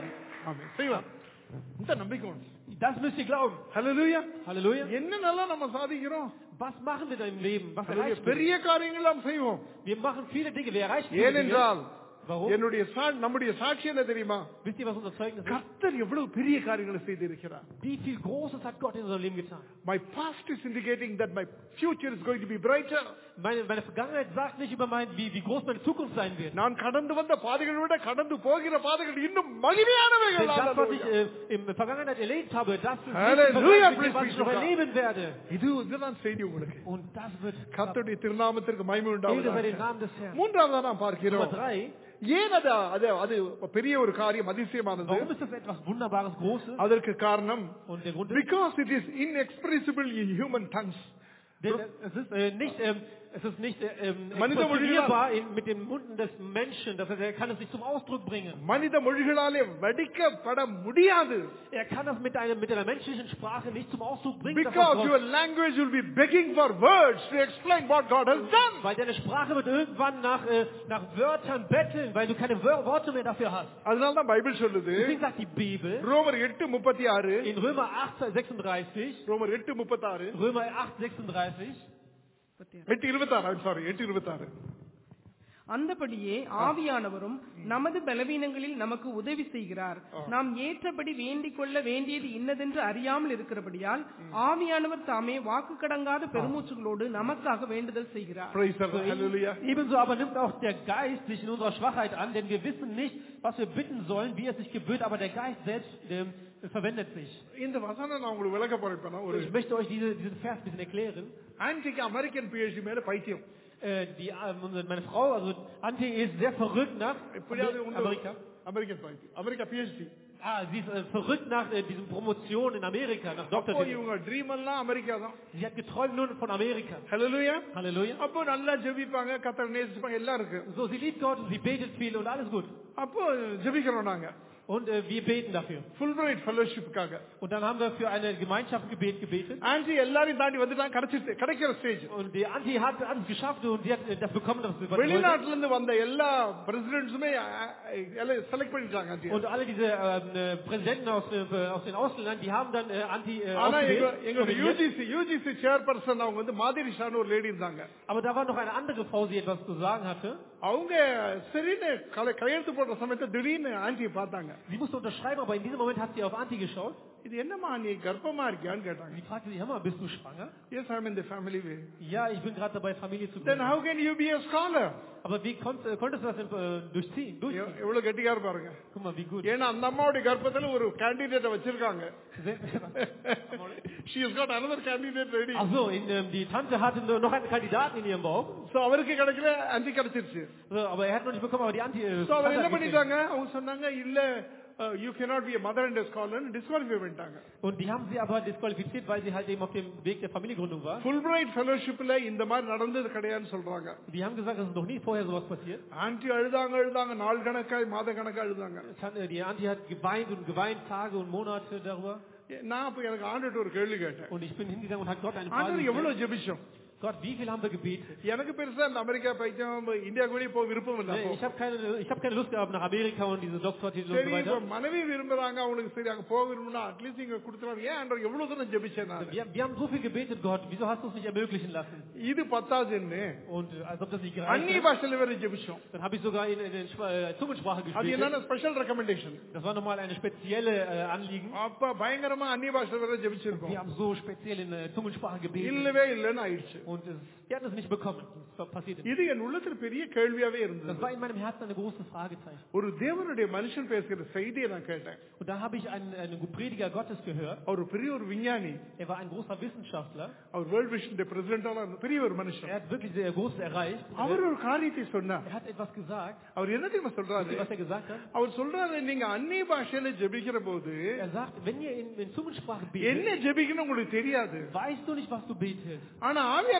S2: ஆமென். செய்வோம் இந்த நம்பிக்கை உண்டு.
S3: Das müsst ihr glauben.
S2: Hallelujah.
S3: Halleluja.
S2: என்னென்னலாம் நம்ம சாதிக்கிறோம்
S3: Was machen wir da im Leben? Was
S2: Hallelujah.
S3: erreichen wir?
S2: பெரிய காரியங்கள் நாம் செய்வோம்
S3: Wir machen viele Dinge. Wir erreichen viele Dinge.
S2: ஏனென்றால்
S3: Warum?
S2: என்னுடைய சா- நம்முடைய சாட்சி என்ன தெரியுமா
S3: Wisst ihr, was unser Zeugnis ist?
S2: கர்த்தர் எவ்வளவு பெரிய காரியங்களை செய்திருக்கிறார்
S3: Wie viel Großes hat Gott in unserem Leben getan?
S2: My past is indicating that my future is going to be brighter.
S3: Meine, meine Vergangenheit sagt nicht über mein, wie, wie groß meine Zukunft sein wird.
S2: நான் கடந்து வந்த பாதைகளை விட கடந்து போகிற பாதைகள் இன்னும்
S3: Denn
S2: மகிமையானவைகள்
S3: das, was ich
S2: Hallelujah.
S3: äh, in der Vergangenheit erlebt habe, das ist nicht
S2: Halleluja,
S3: im Vergleich mit dem, was
S2: praise
S3: ich noch
S2: be to God.
S3: erleben werde.
S2: இது இதுதான் செய்தி உங்களுக்கு
S3: Und das wird
S2: கர்த்தருடைய திருநாமத்திற்கு மகிமை
S3: Ehre sei
S2: உண்டாவதாக
S3: den Namen des Herrn.
S2: மூன்றாவதா நாம்
S3: Nummer
S2: பார்க்கிறோம்
S3: drei,
S2: ஏன் அது அது அது பெரிய ஒரு காரியம் அதிசயமானது
S3: warum ist das etwas Wunderbares, Großes?
S2: அதற்கு காரணம்
S3: Und der Grund ist,
S2: because it is inexpressible in human tongues
S3: denn es ist äh, nicht, ähm, es ist nicht äh, ähm,
S2: Manu-
S3: expressierbar in, mit den Munden des Menschen. Das heißt, er kann es nicht zum Ausdruck bringen.
S2: மனித மொழிகளாலே வடிக்கப்பட முடியாது
S3: Er kann das mit, einem, mit einer menschlichen Sprache nicht zum Ausdruck bringen. das, was
S2: because
S3: Gott-
S2: your language will be begging for words to explain what God has done
S3: Weil deine Sprache wird irgendwann nach, äh, nach Wörtern betteln, weil du keine Wör Worte mehr dafür hast.
S2: அதனால தான் Bible சொல்லுது
S3: Deswegen sagt die Bibel
S2: ரோமர் எட்டு முப்பத்தி ஆறு
S3: in Römer 8, 36,
S2: ரோமர் எட்டு முப்பத்தி ஆறு
S3: Römer 8, 36,
S2: எட்டு இருபத்தி ஆறு சாரி எட்டு இருபத்தி ஆறு
S4: அந்தபடியே ஆவியானவரும் நமது பலவீனங்களில் நமக்கு உதவி செய்கிறார் நாம் ஏற்றபடி வேண்டிக் கொள்ள வேண்டியது இன்னதென்று அறியாமல் இருக்கிறபடியால் ஆவியானவர் தாமே வாக்கு கடங்காத பெருமூச்சுகளோடு நமக்காக வேண்டுதல் செய்கிறார்
S2: Praise the Lord. Hallelujah.
S3: Ebenso aber nimmt auch der Geist sich in unserer Schwachheit an, denn wir wissen nicht, was wir bitten sollen, wie es sich gebührt, aber der Geist selbst ähm, verwendet sich.
S2: இந்த வசனம் நான் உங்களுக்கு விளக்க போறேன் ஒரு
S3: Ich möchte euch diese, diesen Vers ein bisschen erklären.
S2: ஆன்டிக் American PhD மேல பைத்தியம்
S3: Äh, die, ähm, unsere- meine Frau, also Antje, ist sehr verrückt nach
S2: எப்படியாவது உண்டு-
S3: Amerika.
S2: அமெரிக்கன் பைத்தியம் America PhD
S3: Ah, sie ist äh, verrückt nach äh, diesen Promotionen in Amerika, nach
S2: அப்போ
S3: Doktortitel.
S2: இவங்க dream எல்லாம் America தான்
S3: Sie hat geträumt nur von Amerika.
S2: ஹalleluya
S3: Halleluja.
S2: அப்போ நல்லா ஜெபிப்பாங்க கத்தர் நேசிப்பாங்க எல்லாம் இருக்கு
S3: So, sie liebt Gott und sie betet viel und alles gut.
S2: அப்போ ஜெபிக்கிறோம் நாங்க
S3: Und äh, wir beten dafür.
S2: Fulbright ஃபெலோஷிப்புக்காக
S3: Und dann haben wir für eine Gemeinschaft Gebet gebetet.
S2: Aunty எல்லாரையும் தாண்டி வந்துட்டாங்க கிடைச்சிட்டு கிடைக்கிற stage
S3: Und die Anti hat alles geschafft und sie hat äh, das bekommen, was sie wollte.
S2: வெளிநாட்டுல இருந்து வந்த எல்லா பிரசிடென்ட்ஸுமே செலக்ட் பண்ணிட்டாங்க aunty
S3: Und alle diese ähm, äh, Präsidenten aus, äh, aus den Ausländern, die haben dann äh, Anti äh,
S2: ஆனா எங்க
S3: ausgewählt.
S2: எங்களோட
S3: nominiert.
S2: UGC UGC chairperson அவங்க வந்து மாதிரி ஷான்னு ஒரு லேடி இருந்தாங்க
S3: Aber da war noch eine andere Frau, die etwas zu sagen hatte.
S2: அவங்க சரின்னு கலை- கையெழுத்து போடுற சமயத்துல திடீர்னு ஆன்டியை பார்த்தாங்க
S3: Sie musste unterschreiben, aber in diesem Moment hat sie auf Anti geschaut.
S2: இது என்னம்மா நீ கர்ப்பமா இருக்கியான்னு கேட்டாங்க
S3: Sie fragte sich, hör mal, bist du schwanger?
S2: Yes I in the family way
S3: Ja, ich bin gerade dabei, Familie zu
S2: then
S3: gründen.
S2: how can you be a scholar
S3: Aber wie konnt, äh, konntest du das denn, äh, durchziehen? durchziehen?
S2: எவ்- எவ்வளவு கெட்டிக்காரு பாருங்க
S3: Guck mal, wie gut.
S2: ஏன்னா அந்த அம்மாவுடைய கர்ப்பத்துல ஒரு கேண்டிடேட்டை வச்சிருக்காங்க she has got another candidate ready
S3: Ach so, in, ähm, die Tante hatte nur noch einen Kandidaten in ihrem Bauch.
S2: so அவருக்கு கிடைக்கல ஆன்டி கிடைச்சிருச்சு
S3: So, aber er hat noch nicht bekommen, aber die Anti... Äh,
S2: so அவர்
S3: Tante
S2: என்ன
S3: hat gekriegt.
S2: பண்ணிட்டாங்க அவங்க சொன்னாங்க இல்ல you cannot be a mother and a scholar disqualify பண்ணிட்டாங்க
S3: Und die haben sie aber disqualifiziert, weil sie halt eben auf dem Weg der Familiengründung war.
S2: Fulbright ஃபெலோஷிப்ல இந்த மாதிரி நடந்தது கிடையாதுன்னு சொல்றாங்க
S3: Die haben gesagt, es ist noch nie vorher sowas passiert.
S2: Aunty அழுதாங்க அழுதாங்க நாள் கணக்காய் மாத கணக்கா அழுதாங்க
S3: Tante- Die Anti hat geweint und geweint, Tage und Monate darüber.
S2: நான் அப்ப எனக்கு ஆண்டுட்டு ஒரு கேள்வி கேட்டேன்
S3: Und ich bin hingegangen und hat Gott eine Frage
S2: ஆண்டவர்
S3: gestellt.
S2: எவ்வளவு ஜெபிச்சோம்
S3: Gott, wie viel haben wir gebetet?
S2: எனக்கு பெருசா இந்த அமெரிக்கா பைத்தியம் இந்தியா கூட போக விருப்பம் இல்ல
S3: Nee,
S2: அப்போ.
S3: ich habe keine, ich hab keine Lust gehabt nach Amerika und diese Doktortitel und
S2: சரி
S3: so
S2: இப்ப
S3: weiter.
S2: மனைவி விரும்புறாங்க அவங்களுக்கு சரி அங்க போக விரும்புனா அட்லீஸ்ட் இங்க கொடுத்துருவாங்க ஏன் ஆண்டவர் எவ்வளவு தூரம் ஜெபிச்சேன் நான்
S3: Wir, wir haben so viel gebetet, Gott. Wieso hast du es nicht ermöglichen lassen?
S2: இது பத்தாதுன்னு
S3: Und äh, als ob das nicht gereicht
S2: அந்நிய
S3: hat,
S2: பாஷையில வேற ஜெபிச்சோம்
S3: dann habe ich sogar in, in, in Schwa- äh, Zungensprache
S2: அது
S3: gebetet.
S2: என்னன்னா special recommendation
S3: Das war nochmal eine spezielle äh, Anliegen.
S2: அப்ப பயங்கரமா அந்நிய பாஷையில வேற ஜெபிச்சிருக்கோம்
S3: Wir haben so speziell in äh, Zungensprache gebetet.
S2: இல்லவே இல்லைன்னு ஆயிடுச்சு
S3: Und es, wir hatten es nicht bekommen. Das passiert nicht.
S2: இது என் உள்ளத்துல பெரிய கேள்வியாவே
S3: Das
S2: இருந்தது
S3: war in meinem Herzen eine große Fragezeichen.
S2: ஒரு தேவனுடைய மனுஷன் பேசுகிற செய்தியை நான் கேட்டேன்
S3: Und da habe ich einen, einen Prediger Gottes gehört.
S2: அவர் பெரிய ஒரு விஞ்ஞானி
S3: Er war ein großer Wissenschaftler.
S2: அவர் வேர்ல்ட் விஷன் பிரசிடென்டால பெரிய ஒரு மனுஷன்
S3: Er hat wirklich sehr Großes erreicht.
S2: அவர் ஒரு காரியத்தை சொன்னார்
S3: Er hat etwas gesagt.
S2: அவர் என்ன தெரியுமா
S3: Wisst ihr,
S2: சொல்றாரு
S3: was er gesagt hat?
S2: அவர் சொல்றாரு நீங்க அந்நிய பாஷையில ஜெபிக்கிற போது
S3: Er sagt, wenn ihr in, in Zungensprache
S2: என்ன
S3: betet,
S2: ஜெபிக்கணும் உங்களுக்கு தெரியாது
S3: weißt du nicht, was du betest.
S2: ஆனா ஆவியான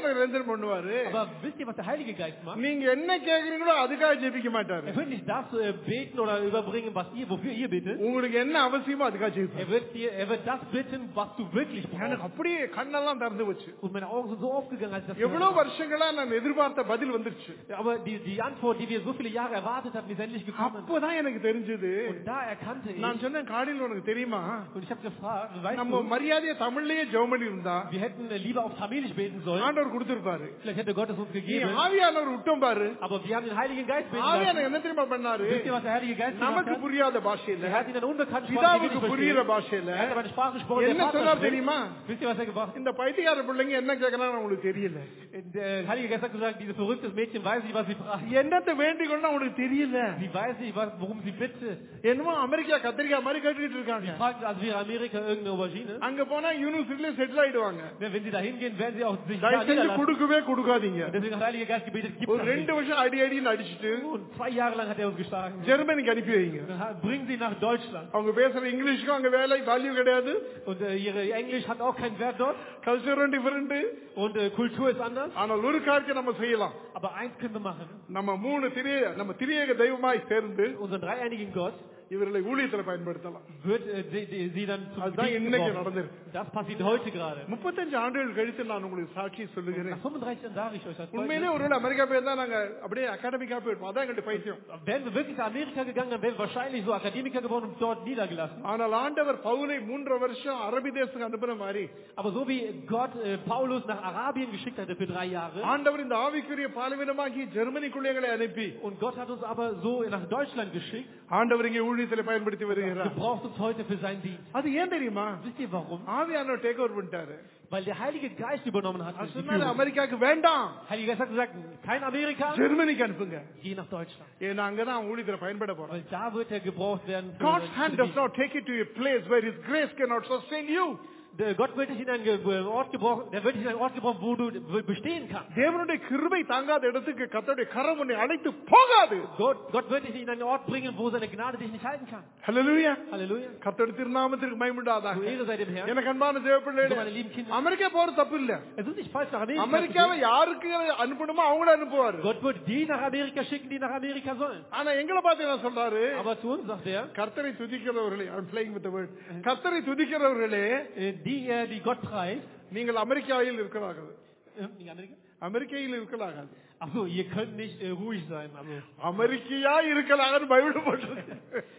S2: ஆவியானவர் என்ன பண்ணுவாரு
S3: Aber wisst ihr, was der Heilige Geist macht?
S2: நீங்க என்ன கேக்குறீங்களோ அதுக்காக ஜெபிக்க மாட்டாரு
S3: Er wird nicht das äh, beten oder überbringen, was ihr, wofür ihr bittet.
S2: உங்களுக்கு என்ன அவசியமோ அதுக்காக ஜெபிப்பாரு
S3: Er wird dir, er wird das bitten, was du wirklich
S2: எனக்கு
S3: brauchst.
S2: அப்படியே கண்ணெல்லாம் திறந்து வச்சு
S3: Und meine Augen sind so aufgegangen, als ich das gehört
S2: எவ்வளவு
S3: habe.
S2: வருஷங்களா நான் எதிர்பார்த்த பதில் வந்துருச்சு
S3: Aber die, die Antwort, die wir so viele Jahre erwartet hatten, ist endlich gekommen.
S2: அப்பதான் எனக்கு தெரிஞ்சது
S3: Und da erkannte ich,
S2: நான் சொன்னேன் காலையில் உனக்கு தெரியுமா
S3: und ich habe gefragt, weißt
S2: நம்ம
S3: du,
S2: மரியாதையை தமிழ்லயே ஜெபம் பண்ணி இருந்தா
S3: wir hätten äh, lieber auf Tamilisch beten sollen.
S2: ஆண்டவர் கொடுத்திருப்பாரு
S3: Vielleicht hätte Gott es uns
S2: நீ
S3: gegeben.
S2: ஆவியானவர் விட்டோம் பாரு
S3: Aber wir haben den Heiligen Geist beten
S2: ஆவியான
S3: lassen.
S2: என்ன தெரியுமா பண்ணாரு
S3: Wisst ihr, was der Heilige Geist gemacht
S2: நமக்கு
S3: hat?
S2: புரியாத பாஷையில
S3: Er hat in einer unbekannten Sprache, die wir
S2: பிதாவுக்கு
S3: nicht
S2: புரியுற
S3: verstehen.
S2: பாஷையில
S3: Er hat aber eine Sprache gesprochen,
S2: என்ன
S3: der Vater
S2: சொன்னார்
S3: spricht.
S2: தெரியுமா
S3: Wisst ihr, was er gemacht
S2: இந்த பைத்தியக்கார பிள்ளைங்க என்ன கேட்கறான்னு உங்களுக்கு தெரியல
S3: hat? Der Heilige Geist hat gesagt, dieses verrücktes Mädchen weiß nicht, was sie fragt.
S2: என்னத்தை வேண்டிக்கொள்ளணும் அவங்களுக்கு தெரியல
S3: Sie weiß nicht, was, worum sie bittet.
S2: என்னமோ அமெரிக்கா கத்திரிக்காய் மாதிரி கேட்டுக்கிட்டு இருக்காங்க
S3: Sie fragt, als wäre Amerika irgendeine Aubergine.
S2: அங்க போனா யூனிவர்சிட்டில செட்டில் ஆயிடுவாங்க
S3: Ja, Wenn sie da hingehen, werden sie auch sich da
S2: தயவு செஞ்சு
S3: niederlassen.
S2: கொடுக்கவே கொடுக்காதீங்க
S3: Deswegen hat der Heilige Geist gebetet, gib
S2: ஒரு
S3: das
S2: ரெண்டு
S3: nicht.
S2: வருஷம் அடி அடின்னு அடிச்சுட்டு
S3: Und zwei Jahre lang hat er uns geschlagen.
S2: ஜெர்மனிக்கு அனுப்பி வைங்க
S3: Dann hat- bringen sie nach Deutschland.
S2: அவங்க பேசுற இங்கிலீஷ்க்கும் அங்க வேலை வேல்யூ கிடையாது
S3: Und äh, ihre Englisch hat auch keinen Wert dort.
S2: கல்ச்சரும் different
S3: Und äh, Kultur ist anders.
S2: ஆனால் ஒரு காரியத்தை நம்ம செய்யலாம்
S3: Aber eins können wir machen.
S2: நம்ம மூணு திரிய நம்ம திரியேக தெய்வமாய் சேர்ந்து
S3: Unseren dreieinigen Gott
S2: இவர்களை ஊழியத்துல பயன்படுத்தலாம்
S3: wird äh, sie, die, sie dann zum
S2: அதுதான்
S3: Dienst
S2: இன்னைக்கு
S3: gebrauchen.
S2: நடந்திருக்கு
S3: Das passiert heute gerade.
S2: முப்பத்தஞ்சு ஆண்டுகள் கழித்து நான் உங்களுக்கு சாட்சி சொல்லுகிறேன்
S3: Nach 35 Jahren sage ich euch das.
S2: உண்மையிலே
S3: Folgendes.
S2: ஒருவேளை அமெரிக்கா போயிருந்தா நாங்க அப்படியே அகாடமிக்கா போயிருப்போம் அதான் எங்கள்ட்ட பைத்தியம்
S3: Wären wir wirklich nach Amerika gegangen, dann wären wir wahrscheinlich so Akademiker geworden und dort niedergelassen.
S2: ஆனால் ஆண்டவர் பவுலை மூன்று வருஷம் அரபி தேசத்துக்கு அனுப்புன மாதிரி
S3: Aber so wie Gott äh, Paulus nach Arabien geschickt hatte für drei Jahre,
S2: ஆண்டவர் இந்த ஆவிக்குரிய பாலைவனமாகி ஜெர்மனிக்குள்ளே எங்களை அனுப்பி
S3: und Gott hat uns aber so nach Deutschland geschickt,
S2: ஆண்டவர் இங்கே ஊழியத்தில் பயன்படுத்தி வருகிறார்
S3: gebraucht uns heute für seinen Dienst.
S2: அது ஏன் தெரியுமா
S3: Wisst ihr warum?
S2: ஆவியானவர் டேக் ஓவர் பண்ணிட்டாரு
S3: Weil der Heilige Geist übernommen hat.
S2: அது
S3: die
S2: சொன்னாரு
S3: Führung.
S2: அமெரிக்காவுக்கு வேண்டாம்
S3: Heilige Geist hat gesagt, kein Amerika,
S2: ஜெர்மனிக்கு அனுப்புங்க
S3: geh nach Deutschland.
S2: ஏன்னா அங்கதான் ஊழியத்துல பயன்பட போறோம்
S3: Weil da wird er gebraucht werden. Für,
S2: God's
S3: für
S2: hand
S3: den
S2: does not take you to a place where His grace cannot sustain you.
S3: Der Gott wird dich in einen Ge- Ort gebrauchen, der wird dich in einen Ort gebrauchen, wo du bestehen kannst.
S2: தேவனுடைய கிருபை தாங்காத இடத்துக்கு கத்தருடைய கரம் உன்னை அழைத்து போகாது
S3: Gott, Gott wird dich in einen Ort bringen, wo seine Gnade dich nicht halten kann.
S2: Hallelujah
S3: Halleluja.
S2: கத்தோட திருநாமத்திற்கு
S3: So
S2: மயமுண்டாதாக
S3: Ehre sei dem Herrn.
S2: எனக்கு அன்பான தேவப்பிள்ளைகளே
S3: So meine lieben Kinder.
S2: America போறது தப்பு இல்ல
S3: Es ist nicht falsch, nach Amerika zu
S2: அமெரிக்காவை
S3: gehen.
S2: யாருக்கு அனுப்பணுமோ அவங்கள அனுப்புவாரு
S3: Gott wird die nach Amerika schicken, die nach Amerika sollen.
S2: ஆனா எங்களை பார்த்து என்ன சொல்றாரு
S3: Aber zu uns sagt er,
S2: கர்த்தரை துதிக்கிறவர்களே I'm playing with the word கர்த்தரை துதிக்கிறவர்களே
S3: äh, die, äh, die Gott preist,
S2: நீங்கள் அமெரிக்காவில் இருக்கலாகாது
S3: äh, nicht Amerika?
S2: அமெரிக்கையில் இருக்கலாகாது
S3: Achso, ihr könnt nicht äh, ruhig sein. Also,
S2: அமெரிக்கையா இருக்கலாகன்னு பைபிள் போட்டிருக்கு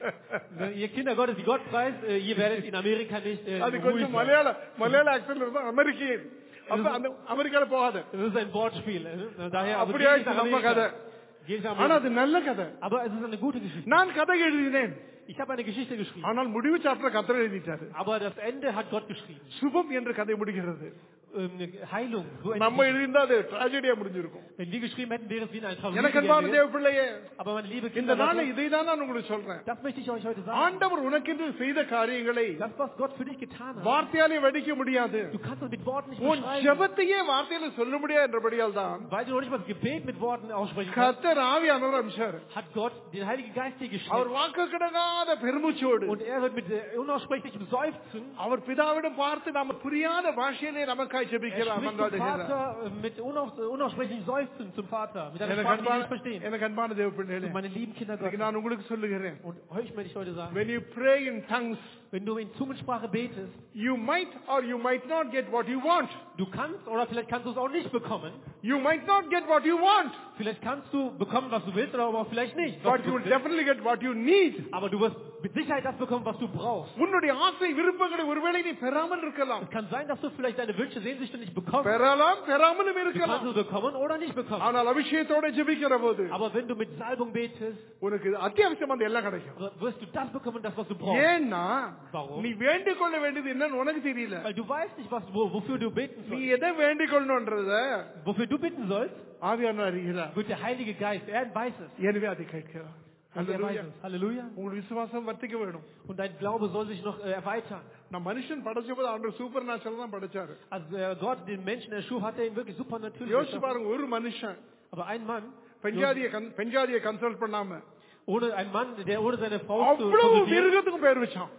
S3: äh, ihr Kinder Gottes, die Gott preist, äh, ihr werdet in Amerika nicht äh,
S2: அது
S3: ruhig
S2: கொஞ்சம்
S3: sein.
S2: மலையாள மலையாள ஆக்சன்ல இருந்தா அமெரிக்கையில் அப்ப அந்த அமெரிக்கால போகாத
S3: Das ist ein Wortspiel. Äh, daher, also,
S2: அப்படியே
S3: geh nicht nach
S2: நம்ம
S3: Amerika.
S2: கதை
S3: Geh nicht nach
S2: ஆனா
S3: Amerika.
S2: அது நல்ல கதை
S3: Aber es ist eine gute Geschichte.
S2: நான் கதை எழுதினேன்
S3: Ich habe eine Geschichte geschrieben.
S2: ஆனால் முடிவு சாப்டர் கத்தர் எழுதிட்டாரு
S3: Aber das Ende hat Gott geschrieben.
S2: சுபம் என்று கதை முடிகிறது
S3: Ähm, Heilung. So ein
S2: நம்ம எழுதியிருந்தா அது ட்ராஜடியா முடிஞ்சிருக்கும்
S3: Wenn wir geschrieben hätten, wäre es wie in einer Tragödie.
S2: எனக்கு அன்பான
S3: gewesen.
S2: தேவ பிள்ளையே
S3: Aber meine liebe
S2: இந்த
S3: Kinder,
S2: நாளை
S3: das,
S2: இதை தான் நான் உங்களுக்கு சொல்றேன்
S3: das möchte ich euch heute sagen.
S2: ஆண்டவர் உனக்கென்று செய்த காரியங்களை
S3: Das, was Gott für dich getan hat,
S2: வார்த்தையாலே வடிக்க முடியாது
S3: du kannst es mit Worten nicht
S2: உன்
S3: beschreiben.
S2: ஜெபத்தையே வார்த்தையில சொல்ல முடியாது என்றபடியால் தான்
S3: Weil du noch nicht mal das Gebet mit Worten aussprechen kannst,
S2: கத்தர் ஆவியானவர் அம்சார்
S3: hat Gott den Heiligen Geist dir
S2: அவர்
S3: geschickt.
S2: வாக்கு கிடங்காத பெருமூச்சோடு
S3: Und er wird mit äh, unaussprechlichem Seufzen
S2: அவர் பிதாவிடம் பார்த்து நாம புரியாத பாஷையிலே நமக்காய்
S3: er
S2: ஜெபிக்கலாம்
S3: spricht zum
S2: மன்றாடுகிறார்.
S3: Vater äh, mit unaus, unausprechlichem Seufzen zum Vater, mit einer
S2: எனக்கு
S3: Sprache, die wir
S2: அன்பான
S3: nicht verstehen.
S2: எனக்கு அன்பான தேவ பிள்ளைகளே
S3: Und meine lieben Kinder
S2: இன்னைக்கு
S3: Gottes,
S2: நான் உங்களுக்கு சொல்லுகிறேன்
S3: und euch möchte ich heute sagen,
S2: when you pray in tongues
S3: wenn du in Zungensprache betest,
S2: you might or you might not get what you want
S3: du kannst oder vielleicht kannst du es auch nicht bekommen.
S2: you might not get what you want
S3: Vielleicht kannst du bekommen, was du willst, oder aber auch vielleicht nicht. was
S2: but
S3: du
S2: you will
S3: willst.
S2: definitely get what you need
S3: Aber du wirst mit Sicherheit das bekommen, was du brauchst.
S2: உன்னுடைய ஆசை விருப்பங்களை ஒருவேளை நீ பெறாமல் இருக்கலாம்
S3: Es kann sein, dass du vielleicht deine Wünsche, Sehnsüchte nicht bekommst.
S2: பெறலாம் பெறாமலும்
S3: Du kannst
S2: இருக்கலாம்
S3: es bekommen oder nicht bekommen.
S2: ஆனால் அபிஷேகத்தோட ஜெபிக்கிற போது
S3: Aber wenn du mit Salbung betest,
S2: உனக்கு அத்தியாவசியம் அந்த எல்லாம் கிடைக்கும்
S3: aber wirst du das bekommen, das, was du brauchst.
S2: ஏன்னா
S3: Warum?
S2: நீ வேண்டிக் கொள்ள வேண்டியது என்னன்னு உனக்கு தெரியல
S3: Weil du weißt nicht, was, wo, wofür du beten
S2: நீ
S3: sollst.
S2: எதை வேண்டிக் கொள்ளணும்ன்றத
S3: Wofür du bitten sollst,
S2: ஆவியான அறிகிறார்
S3: wird der Heilige Geist, er weiß es.
S2: எனவே அதை கேட்கிறார்
S3: Und er weiß
S2: Halleluja.
S3: es. Halleluja.
S2: உங்கள் விசுவாசம் வர்த்திக்க வேணும்
S3: Und dein Glaube soll sich noch äh, erweitern.
S2: நான் மனுஷன் படைச்சபோது ஆண்டவர் சூப்பர் நேச்சுரல் தான் படைச்சாரு
S3: Als äh, Gott den Menschen erschuh, hat er ihn wirklich supernatürlich
S2: யோசிச்சு
S3: erschaffen.
S2: பாருங்க ஒரு மனுஷன்
S3: Aber ein Mann,
S2: பெஞ்சாதிய பெஞ்சாதிய கன்சல்ட் பண்ணாம
S3: ohne ein Mann, der ohne seine Frau zu
S2: அவ்வளவு
S3: konsultieren,
S2: மிருகத்துக்கும் பேர் வச்சான்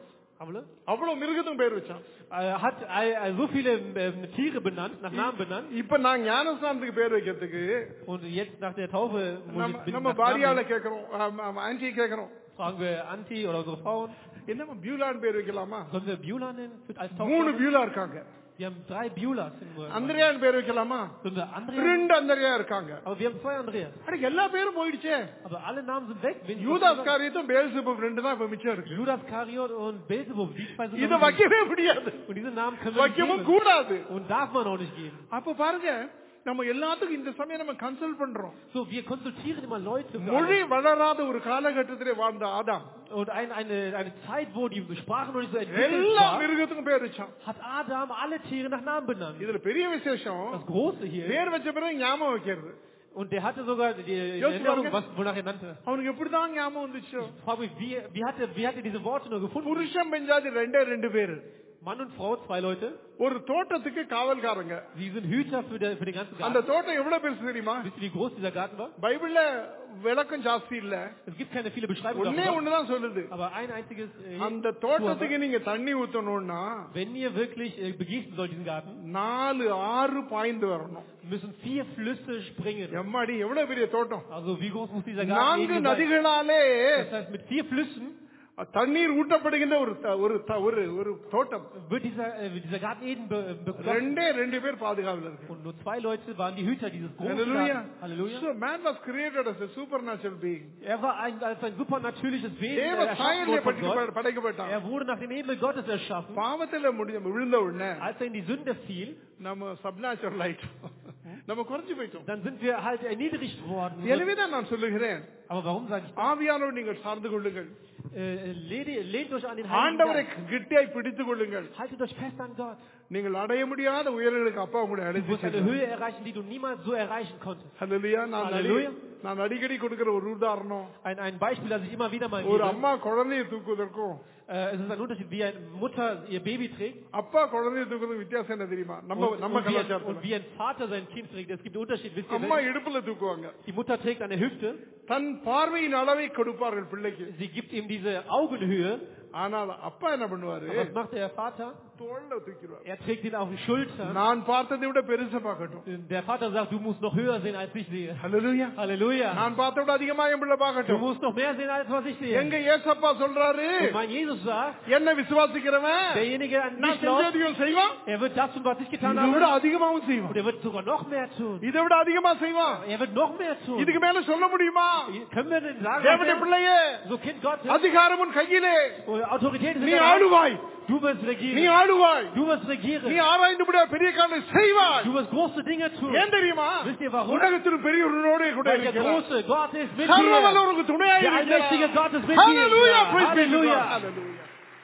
S3: Amle?
S2: அவ்வளவு மிருகத்துக்கும் பேர் வச்சான்
S3: Er hat äh, so viele ähm, Tiere benannt, nach Namen benannt.
S2: இப்ப நான் ஞானஸ்தானத்துக்கு பேர் வைக்கிறதுக்கு
S3: Und jetzt nach der Taufe muss
S2: நம்ம
S3: ich, bin ich
S2: நம்ம
S3: nach
S2: பாரியால
S3: Namen,
S2: கேக்குறோம் ஆன்டி கேக்குறோம்
S3: fragen wir Anti oder unsere Frauen.
S2: என்னம்மா பியூலான்னு பேர் வைக்கலாமா
S3: Sollen wir Beulah nennen für- als
S2: மூணு
S3: Taufname?
S2: பியூலா இருக்காங்க
S3: Wir haben drei Beulas in Gemeinde.
S2: Andriyan பேர் வைக்கலாமா
S3: Sollen wir Andreas?
S2: ரெண்டு அந்தரியா இருக்காங்க
S3: Aber wir haben zwei Andreas.
S2: அட எல்லா பேரும் போயிடுச்சே
S3: Aber alle Namen sind weg. Wenn
S2: யூதாஸ் காரியத்தும் பேல்சிபுக் ரெண்டு தான் இப்ப மிச்சம் இருக்கு
S3: Judas Kariot und Beelzebub, die zwei sind
S2: இத
S3: noch übrig.
S2: வைக்கவே முடியாது
S3: Und diese Namen können wir nicht
S2: வைக்கவும்
S3: geben.
S2: கூடாது
S3: Und darf man auch nicht geben.
S2: அப்ப பாருங்க நம்ம எல்லாத்துக்கும் இந்த சமயம் நம்ம கன்சல்ட் பண்றோம்
S3: So, wir konsultieren immer Leute. Für
S2: மொழி
S3: alles.
S2: வளராத ஒரு காலகட்டத்திலே வாழ்ந்த ஆதாம்
S3: Und ein, eine, eine Zeit, wo die Sprache noch nicht so entwickelt
S2: எல்லா
S3: war,
S2: மிருகத்துக்கும் பேர் வச்சான்
S3: hat Adam alle Tiere nach Namen benannt.
S2: இதுல பெரிய விசேஷம்
S3: Das Große hier.
S2: பேர் வச்ச பிறகு ஞாபகம் வைக்கிறது
S3: Und der hatte sogar die
S2: Just
S3: Erinnerung,
S2: warum-
S3: was, wonach er nannte.
S2: அவனுக்கு எப்படிதான் ஞாபகம் வந்துச்சோ
S3: Ich frage mich, wie, wie, hat er, wie hat er diese Worte nur gefunden?
S2: புருஷன் பெஞ்சாதி ரெண்டே ரெண்டு பேரு
S3: Mann und Frau, zwei Leute.
S2: ஒரு தோட்டத்துக்கு காவல்காரங்க
S3: Sie sind Hüter für, der, für den ganzen
S2: அந்த
S3: Garten.
S2: தோட்டம் எவ்வளவு பெருசு தெரியுமா
S3: Wisst ihr, wie groß dieser Garten war?
S2: பைபிள்ல விளக்கம் ஜாஸ்தி இல்ல
S3: Es gibt keine viele Beschreibungen
S2: ஒன்னே
S3: darüber.
S2: ஒண்ணுதான் சொல்லுது
S3: Aber ein einziges, äh,
S2: அந்த தோட்டத்துக்கு நீங்க தண்ணி ஊத்தணும்னா
S3: wenn ihr wirklich äh, begießen sollt, diesen Garten,
S2: நாலு ஆறு பாய்ந்து வரணும்
S3: müssen vier Flüsse springen.
S2: எம்மாடி எவ்வளவு பெரிய தோட்டம்
S3: Also wie groß muss dieser Garten
S2: நான்கு
S3: irgendwie sein?
S2: நதிகளாலே
S3: Das heißt, mit vier Flüssen
S2: தண்ணீர் ஊட்டப்படுகின்ற ஒரு த- ஒரு த- ஒரு ஒரு தோட்டம்
S3: wird dieser, äh, wird dieser Garten Eden be begossen.
S2: ரெண்டே ரெண்டு பேர் பாதுகாவல இருக்கு
S3: Und nur zwei Leute waren die Hüter dieses großen
S2: Halleluja.
S3: Gartens. Halleluja.
S2: So man was created as a supernatural being.
S3: Er war ein, als ein supernatürliches Wesen
S2: தேவ
S3: äh, erschaffen
S2: சாயலே
S3: worden von Gott.
S2: படைக்கப்ப- படைக்கப்பட்டான்
S3: Er wurde nach dem Ebenbild Gottes erschaffen.
S2: பாவத்துல முடிஞ்ச விழுந்த உடனே
S3: Als er in die Sünde fiel,
S2: நம்ம சப்நாச்சுரல் ஆயிட்டோம் நம்ம குறைஞ்சு போயிட்டோம்
S3: dann sind wir halt erniedrigt worden.
S2: எனவேதான் நான் சொல்லுகிறேன்
S3: Aber warum sage ich das?
S2: ஆவியானவர் நீங்கள் சார்ந்து கொள்ளுங்கள்
S3: Äh, lehnt, lehnt euch an den Heiligen
S2: ஆண்டவரை
S3: Geist.
S2: கிட்டியாய் பிடித்துக் கொள்ளுங்கள்
S3: Haltet euch fest an Gott.
S2: நீங்கள் அடைய முடியாத உயரங்களுக்கு அப்பா உங்களை
S3: Du
S2: அழைத்து
S3: wirst eine
S2: செல்வார்.
S3: Höhe erreichen, die du niemals so erreichen konntest.
S2: ஹalleluya நான்
S3: Halleluja.
S2: அடி- நான் அடிக்கடி கொடுக்கிற ஒரு உதாரணம்
S3: Ein, ein Beispiel, das ich immer wieder mal
S2: ஒரு
S3: gebe.
S2: அம்மா குழந்தையை தூக்குவதற்கும்
S3: Äh, es ist ein Unterschied, wie eine Mutter ihr Baby trägt
S2: அப்பா குழந்தையை தூக்குறதுக்கு வித்தியாசம் என்ன தெரியுமா நம்ம
S3: und,
S2: நம்ம
S3: und, wie ein, und
S2: கலாச்சாரத்துல
S3: wie ein Vater sein Kind trägt. Es gibt einen Unterschied, wisst ihr?
S2: அம்மா
S3: welchen?
S2: இடுப்புல தூக்குவாங்க
S3: Die Mutter trägt an der Hüfte,
S2: தன் பார்வையின் அளவை கொடுப்பார்கள் பிள்ளைக்கு
S3: sie gibt ihm diese Augenhöhe.
S2: ஆனால் அப்பா என்ன பண்ணுவாரு
S3: Aber was macht der Vater?
S2: தோல்ல தூக்கிடுவார்
S3: Er trägt ihn auf die Schulter.
S2: நான் பார்த்ததை விட பெருசா பார்க்கட்டும்
S3: Der Vater sagt, du musst noch höher sehen, als ich sehe.
S2: ஹalleluya
S3: Halleluja.
S2: நான் பார்த்த விட அதிகமா என் பிள்ளை
S3: Du
S2: பார்க்கட்டும்
S3: musst noch mehr sehen, als was ich sehe.
S2: எங்க ஏசப்பா சொல்றாரு
S3: Und mein Jesus sagt,
S2: என்ன விசுவாசிக்கிறவன்
S3: derjenige an
S2: நான்
S3: mich glaubt,
S2: செஞ்சதையும் செய்வான்
S3: er wird das tun, was ich getan
S2: இதை விட
S3: habe.
S2: அதிகமாவும்
S3: Und
S2: செய்வான்
S3: er wird sogar noch mehr tun.
S2: இதை விட அதிகமா செய்வான்
S3: Er wird noch mehr tun.
S2: இதுக்கு மேல சொல்ல முடியுமா
S3: Können wir denn sagen,
S2: தேவனுடைய
S3: dass
S2: பிள்ளையே
S3: er, so Kind Gottes,
S2: அதிகாரம் உன் கையிலே
S3: und Autorität ist
S2: நீ
S3: in der Hand.
S2: ஆளுவாய்
S3: Du wirst
S2: நீ
S3: regieren.
S2: ஆளுவாய்
S3: Du wirst
S2: நீ
S3: regieren.
S2: ஆராய்ந்து முடியாத பெரிய காரணம் செய்வாய்
S3: Du wirst große Dinge tun.
S2: ஏன் தெரியுமா
S3: Wisst ihr warum?
S2: உலகத்தின் பெரியவர்களோட கூட
S3: Weil der
S2: இருக்கிறார்
S3: große Gott ist mit
S2: சர்வவல்ல
S3: dir.
S2: உனக்கு துணையாய்
S3: Der allmächtige
S2: இருக்கிறார்.
S3: Gott ist mit
S2: Hallelujah,
S3: dir.
S2: praise be to God.
S3: Halleluja.
S2: Hallelujah.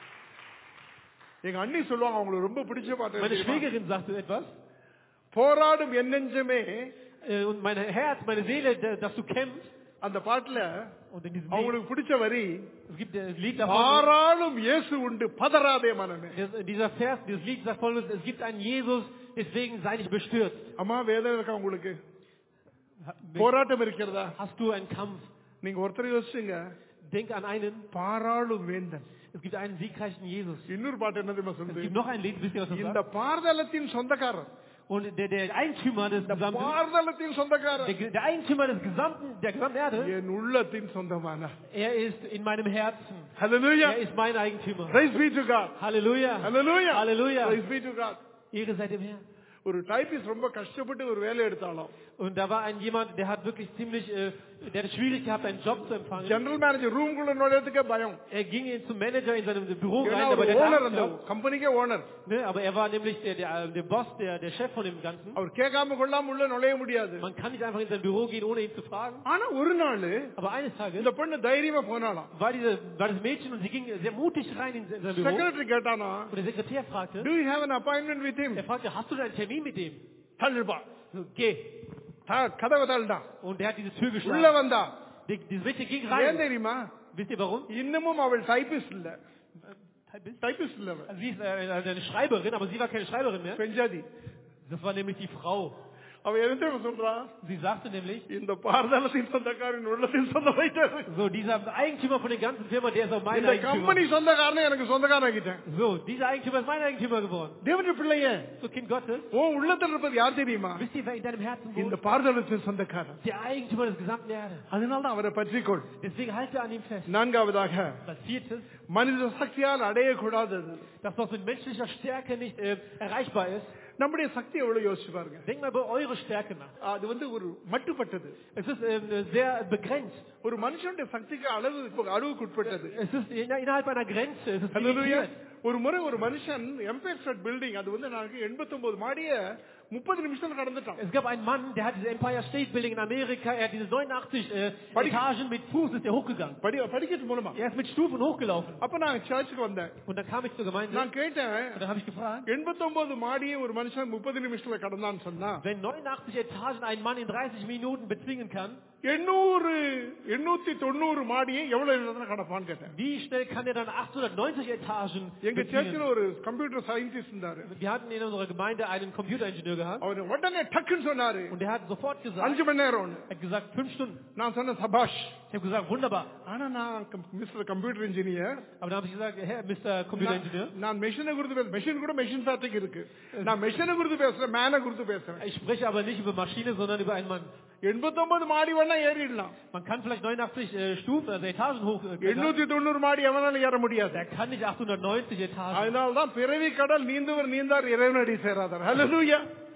S2: எங்க அண்ணி சொல்லுவாங்க அவங்களுக்கு ரொம்ப பிடிச்ச பாட்டு
S3: Meine
S2: தெரியுமா?
S3: Schwägerin sagte etwas.
S2: போராடும் என் நெஞ்சமே
S3: Äh, Und mein Herz, meine Seele, der- dass du kämpfst.
S2: அந்த பாட்டுல
S3: Und in diesem Lied,
S2: அவங்களுக்கு பிடிச்ச வரி
S3: es gibt das Lied davon.
S2: பாராளும் இயேசு உண்டு பதறாதே மனமே
S3: Das- Dieser Vers, dieses Lied sagt folgendes, es gibt einen Jesus, deswegen sei nicht bestürzt.
S2: அம்மா வேதனை இருக்கா உங்களுக்கு போராட்டம் இருக்கிறதா
S3: Hast du einen Kampf?
S2: நீங்க ஒருத்தர் யோசிச்சுங்க
S3: Denk an einen.
S2: பாராளும் வேந்தன்
S3: Es gibt einen siegreichen Jesus.
S2: இன்னொரு பாட்டு என்ன தெரியுமா
S3: Es
S2: சொல்லுது
S3: gibt noch ein Lied, wisst ihr, was das
S2: இந்த
S3: sagt?
S2: பார்தலத்தின் சொந்தக்காரர்
S3: Und der, der Eigentümer des gesamten,
S2: பார்தலத்தின் சொந்தக்காரர்
S3: der, der Eigentümer des gesamten, der gesamten Erde,
S2: என் உள்ளத்தின் சொந்தமான
S3: er ist in meinem Herzen.
S2: Halleluja.
S3: Er ist mein Eigentümer.
S2: Praise be to God.
S3: Halleluja.
S2: Halleluja.
S3: Halleluja.
S2: Praise be to God.
S3: Ehre sei dem Herrn.
S2: ஒரு typist ரொம்ப கஷ்டப்பட்டு ஒரு வேலை எடுத்தாலும்
S3: Und da war ein jemand, der hat wirklich ziemlich, äh, der hat es schwierig gehabt, einen Job zu empfangen.
S2: General manager room குள்ள நுழையதுக்கே பயம்
S3: Er ging in zum Manager in seinem Büro
S2: ஏன்னா
S3: rein,
S2: அவர்
S3: aber der,
S2: owner
S3: hatte
S2: அந்த
S3: Angst gehabt,
S2: கம்பெனிக்கே owner
S3: ne? aber er war nämlich der, der, äh, der Boss, der, der Chef von dem Ganzen.
S2: அவர் கேட்காம கொள்ளாம உள்ள நுழைய முடியாது
S3: Man kann nicht einfach in sein Büro gehen, ohne ihn zu fragen.
S2: ஆனா ஒரு நாள்
S3: Aber eines Tages
S2: இந்த பொண்ணு தைரியமா போனாலாம்
S3: war, diese, war das Mädchen und sie ging sehr mutig rein in sein Büro.
S2: Secretary கேட்டானா
S3: Und der Sekretär fragte,
S2: do you have an appointment with him
S3: er fragte, hast du da einen Termin mit dem?
S2: தள்ளுப்பா
S3: So, geh.
S2: த- கதவை தள்ளுடான்
S3: Und der hat diese Tür
S2: உள்ள
S3: geschlagen.
S2: வந்தா
S3: Die, dieses Mädchen ging
S2: ஏன்
S3: rein.
S2: தெரியுமா
S3: Wisst ihr warum?
S2: இன்னமும் அவள் டைபிஸ்ட் இல்ல
S3: Also
S2: டைபிஸ்ட் இல்ல அவள்
S3: sie ist äh, eine Schreiberin, aber sie war keine Schreiberin mehr.
S2: பெஞ்சாதி
S3: Das war nämlich die Frau.
S2: அவ என்ன தெரியுமா சொல்றா
S3: Sie sagte nämlich,
S2: இந்த பார்தலத்தின் சொந்தக்காரன் உள்ளத்தின் சொந்தம் வைத்தாரு
S3: so, dieser Eigentümer von der ganzen Firma, der ist auch mein
S2: இந்த
S3: Eigentümer.
S2: கம்பெனி சொந்தக்காரனை எனக்கு சொந்தக்காரன் ஆக்கிட்டேன்
S3: So, dieser Eigentümer ist mein Eigentümer geworden.
S2: தேவனுடைய பிள்ளையே
S3: So, Kind Gottes,
S2: உன் உள்ளத்தில் இருப்பது யார் தெரியுமா
S3: wisst ihr, wer in deinem Herzen
S2: இந்த
S3: wohnt?
S2: பார்தலத்தின் சொந்தக்காரன்
S3: Der Eigentümer des gesamten Erde.
S2: அதனால தான் அவரை பற்றிக்கொள்
S3: Deswegen halte an ihm fest.
S2: நான்காவதாக
S3: Das viertes,
S2: மனித சக்தியால் அடையக்கூடாதது
S3: das, was mit menschlicher Stärke nicht äh, erreichbar ist.
S2: நம்முடைய சக்தி எவ்வளவு யோசிச்சு பாருங்க
S3: Denkt mal über eure Stärke nach.
S2: அது வந்து ஒரு மட்டுப்பட்டது
S3: Es ist ähm, sehr begrenzt.
S2: ஒரு மனுஷனுடைய சக்திக்கு அளவு அளவுக்கு உட்பட்டது
S3: Es ist in, innerhalb einer Grenze. Es ist
S2: Hallelujah.
S3: limitiert.
S2: ஒரு முறை ஒரு மனுஷன் எம்பையர் ஸ்டேட் பில்டிங் அது வந்து நாளைக்கு எண்பத்தி ஒன்பது மாடிய முப்பது நிமிஷத்துல கடந்துட்டான்
S3: Es gab einen Mann, der hat diese Empire State Building in Amerika, er hat diese 89 äh,
S2: Padi-
S3: Etagen mit Fuß ist er hochgegangen.
S2: படி படிக்கிறது மூலமா
S3: Er ist mit Stufen hochgelaufen.
S2: அப்ப நான் சர்ச்சுக்கு வந்தேன்
S3: Und dann kam ich zur Gemeinde
S2: நான் கேட்டேன்
S3: und dann habe ich gefragt,
S2: எண்பத்தி ஒன்பது மாடியை ஒரு மனுஷன் முப்பது நிமிஷத்துல கடந்தான்னு சொன்னா
S3: wenn 89 Etagen einen Mann in 30 Minuten bezwingen kann,
S2: எண்ணூறு எண்ணூத்தி தொண்ணூறு மாடியை எவ்வளவு நேரத்துல கடப்பான்னு கேட்டேன்
S3: wie schnell kann er dann 890 Etagen
S2: எங்க
S3: bezwingen?
S2: சர்ச்சில் ஒரு கம்ப்யூட்டர் சயின்டிஸ்ட் இருந்தாரு
S3: Wir hatten in unserer Gemeinde einen Computeringenieur gehabt
S2: அவர் உடனே டக்குன்னு சொன்னாரு
S3: und der hat sofort gesagt,
S2: அஞ்சு மணி நேரம்
S3: er hat gesagt, fünf Stunden.
S2: நான் சொன்னேன் சபாஷ்
S3: Ich habe gesagt, wunderbar.
S2: ஆனா நான் mister computer engineer
S3: Aber dann habe ich gesagt, Herr, Mr. Computeringenieur,
S2: நான் மெஷினை குறித்து பேச மெஷின் கூட மெஷின் ஃபேக்டரிக்கு இருக்கு நான் மெஷினை குறித்து பேசுறேன் மேனை குறித்து பேசுறேன்
S3: ich spreche aber nicht über Maschine, sondern über einen Mann.
S2: எண்பத்தொன்பது மாடி வேணா ஏறிடலாம்
S3: Man kann vielleicht 89 äh, Stufen, also Etagen hoch. Äh, klettern.
S2: எண்ணூத்தி தொண்ணூறு மாடி எவனாலும் ஏற முடியாது
S3: Der kann nicht 890 Etagen.
S2: அதனால்தான் பிறவி கடல் நீந்துவர் நீந்தார் இறைவனடி சேராதார் ஹalleluya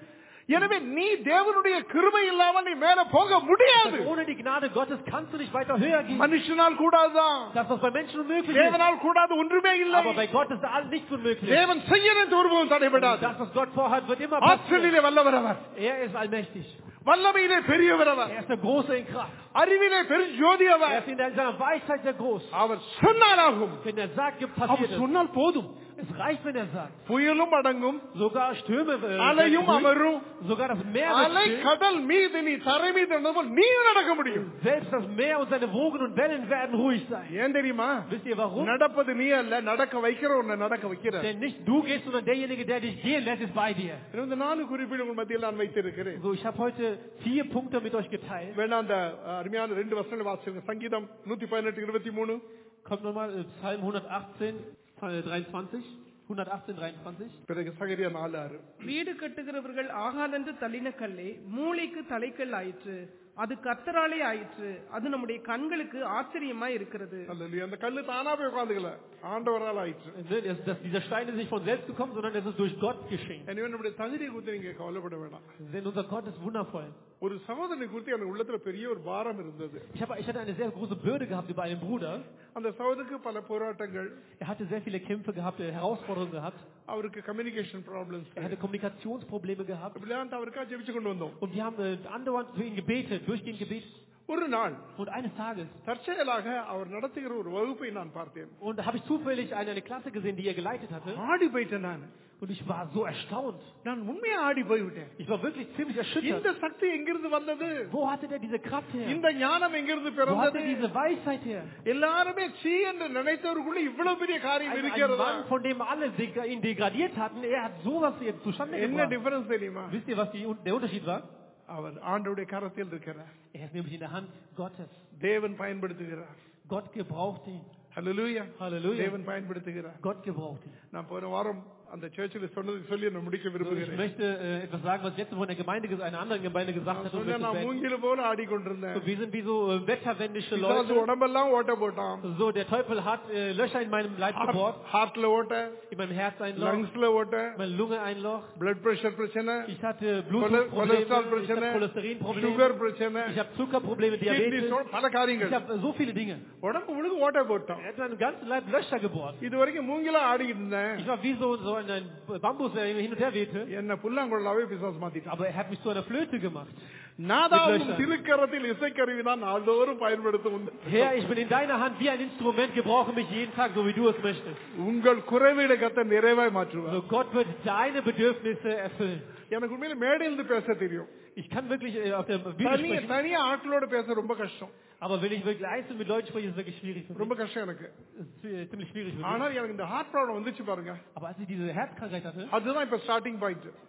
S2: எனவே நீ தேவனுடைய கிருபை இல்லாம நீ மேல போக முடியாது
S3: Ohne die Gnade Gottes kannst du nicht weiter höher gehen.
S2: மனுஷனால் கூடாதுதான்
S3: Das, was bei Menschen unmöglich ist.
S2: தேவனால் கூடாது ஒன்றுமே இல்லை
S3: Aber bei Gott ist alles nichts unmöglich.
S2: தேவன் செய்ய ஒருவரும் தடைபடாது
S3: Das, was Gott vorhat, wird immer passieren.
S2: ஆற்றலிலே வல்லவர் அவர்
S3: Er ist allmächtig.
S2: வல்லமையிலே பெரியவர் அவர்
S3: Er ist der Große in Kraft.
S2: அறிவிலே பெருஞ்சோதி
S3: Er
S2: our
S3: ist in seiner Weisheit sehr groß.
S2: Our சொன்னாலாகும்
S3: Wenn er sagt, gibt
S2: our
S3: passiert es.
S2: சொன்னால் போதும்
S3: Es reicht, wenn er sagt.
S2: புயலும் அடங்கும்
S3: Sogar Stürme, äh,
S2: அலையும்
S3: werden ruhig.
S2: அமரும்
S3: sogar das Meer wird
S2: அலை
S3: still.
S2: கடல் மீது நீ தரை மீது நடந்தால் நீ நடக்க முடியும்
S3: Selbst das Meer und seine Wogen und Wellen werden ruhig sein.
S2: ஏன் தெரியுமா
S3: Wisst ihr warum?
S2: நடப்பது நீ அல்ல நடக்க வைக்கிற உன்னை நடக்க வைக்கிற
S3: Denn nicht du gehst, sondern derjenige, der dich gehen lässt, ist bei dir.
S2: இந்த நாலு குறிப்பீடு உங்கள் மத்தியில் நான் வைத்திருக்கிறேன்
S3: So, ich habe heute vier Punkte mit euch geteilt.
S2: வேணா அந்த அஹ், அருமையான ரெண்டு வருஷங்கள் வாசிச்சிருங்க சங்கீதம் நூத்தி பதினெட்டு இருபத்தி மூணு
S3: Kommt nochmal äh, Psalm 118, äh, 23. 118, 23.
S2: பிறகு சகரியா நாலு ஆறு
S4: வீடு கட்டுகிறவர்கள் ஆகாதென்று தள்ளின கல்லே மூளைக்கு தலைக்கல் ஆயிற்று அது கர்த்தராலே ஆயிற்று அது நம்முடைய கண்களுக்கு ஆச்சரியமா இருக்கிறது
S2: அல்ல அந்த கல்லு தானா போய் உட்காந்துக்கல ஆண்டவரால் ஆயிற்று
S3: Ne, Dass, dass dieser Stein ist nicht von selbst gekommen, sondern es ist durch Gott geschehen.
S2: எனவே நம்முடைய தகுதியை குறித்து நீங்க கவலைப்பட வேண்டாம்
S3: Denn unser Gott ist wundervoll.
S2: ஒரு சகோதரனை குறித்து எனக்கு உள்ளத்துல பெரிய ஒரு பாரம் இருந்தது
S3: Ich, habe, ich hatte eine sehr große Bürde gehabt über einen Bruder.
S2: அந்த சகோதரருக்கு பல போராட்டங்கள்
S3: Er hatte sehr viele Kämpfe gehabt, äh, Herausforderungen gehabt.
S2: அவருக்கு communication problems
S3: Er hatte Kommunikationsprobleme gehabt.
S2: இப்படிலாம் அவருக்கா ஜெபிச்சு கொண்டு வந்தோம்
S3: Und wir haben äh, andauernd für ihn gebetet, durchgehend gebetet.
S2: ஒரு நாள்
S3: Und eines Tages,
S2: தற்செயலாக அவர் நடத்துகிற ஒரு வகுப்பை நான் பார்த்தேன்
S3: und da habe ich zufällig eine, eine Klasse gesehen, die er geleitet hatte.
S2: ஆடி போயிட்டேன் நான்
S3: Und ich war so erstaunt.
S2: நான் உண்மையா ஆடி போய்விட்டேன்
S3: Ich war wirklich ziemlich erschüttert.
S2: இந்த சக்தி எங்கிருந்து வந்தது
S3: Wo hatte der diese Kraft her?
S2: இந்த ஞானம் எங்கிருந்து
S3: Wo hatte
S2: பிறந்தது
S3: er diese Weisheit her?
S2: எல்லாருமே சீ என்று நினைத்தவருக்குள்ள இவ்வளவு பெரிய காரியம்
S3: Ein, ein
S2: இருக்கிறதா
S3: Mann, von dem alle deg- ihn degradiert hatten, er hat sowas jetzt zustande
S2: என்ன
S3: gebracht.
S2: டிஃபரன்ஸ் தெரியுமா
S3: Wisst ihr, was die, der Unterschied war?
S2: அவர் ஆண்டவுடைய கரத்தில் இருக்கிறார்
S3: Er ist nämlich in der Hand Gottes.
S2: தேவன் பயன்படுத்துகிறார்
S3: Gott gebraucht ihn.
S2: ஹalleluya
S3: Halleluja.
S2: தேவன் பயன்படுத்துகிறார்
S3: Gott gebraucht ihn.
S2: நான் போன வாரம் அந்த சர்ச்சில் சொன்னது சொல்லி நான் முடிக்க
S3: So, ich
S2: விரும்புகிறேன்
S3: möchte äh, etwas sagen, was ich letzte Woche in der Gemeinde, ges- einer anderen Gemeinde gesagt
S2: நான்
S3: hat. Und
S2: சொன்னேன்
S3: möchte
S2: நான்
S3: beenden.
S2: மூங்கில போல ஆடிக்கொண்டிருந்தேன்
S3: so, wir sind wie so äh, wetterwendische
S2: பிசாசு
S3: Leute.
S2: உடம்பெல்லாம் ஓட்ட போட்டான்
S3: So, der Teufel hat äh, Löcher in meinem Leib gebohrt,
S2: ஹார்ட்ல ஓட்ட
S3: in meinem Herz ein Loch,
S2: லங்ஸ்ல ஓட்ட
S3: in meiner Lunge ein Loch.
S2: Blood pressure பிரச்சனை
S3: Ich hatte
S2: cholesterol
S3: Blutdruckprobleme, ich
S2: பிரச்சனை
S3: hatte Cholesterinprobleme,
S2: sugar பிரச்சனை
S3: ich habe Zuckerprobleme,
S2: kidney
S3: Diabetes.
S2: பல காரியங்கள்
S3: Ich habe so viele Dinge.
S2: உடம்பு முழுக்க ஓட்ட போட்டான்
S3: Er hat meinen ganzen Leib Löcher gebohrt.
S2: இது வரைக்கும் மூங்கிலா ஆடிக்கிட்டு இருந்தேன்
S3: Ich war wie so, so ein, ein Bambus, der hin und her wehte.
S2: என்ன புல்லாங்குழலாவே பிசாசு மாத்திட்டான்
S3: Aber er hat mich zu einer Flöte gemacht.
S2: நாதாவும்
S3: Löcher.
S2: திருக்கரத்தில் இசைக்கருவி தான் நாள்தோறும் பயன்படுத்தும்
S3: Herr, ich bin in deiner Hand wie ein Instrument, gebrauche mich jeden Tag, so wie du es möchtest.
S2: உங்கள் குறைவீடு கத்த நிறைவாய் மாற்றுவார்
S3: So Gott wird deine Bedürfnisse erfüllen.
S2: எனக்கு உண்மையில மேடையிலிருந்து பேச தெரியும்
S3: Ich kann wirklich äh, auf der Bühne
S2: தனியா
S3: sprechen,
S2: தனியா ஆட்களோட பேச ரொம்ப கஷ்டம்
S3: aber wenn ich wirklich einzeln mit Leuten spreche, ist es wirklich schwierig für mich.
S2: ரொம்ப கஷ்டம் எனக்கு
S3: Es ist äh, ziemlich schwierig für mich.
S2: ஆனால் எனக்கு இந்த ஹார்ட் ப்ராப்ளம் வந்துச்சு பாருங்க
S3: Aber als ich diese Herzkrankheit hatte,
S2: அதுதான் இப்ப starting point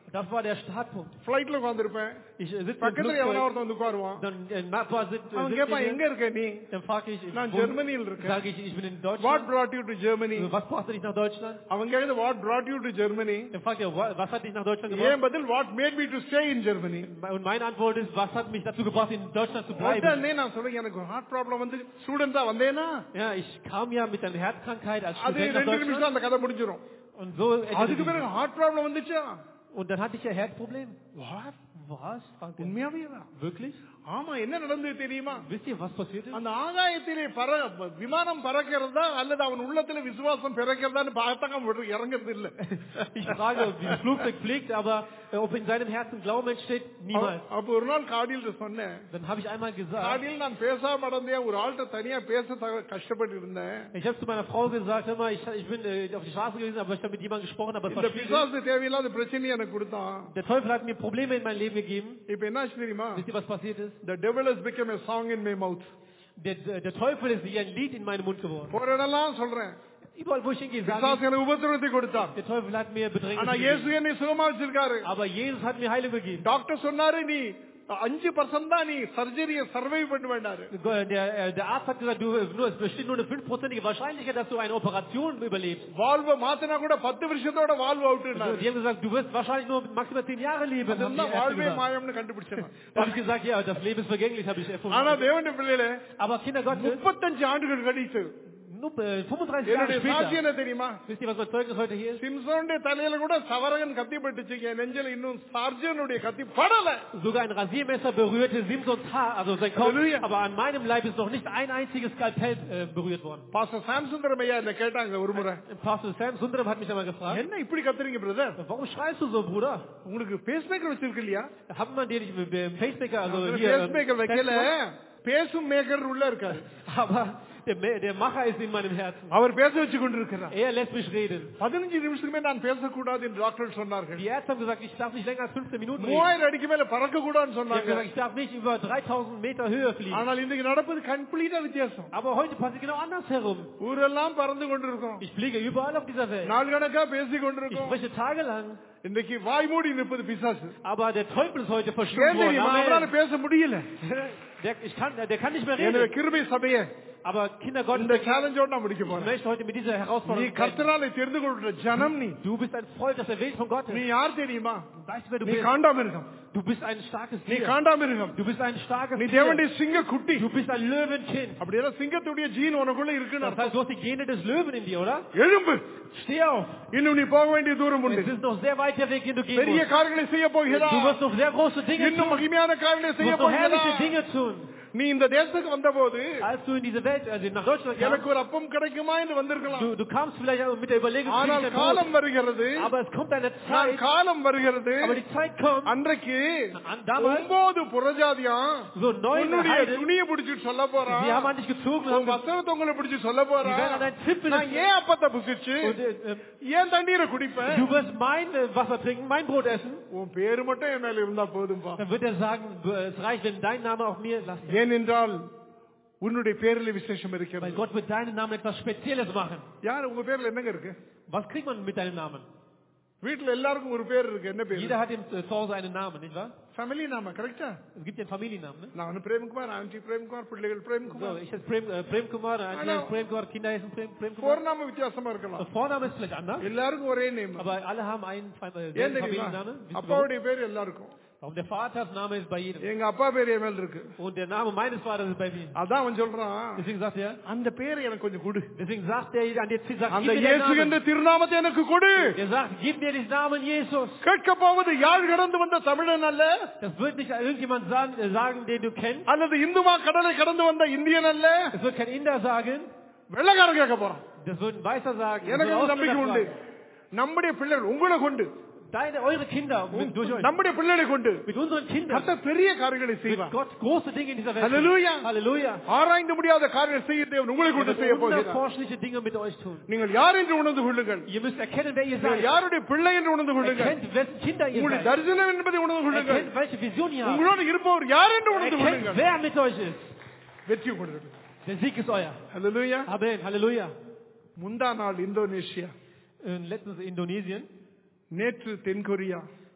S3: Das war der Startpunkt.
S2: பிளைட்ல உட்கார்ந்திருப்பேன்
S3: Ich äh, sitze im
S2: பக்கத்துல எவனா
S3: Flugzeug,
S2: ஒருத்தன் வந்து உட்காருவான்
S3: dann ein Nachbar sitzt, äh,
S2: அவன்
S3: sitzt
S2: கேட்பான்
S3: neben
S2: எங்க
S3: mir,
S2: இருக்க நீ
S3: dann frage ich,
S2: நான்
S3: wo-
S2: ஜெர்மனியில் இருக்கேன்
S3: sage ich, ich bin in
S2: what
S3: Deutschland.
S2: brought you to Germany
S3: Was brachte dich nach Deutschland?
S2: அவன் கேக்குது what brought you to Germany
S3: Dann fragt er, "Wa- was hat dich nach Deutschland
S2: ஏன்
S3: gebracht?
S2: பதில் what made me to stay in Germany
S3: Und meine Antwort ist, was hat mich dazu gebracht, in Deutschland zu bleiben?
S2: உடனே நான் சொல்றேன் எனக்கு heart problem வந்து ஸ்டூடெண்டா வந்தேனா
S3: Ja, ich kam ja mit einer Herzkrankheit als
S2: அது
S3: Student nach
S2: ரெண்டு
S3: Deutschland.
S2: நிமிஷம் அந்த கதை முடிஞ்சிடும்
S3: Und so endete
S2: அதுக்கு
S3: die-
S2: பிறகு ஹார்ட் ப்ராப்ளம் வந்துச்சா
S3: Und dann hatte ich ein Herzproblem.
S2: What?
S3: Was? Fragt er.
S2: உண்மையாவே
S3: Wirklich?
S2: ஆமா என்ன நடந்தது தெரியுமா
S3: Wisst ihr, was passiert ist?
S2: அந்த ஆகாயத்திலே பற விமானம் பறக்கிறதா அல்லது அவன் உள்ளத்துல விசுவாசம் பிறக்கிறதான்னு பார்த்தாங்க அவன் இறங்குறது இல்ல
S3: Ich frage, wie das Flugzeug fliegt, aber äh, ob in seinem Herzen Glauben entsteht, niemals.
S2: அப்ப ஒரு நாள் காடியில் சொன்னேன்
S3: Dann habe ich einmal gesagt,
S2: காடியில் நான் பேசாம நடந்தேன் ஒரு ஆள்கிட்ட தனியா பேச த- கஷ்டப்பட்டு இருந்தேன்
S3: ich habe zu meiner Frau gesagt, hör mal, ich, ich bin äh, auf die Straße gewesen, aber ich habe mit jemandem gesprochen, aber es
S2: இந்த
S3: war schwierig.
S2: பிசாசு தேவையில்லாத பிரச்சனையை எனக்கு கொடுத்தான்
S3: Der Teufel hat mir Probleme in mein Leben gegeben.
S2: இப்ப என்னாச்சு தெரியுமா
S3: Wisst ihr, was passiert ist?
S2: The devil has become a song in my mouth
S3: Der, der, der Teufel ist wie ein Lied in meinen Mund geworden.
S2: போற இடம்லாம் சொல்றேன்
S3: Überall, wo ich hingehe, sage
S2: பிசாசு எனக்கு உபத்திரத்தை கொடுத்தான்
S3: ich, der Teufel hat mir Bedrängnis
S2: ஆனா
S3: gegeben.
S2: இயேசு என்னை சுகமா வச்சிருக்காரு
S3: Aber Jesus hat mir Heilung gegeben.
S2: Doctor சொன்னாரு நீ அஞ்சு பர்சன்ட் தான் நீ சர்ஜரிய சர்வை பண்ண வேண்டாரு
S3: Der, äh, der Arzt hat gesagt, du, nur, es besteht nur eine fünfprozentige Wahrscheinlichkeit, dass du eine Operation überlebst.
S2: வாழ்வ மாத்தினா கூட பத்து வருஷத்தோட வாழ்வு
S3: Also,
S2: அவுட்டு
S3: die haben gesagt, du wirst wahrscheinlich nur maximal zehn Jahre leben. Haben die Ärzte
S2: வாழ்வே
S3: gesagt.
S2: மாயம்னு கண்டுபிடிச்சேன்
S3: Da habe ich gesagt, ja, das Leben ist vergänglich, habe ich
S2: ஆனா
S3: erfunden.
S2: தேவனுடைய பிள்ளைகளே
S3: Aber Kinder Gottes,
S2: முப்பத்தஞ்சு ஆண்டுகள் கழித்து
S3: nur, äh, 35 Jahre
S2: என்னுடைய சாட்சி
S3: später,
S2: என்ன தெரியுமா
S3: wisst ihr, was mein Zeugnis heute hier ist?
S2: சிம்சோனுடைய தலையில கூட சவரகன் கத்தி பட்டுச்சு என் நெஞ்சில இன்னும் சார்ஜனுடைய கத்தி படல
S3: Sogar ein Rasiermesser berührte Simsons Haar, also sein Kopf,
S2: Halleluja.
S3: aber an meinem Leib ist noch nicht ein einziges Skalpell äh, berührt worden.
S2: Pastor Samsundaram ஐயா என்ன கேட்டாங்க ஒரு முறை
S3: Pastor Sam Sundaram hat mich einmal gefragt,
S2: என்ன இப்படி கத்துறீங்க brother
S3: warum schreist du so, Bruder?
S2: உங்களுக்கு pacemaker வச்சிருக்கு இல்லையா
S3: Hat man dir nicht mit dem Pacemaker, also hier,
S2: pace
S3: ähm,
S2: maker வைக்கல
S3: festgemacht?
S2: பேசும் மேக்கர் உள்ள இருக்காரு
S3: aber der, Me- der Macher ist in meinem Herzen.
S2: அவர் பேச வச்சு கொண்டிருக்கிறார்
S3: Er lässt mich reden.
S2: பதினஞ்சு நிமிஷத்துக்குமே நான் பேசக்கூடாது என்று டாக்டர் சொன்னார்கள்
S3: Die Ärzte haben gesagt, ich darf nicht länger als 15 Minuten reden.
S2: மூவாயிரம் அடிக்கு மேல பறக்க கூடாதுன்னு
S3: Die haben
S2: சொன்னாங்க
S3: gesagt, ich darf nicht über 3000 Meter Höhe fliegen.
S2: ஆனால் இன்னைக்கு நடப்பது கம்ப்ளீட்டா வித்தியாசம்
S3: Aber heute passiert genau andersherum.
S2: ஊரெல்லாம் பறந்து கொண்டிருக்கோம்
S3: Ich fliege überall auf dieser Welt.
S2: நாள் கணக்கா பேசி
S3: Ich
S2: கொண்டிருக்கோம்
S3: spreche tagelang.
S2: இன்னைக்கு வாய் மூடி நிற்பது பிசாசு
S3: Aber der Teufel ist heute verschwunden
S2: ஏன்
S3: worden.
S2: தெரியுமா அவரால
S3: Amen.
S2: பேச முடியல
S3: Der, ich kann, der kann nicht mehr
S2: எனவே
S3: reden.
S2: கிருபை சபையே
S3: Aber Kinder Gottes,
S2: இந்த
S3: ich
S2: சேலஞ்சோட நான் முடிக்க போறேன்
S3: möchte heute mit dieser
S2: நீ
S3: Herausforderung enden.
S2: கர்த்தராலை தெரிந்து கொள்ற ஜனம் நீ
S3: Du bist ein Volk, das erwählt von Gott
S2: நீ
S3: ist.
S2: யார் தெரியுமா
S3: Weißt du, wer du
S2: நீ
S3: bist?
S2: காண்டாமிருகம்
S3: Du bist ein starkes
S2: நீ
S3: Tier.
S2: காண்டாமிருகம்
S3: Du bist ein starkes
S2: நீ
S3: Tier.
S2: தேவனுடைய சிங்க குட்டி
S3: Du bist ein Löwenkind.
S2: அப்படியெல்லாம் சிங்கத்துடைய ஜீன் உனக்குள்ள இருக்குன்னு
S3: Das
S2: அர்த்தம்.
S3: heißt, du hast die Gene des Löwen in dir, oder?
S2: எழும்பு
S3: Steh auf.
S2: இன்னும் நீ போக வேண்டிய தூரம் உண்டு
S3: Es ist noch sehr weit der Weg, den du gehen
S2: பெரிய
S3: musst.
S2: காரியங்களை செய்ய போகிறா
S3: Du wirst noch sehr große Dinge
S2: இன்னும்
S3: tun.
S2: மகிமையான காரியங்களை
S3: Du
S2: செய்ய
S3: wirst noch
S2: போகிறா
S3: herrliche Dinge tun.
S2: நீ இந்த தேசத்துக்கு வந்தபோது
S3: Als du in diese Welt, also nach Deutschland
S2: எனக்கு
S3: kamst,
S2: ஒரு அப்பம் கிடைக்குமா என்று வந்திருக்கலாம்
S3: du, du kamst vielleicht auch mit der Überlegung, krieg
S2: ஆனால்
S3: ich ein
S2: காலம்
S3: Brot.
S2: வருகிறது
S3: aber es kommt eine
S2: நான்
S3: Zeit,
S2: காலம் வருகிறது
S3: aber die Zeit kommt,
S2: அன்றைக்கு
S3: an damals,
S2: ஒன்பது புறஜாதியாம்
S3: so neun
S2: உன்னுடைய
S3: Heiden,
S2: துணியை பிடிச்சிட்டு சொல்ல போறான்
S3: die haben an dich gezogen und
S2: உன்
S3: haben gesagt,
S2: வஸ்திரத்தை உங்களை பிடிச்சு சொல்ல
S3: die werden an
S2: போறான்
S3: deinen Tippel
S2: நான் ஏன் அப்பத்தை புசிச்சு
S3: und, äh, äh,
S2: ஏன் தண்ணீரை குடிப்பேன்
S3: du wirst mein äh, Wasser trinken, mein Brot essen.
S2: உன் பேரு மட்டும் என் மேல இருந்தா போதும்பா
S3: Dann wird er sagen, es reicht, wenn dein Name auf mir lasst.
S2: ஏனென்றால் உன்னுடைய பேரில் விசேஷம்
S3: Weil
S2: இருக்கிறது
S3: Gott wird deinen Namen etwas Spezielles machen.
S2: யார் உங்க பேர்ல என்னங்க இருக்கு
S3: Was kriegt man mit deinem Namen?
S2: வீட்டுல எல்லாருக்கும் ஒரு பேர் இருக்கு என்ன பேர்
S3: Jeder hat im äh, zu Hause einen Namen, nicht wahr?
S2: Family name கரெக்டா
S3: Es gibt ja einen Familiennamen. Ne?
S2: நான் பிரேம்குமார் ஆண்டி பிரேம்குமார் பிள்ளைகள்
S3: So,
S2: Premkumar
S3: ich heiße Prem, äh, Prem Kumar, Auntie
S2: Hallo.
S3: heißt Prem Kumar, Kinder heißen Prem, Prem Kumar.
S2: போர்நாம வித்தியாசமா இருக்கலாம்
S3: Der Vorname ist vielleicht anders,
S2: எல்லாருக்கும் ஒரே name
S3: aber alle haben einen äh,
S2: ஏன்
S3: selben
S2: தெரியுமா
S3: Familiennamen. Wisst ihr warum?
S2: அப்பாவுடைய பேர் எல்லாருக்கும்
S3: Warum der Vaters Name ist bei jedem.
S2: எங்க அப்பா பேர் என் மேல இருக்கு
S3: Und der Name meines Vaters ist bei mir.
S2: அதான் அவன் சொல்றான்
S3: Deswegen sagt er,
S2: அந்த பேர் எனக்கு கொஞ்சம் கொடு
S3: deswegen sagt er an der Ziel, sagt,
S2: அந்த
S3: gib mir den
S2: இயேசு
S3: Namen.
S2: என்ற திருநாமத்தை எனக்கு கொடு
S3: Er sagt, gib mir den Namen Jesus.
S2: கேட்க போவது யாழ் கடந்து வந்த தமிழன் அல்ல
S3: Das wird nicht irgendjemand sagen, äh, sagen, den du kennst.
S2: அல்லது இந்துமா கடலை கடந்து வந்த இந்தியன் அல்ல
S3: Es wird kein Inder sagen.
S2: வெள்ளக்காரன் கேட்க போறான்
S3: Das wird ein Weißer sagen. Das
S2: எனக்கு
S3: wird
S2: அந்த
S3: ein
S2: நம்பிக்கை
S3: Ausländer
S2: உண்டு
S3: fragen.
S2: நம்முடைய பிள்ளைகள் உங்களை கொண்டு
S3: Deine, eure Kinder, mit, durch euch,
S2: நம்முடைய பிள்ளைகளை கொண்டு
S3: mit unseren Kindern,
S2: கர்த்தர் பெரிய காரியங்களை
S3: wird
S2: செய்வார்
S3: Gott große Dinge in dieser Welt
S2: Halleluja.
S3: tun. Halleluja.
S2: ஆராய்ந்து முடியாத காரியங்கள் செய்ய தேவன் உங்களை
S3: Er
S2: கொண்டு
S3: wird
S2: செய்ய போகிறார்
S3: unerforschliche Dinge mit euch tun.
S2: நீங்கள் யார் என்று உணர்ந்து கொள்ளுங்கள்
S3: Ihr müsst erkennen, wer ihr
S2: நீங்கள்
S3: seid.
S2: யாருடைய பிள்ளை என்று உணர்ந்து கொள்ளுங்கள்
S3: Erkennt, wessen Kinder ihr
S2: உங்களுடைய
S3: seid.
S2: தரிசனம் என்பதை உணர்ந்து கொள்ளுங்கள்
S3: Erkennt, welche Vision ihr habt.
S2: உங்களோடு இருப்பவர் யார் என்று உணர்ந்து
S3: Erkennt,
S2: கொள்ளுங்கள்
S3: wer mit euch ist.
S2: வெற்றி கொடுத்து
S3: Der Sieg ist euer.
S2: ஹalleluya
S3: Amen. Halleluja.
S2: முந்தா நாள் இந்தோனேஷியா
S3: Äh, Letztens Indonesien.
S2: நேற்று தென்கொரியா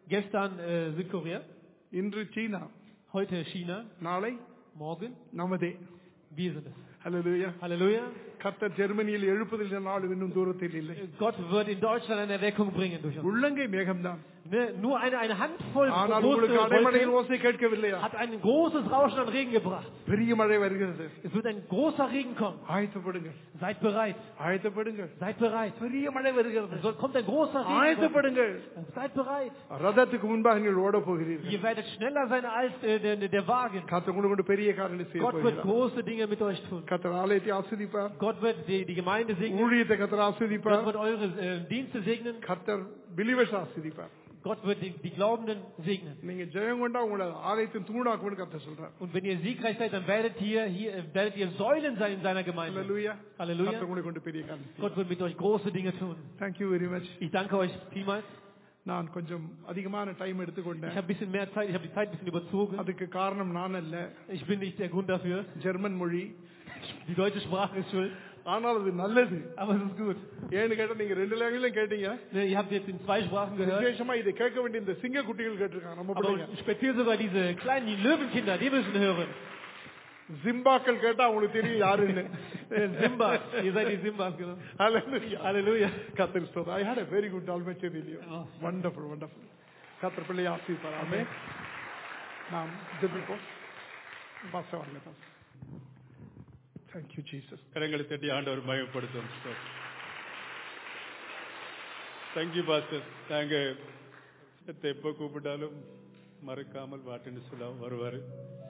S3: Gestern äh, Südkorea,
S2: இன்று சீனா
S3: heute China,
S2: நாளை
S3: morgen
S2: நமதே
S3: wir sind es.
S2: ஹalleluya
S3: Halleluja.
S2: கர்த்தர் ஜெர்மனியில் எழுப்பதில் நாள் இன்னும் தூரத்தில் இல்லை
S3: Gott wird in Deutschland eine Erweckung bringen durch uns.
S2: உள்ளங்கை மேகம்தான்
S3: Ne, nur eine, eine Handvoll
S2: ஆனால்
S3: große
S2: உங்களுக்கு அடைமழையின்
S3: Wolken
S2: ஓசை கேட்கவில்லையா
S3: hat ein großes Rauschen an Regen gebracht.
S2: பெரிய மழை வருகிறது
S3: Es wird ein großer Regen kommen.
S2: ஆயத்தப்படுங்கள்
S3: Seid bereit.
S2: ஆயத்தப்படுங்கள்
S3: Seid bereit.
S2: பெரிய மழை வருகிறது
S3: Es soll- kommt ein großer Regen.
S2: ஆயத்தப்படுங்கள்
S3: Seid bereit.
S2: ரதத்துக்கு முன்பாக நீங்கள் ஓட போகிறீர்கள்
S3: Ihr werdet schneller sein als äh, der, der Wagen.
S2: கர்த்தர் உங்களுக்கு கொண்டு பெரிய காரணம் செய்ய
S3: Gott wird
S2: போகிறார்
S3: große Dinge mit euch tun.
S2: கர்த்தர் ஆலயத்தை ஆஸ்வதிப்பார்
S3: Gott wird die, die Gemeinde segnen.
S2: ஊழியத்தை கர்த்தர்
S3: Gott
S2: ஆஸ்வதிப்பார்
S3: wird eure äh, Dienste segnen.
S2: கர்த்தர் பிலிவர்ஸ் ஆஸ்வதிப்பார்
S3: Gott wird die, die Glaubenden segnen.
S2: நீங்க ஜெயம் கொண்டா உங்களை ஆலயத்தின் தூணாக்கும்னு கர்த்தர் சொல்றார்
S3: Und wenn ihr siegreich seid, dann werdet ihr, hier, äh, werdet ihr Säulen sein in seiner Gemeinde.
S2: Halleluja
S3: Halleluja.
S2: கர்த்தர் உங்களை கொண்டு பெரிய காரணம்
S3: Gott wird mit euch große Dinge tun.
S2: Thank you very much
S3: Ich danke euch vielmals.
S2: நான் கொஞ்சம் அதிகமான time
S3: Ich
S2: எடுத்துக்கொண்டேன்
S3: habe ein bisschen mehr Zeit, ich habe die Zeit ein bisschen überzogen.
S2: அதுக்கு காரணம் நான் அல்ல
S3: Ich bin nicht der Grund dafür.
S2: German மொழி
S3: Die deutsche Sprache ist schuld.
S2: ஆனால் அது நல்லது
S3: Aber es ist gut.
S2: ஏன்னு கேட்டா நீங்க ரெண்டு லாங்குவேஜ்லயும் கேட்டீங்க
S3: Ne, Ihr habt jetzt in zwei Sprachen gehört.
S2: விசேஷமா இதை கேட்க வேண்டிய இந்த சிங்க குட்டிகள் கேட்டிருக்காங்க நம்ம
S3: Aber
S2: பிள்ளைங்க
S3: speziell sogar diese kleinen die Löwenkinder, die müssen hören.
S2: ஜிம்பாக்கள் கேட்டா அவங்களுக்கு தெரியும் யாருன்னு
S3: Äh, Simba, ihr seid die Simbas, genau.
S2: Hallelujah.
S3: Halleluja.
S2: கத்தர் ஸ்தோத்திரம். I had a very good Dalmatian video.
S3: Oh.
S2: Wonderful, wonderful. கத்தர் பிள்ளை ஆசீர்வார் ஆமே நாம் ஜெபிப்போம் பாச வாங்க தேங்க் யூ ஜீசஸ்
S5: கரங்களை தட்டி ஆண்டவர் மயப்படுத்தும் தேங்க்யூ பாஸ்டர் நாங்க எப்போ கூப்பிட்டாலும் மறக்காமல் வாட்டுன்னு சொல்ல வருவார்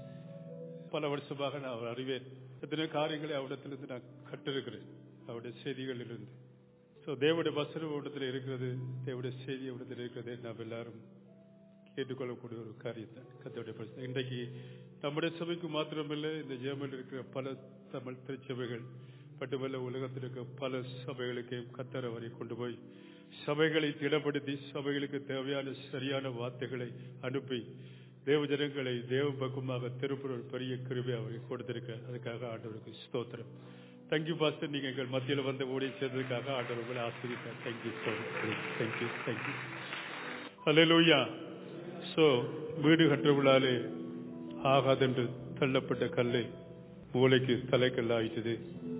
S5: பல வருஷமாக நான் அவர் அறிவேன் எத்தனை காரியங்களை அவரிடத்திலிருந்து நான் கற்றிருக்கிறேன் அவருடைய செய்திகளிலிருந்து ஸோ தேவடைய வசனம் அவரிடத்தில் இருக்கிறது தேவடைய செய்தி அவரிடத்தில் இருக்கிறது நாம் எல்லாரும் கேட்டுக்கொள்ளக்கூடிய ஒரு காரியத்தை கத்தோடைய பரிசு இன்றைக்கு நம்முடைய சபைக்கு மாத்திரமில்லை இந்த ஜெர்மனில் இருக்கிற பல தமிழ் திருச்சபைகள் மட்டுமல்ல உலகத்தில் இருக்கிற பல சபைகளுக்கு கத்தர் அவரை கொண்டு போய் சபைகளை திடப்படுத்தி சபைகளுக்கு தேவையான சரியான வார்த்தைகளை அனுப்பி தேவ ஜனங்களை தேவ பக்கமாக திருப்புற ஒரு பெரிய கிருபை அவரை கொடுத்திருக்க அதுக்காக ஆண்டவருக்கு ஸ்தோத்திரம் தேங்க்யூ பாஸ்டர் நீங்க எங்கள் மத்தியில் வந்து ஓடி சேர்ந்ததுக்காக ஆண்டவர் உங்களை ஆசிரித்தார் தேங்க்யூ ஸோ தேங்க்யூ தேங்க்யூ ஹalleluya சோ வீடு கட்டுறவளாலே ஆகாதென்று தள்ளப்பட்ட கல்லை மூளைக்கு தலைக்கல் ஆயிட்டது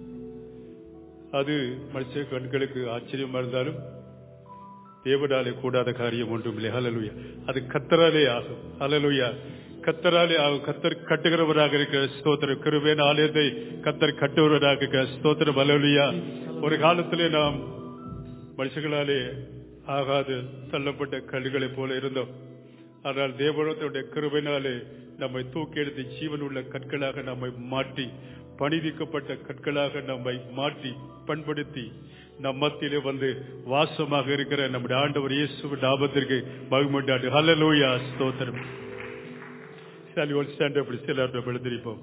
S5: அது மனுஷ கண்களுக்கு ஆச்சரியமா இருந்தாலும் தேவனாலே கூடாத காரியம் ஒன்றும் இல்லை ஹalleluya அது கத்தராலே ஆகும் ஹalleluya கத்தராலே ஆகும் கத்தர் கட்டுகிறவராக இருக்கிற ஸ்தோத்திரம் கிருபேன் ஆலயத்தை கத்தர் கட்டுகிறவராக இருக்கிற ஸ்தோத்திரம் ஹalleluya ஒரு காலத்திலே நாம் மனுஷங்களாலே ஆகாது தள்ளப்பட்ட கல்லுகளைப் போல இருந்தோம் ஆனால் தேவனத்துடைய கிருபையினாலே நம்மை தூக்கி எடுத்து ஜீவன் உள்ள கற்களாக நம்மை மாற்றி பணிதிக்கப்பட்ட கற்களாக நம்மை மாற்றி பண்படுத்தி நம் மத்தியிலே வந்து வாசமாக இருக்கிற நம்முடைய ஆண்டவர் இயேசு நாமத்திற்கு மகிமண்டாண்டு ஹalleluya ஸ்தோத்திரம் Shall we all stand up please? எல்லாரும் எழுந்திருப்போம்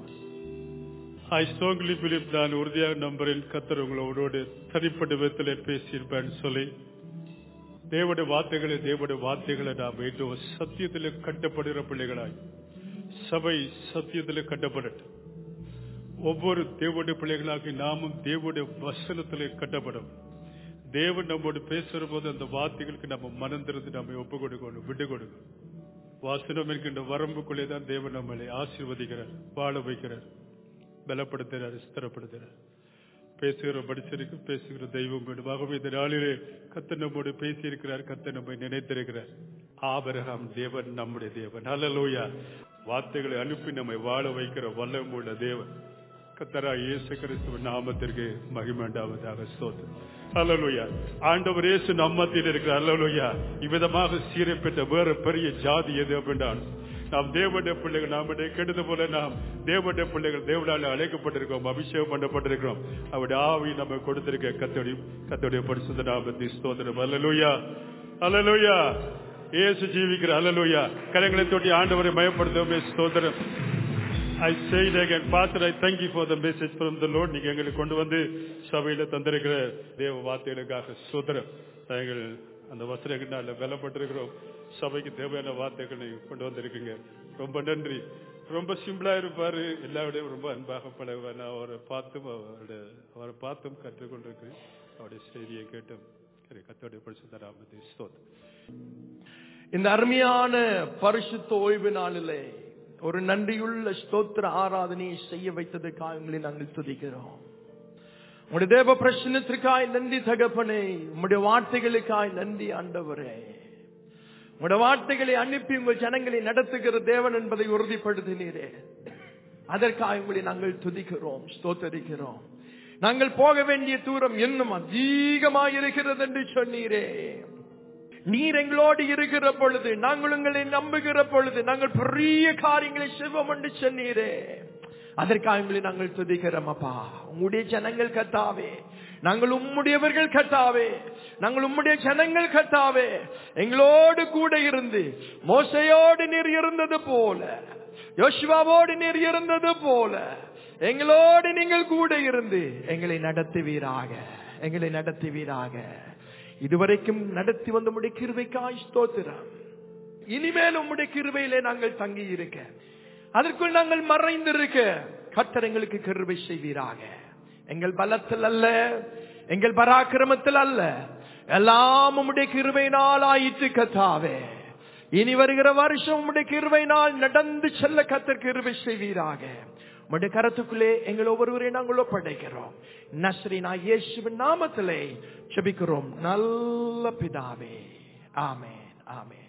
S5: ஐ ஸ்ட்ராங்லி பிலீவ் நான் உறுதியாக நம்புறேன் கத்தர் உங்களோடு தனிப்பட்ட விதத்திலே பேசியிருப்பேன்னு சொல்லி தேவடைய வார்த்தைகளை தேவடைய வார்த்தைகளை நாம் வேண்டும் சத்தியத்தில் கட்டப்படுகிற பிள்ளைகளாய் சபை சத்தியத்தில் கட்டப்படட்டும் ஒவ்வொரு தேவடைய பிள்ளைகளாகி நாமும் தேவடைய வசனத்திலே கட்டப்படும் தேவன் நம்மோடு பேசுற போது அந்த வார்த்தைகளுக்கு நம்ம மனம் திறந்து நம்ம ஒப்பு கொடுக்கணும் விட்டு கொடுக்கணும் வாசனம் இருக்கின்ற வரம்புக்குள்ளே தான் தேவன் நம்மளை ஆசீர்வதிக்கிறார் வாழ வைக்கிறார் பலப்படுத்துகிறார் ஸ்திரப்படுத்துகிறார் பேசுகிற மனுஷனுக்கு பேசுகிற தெய்வம் வேண்டும் ஆகவே இந்த நாளிலே கத்த நம்மோடு பேசியிருக்கிறார் கத்த நம்மை நினைத்திருக்கிறார் ஆபரகாம் தேவன் நம்முடைய தேவன் ஹalleluya வார்த்தைகளை அனுப்பி நம்மை வாழ வைக்கிற வல்லம் உள்ள தேவன் கத்தரா இயேசு கிறிஸ்துவ நாமத்திற்கு மகிமண்டாவதாக ஸ்தோத்திரம் ஹalleluya ஆண்டவர் இயேசு நம்மத்தில் இருக்கிறார் ஹalleluya இவ்விதமாக சீரை பெற்ற வேற பெரிய ஜாதி எது அப்படின்றால் நாம் தேவனுடைய பிள்ளைகள் நம்முடைய கெடுத போல நாம் தேவனுடைய பிள்ளைகள் தேவனால அழைக்கப்பட்டிருக்கிறோம் அபிஷேகம் பண்ணப்பட்டிருக்கிறோம் அவருடைய ஆவி நம்ம கொடுத்திருக்க கத்தோடைய கத்தோடைய பரிசுத்த நாமத்தை ஸ்தோத்திரம் அல்லலுயா அல்லலுயா இயேசு ஜீவிக்கிற அல்லலுயா கரங்களை தொட்டி ஆண்டவரை மயப்படுத்தவே ஸ்தோத்திரம் I say it again, Pastor, I thank you for the message from the Lord. நீங்க எங்களுக்கு கொண்டு வந்து சபையில தந்திருக்கிற தேவ வார்த்தைகளுக்காக சுதரம் நாங்கள் அந்த வசனங்களால பலப்பட்டிருக்கிறோம் சபைக்கு தேவையான வார்த்தைகளை கொண்டு வந்திருக்கீங்க ரொம்ப நன்றி ரொம்ப சிம்பிளா இருப்பாரு எல்லாருடையும் ரொம்ப அன்பாக பழகுவார் நான் அவரை பார்த்தும் அவருடைய அவரை பார்த்தும் கற்றுக்கொண்டிருக்கிறேன் அவருடைய செய்தியை கேட்டும் கத்தோடைய பரிசுத்த நாமத்தை ஸ்தோத்திரம்
S1: இந்த அருமையான பரிசுத்த ஓய்வு நாளிலே ஒரு நன்றியுள்ள ஸ்தோத்திர ஆராதனையை செய்ய வைத்ததுக்காக உங்களை நாங்கள் துதிக்கிறோம் உங்களுடைய தேவ பிரச்சனத்திற்காய் நன்றி தகப்பனே உங்களுடைய வார்த்தைகளுக்காய் நன்றி ஆண்டவரே உங்களுடைய வார்த்தைகளை அனுப்பி உங்கள் ஜனங்களை நடத்துகிற தேவன் என்பதை உறுதிப்படுத்தினீரே அதற்காக உங்களை நாங்கள் துதிக்கிறோம் ஸ்தோத்தரிக்கிறோம் நாங்கள் போக வேண்டிய தூரம் இன்னும் அதிகமாக இருக்கிறது என்று சொன்னீரே நீர் எங்களோடு இருக்கிற பொழுது நாங்கள் உங்களை நம்புகிற பொழுது நாங்கள் பெரிய காரியங்களை செய்வோம் என்று சொன்னீரே அதற்காக உங்களை நாங்கள் துதிக்கிறோம் அப்பா உங்களுடைய ஜனங்கள் கத்தாவே நாங்கள் உம்முடையவர்கள் கத்தாவே நாங்கள் உம்முடைய ஜனங்கள் கத்தாவே எங்களோடு கூட இருந்து மோசையோடு நீர் இருந்தது போல யோசுவாவோடு நீர் இருந்தது போல எங்களோடு நீங்கள் கூட இருந்து எங்களை நடத்துவீராக எங்களை நடத்துவீராக இதுவரைக்கும் நடத்தி வந்த உடைய கிருபைக்காய் ஸ்தோத்திரம் இனிமேல் உம்முடைய கிருபையிலே நாங்கள் தங்கி இருக்க அதற்குள் நாங்கள் மறைந்திருக்க கர்த்தர் எங்களுக்கு கிருபை செய்வீராக எங்கள் பலத்தில் அல்ல எங்கள் பராக்கிரமத்தில் அல்ல எல்லாம் உம்முடைய கிருபையினால் ஆயிற்று கத்தாவே இனி வருகிற வருஷம் உம்முடைய கிருபையினால் நடந்து செல்ல கத்தர் கிருபை செய்வீராக உம்முடைய கரத்துக்குள்ளே எங்கள் ஒவ்வொருவரையும் நாங்கள் ஒப்படைக்கிறோம் நஸ்ரீனா இயேசுவின் நாமத்திலே செபிக்கிறோம் நல்ல பிதாவே ஆமென் ஆமென்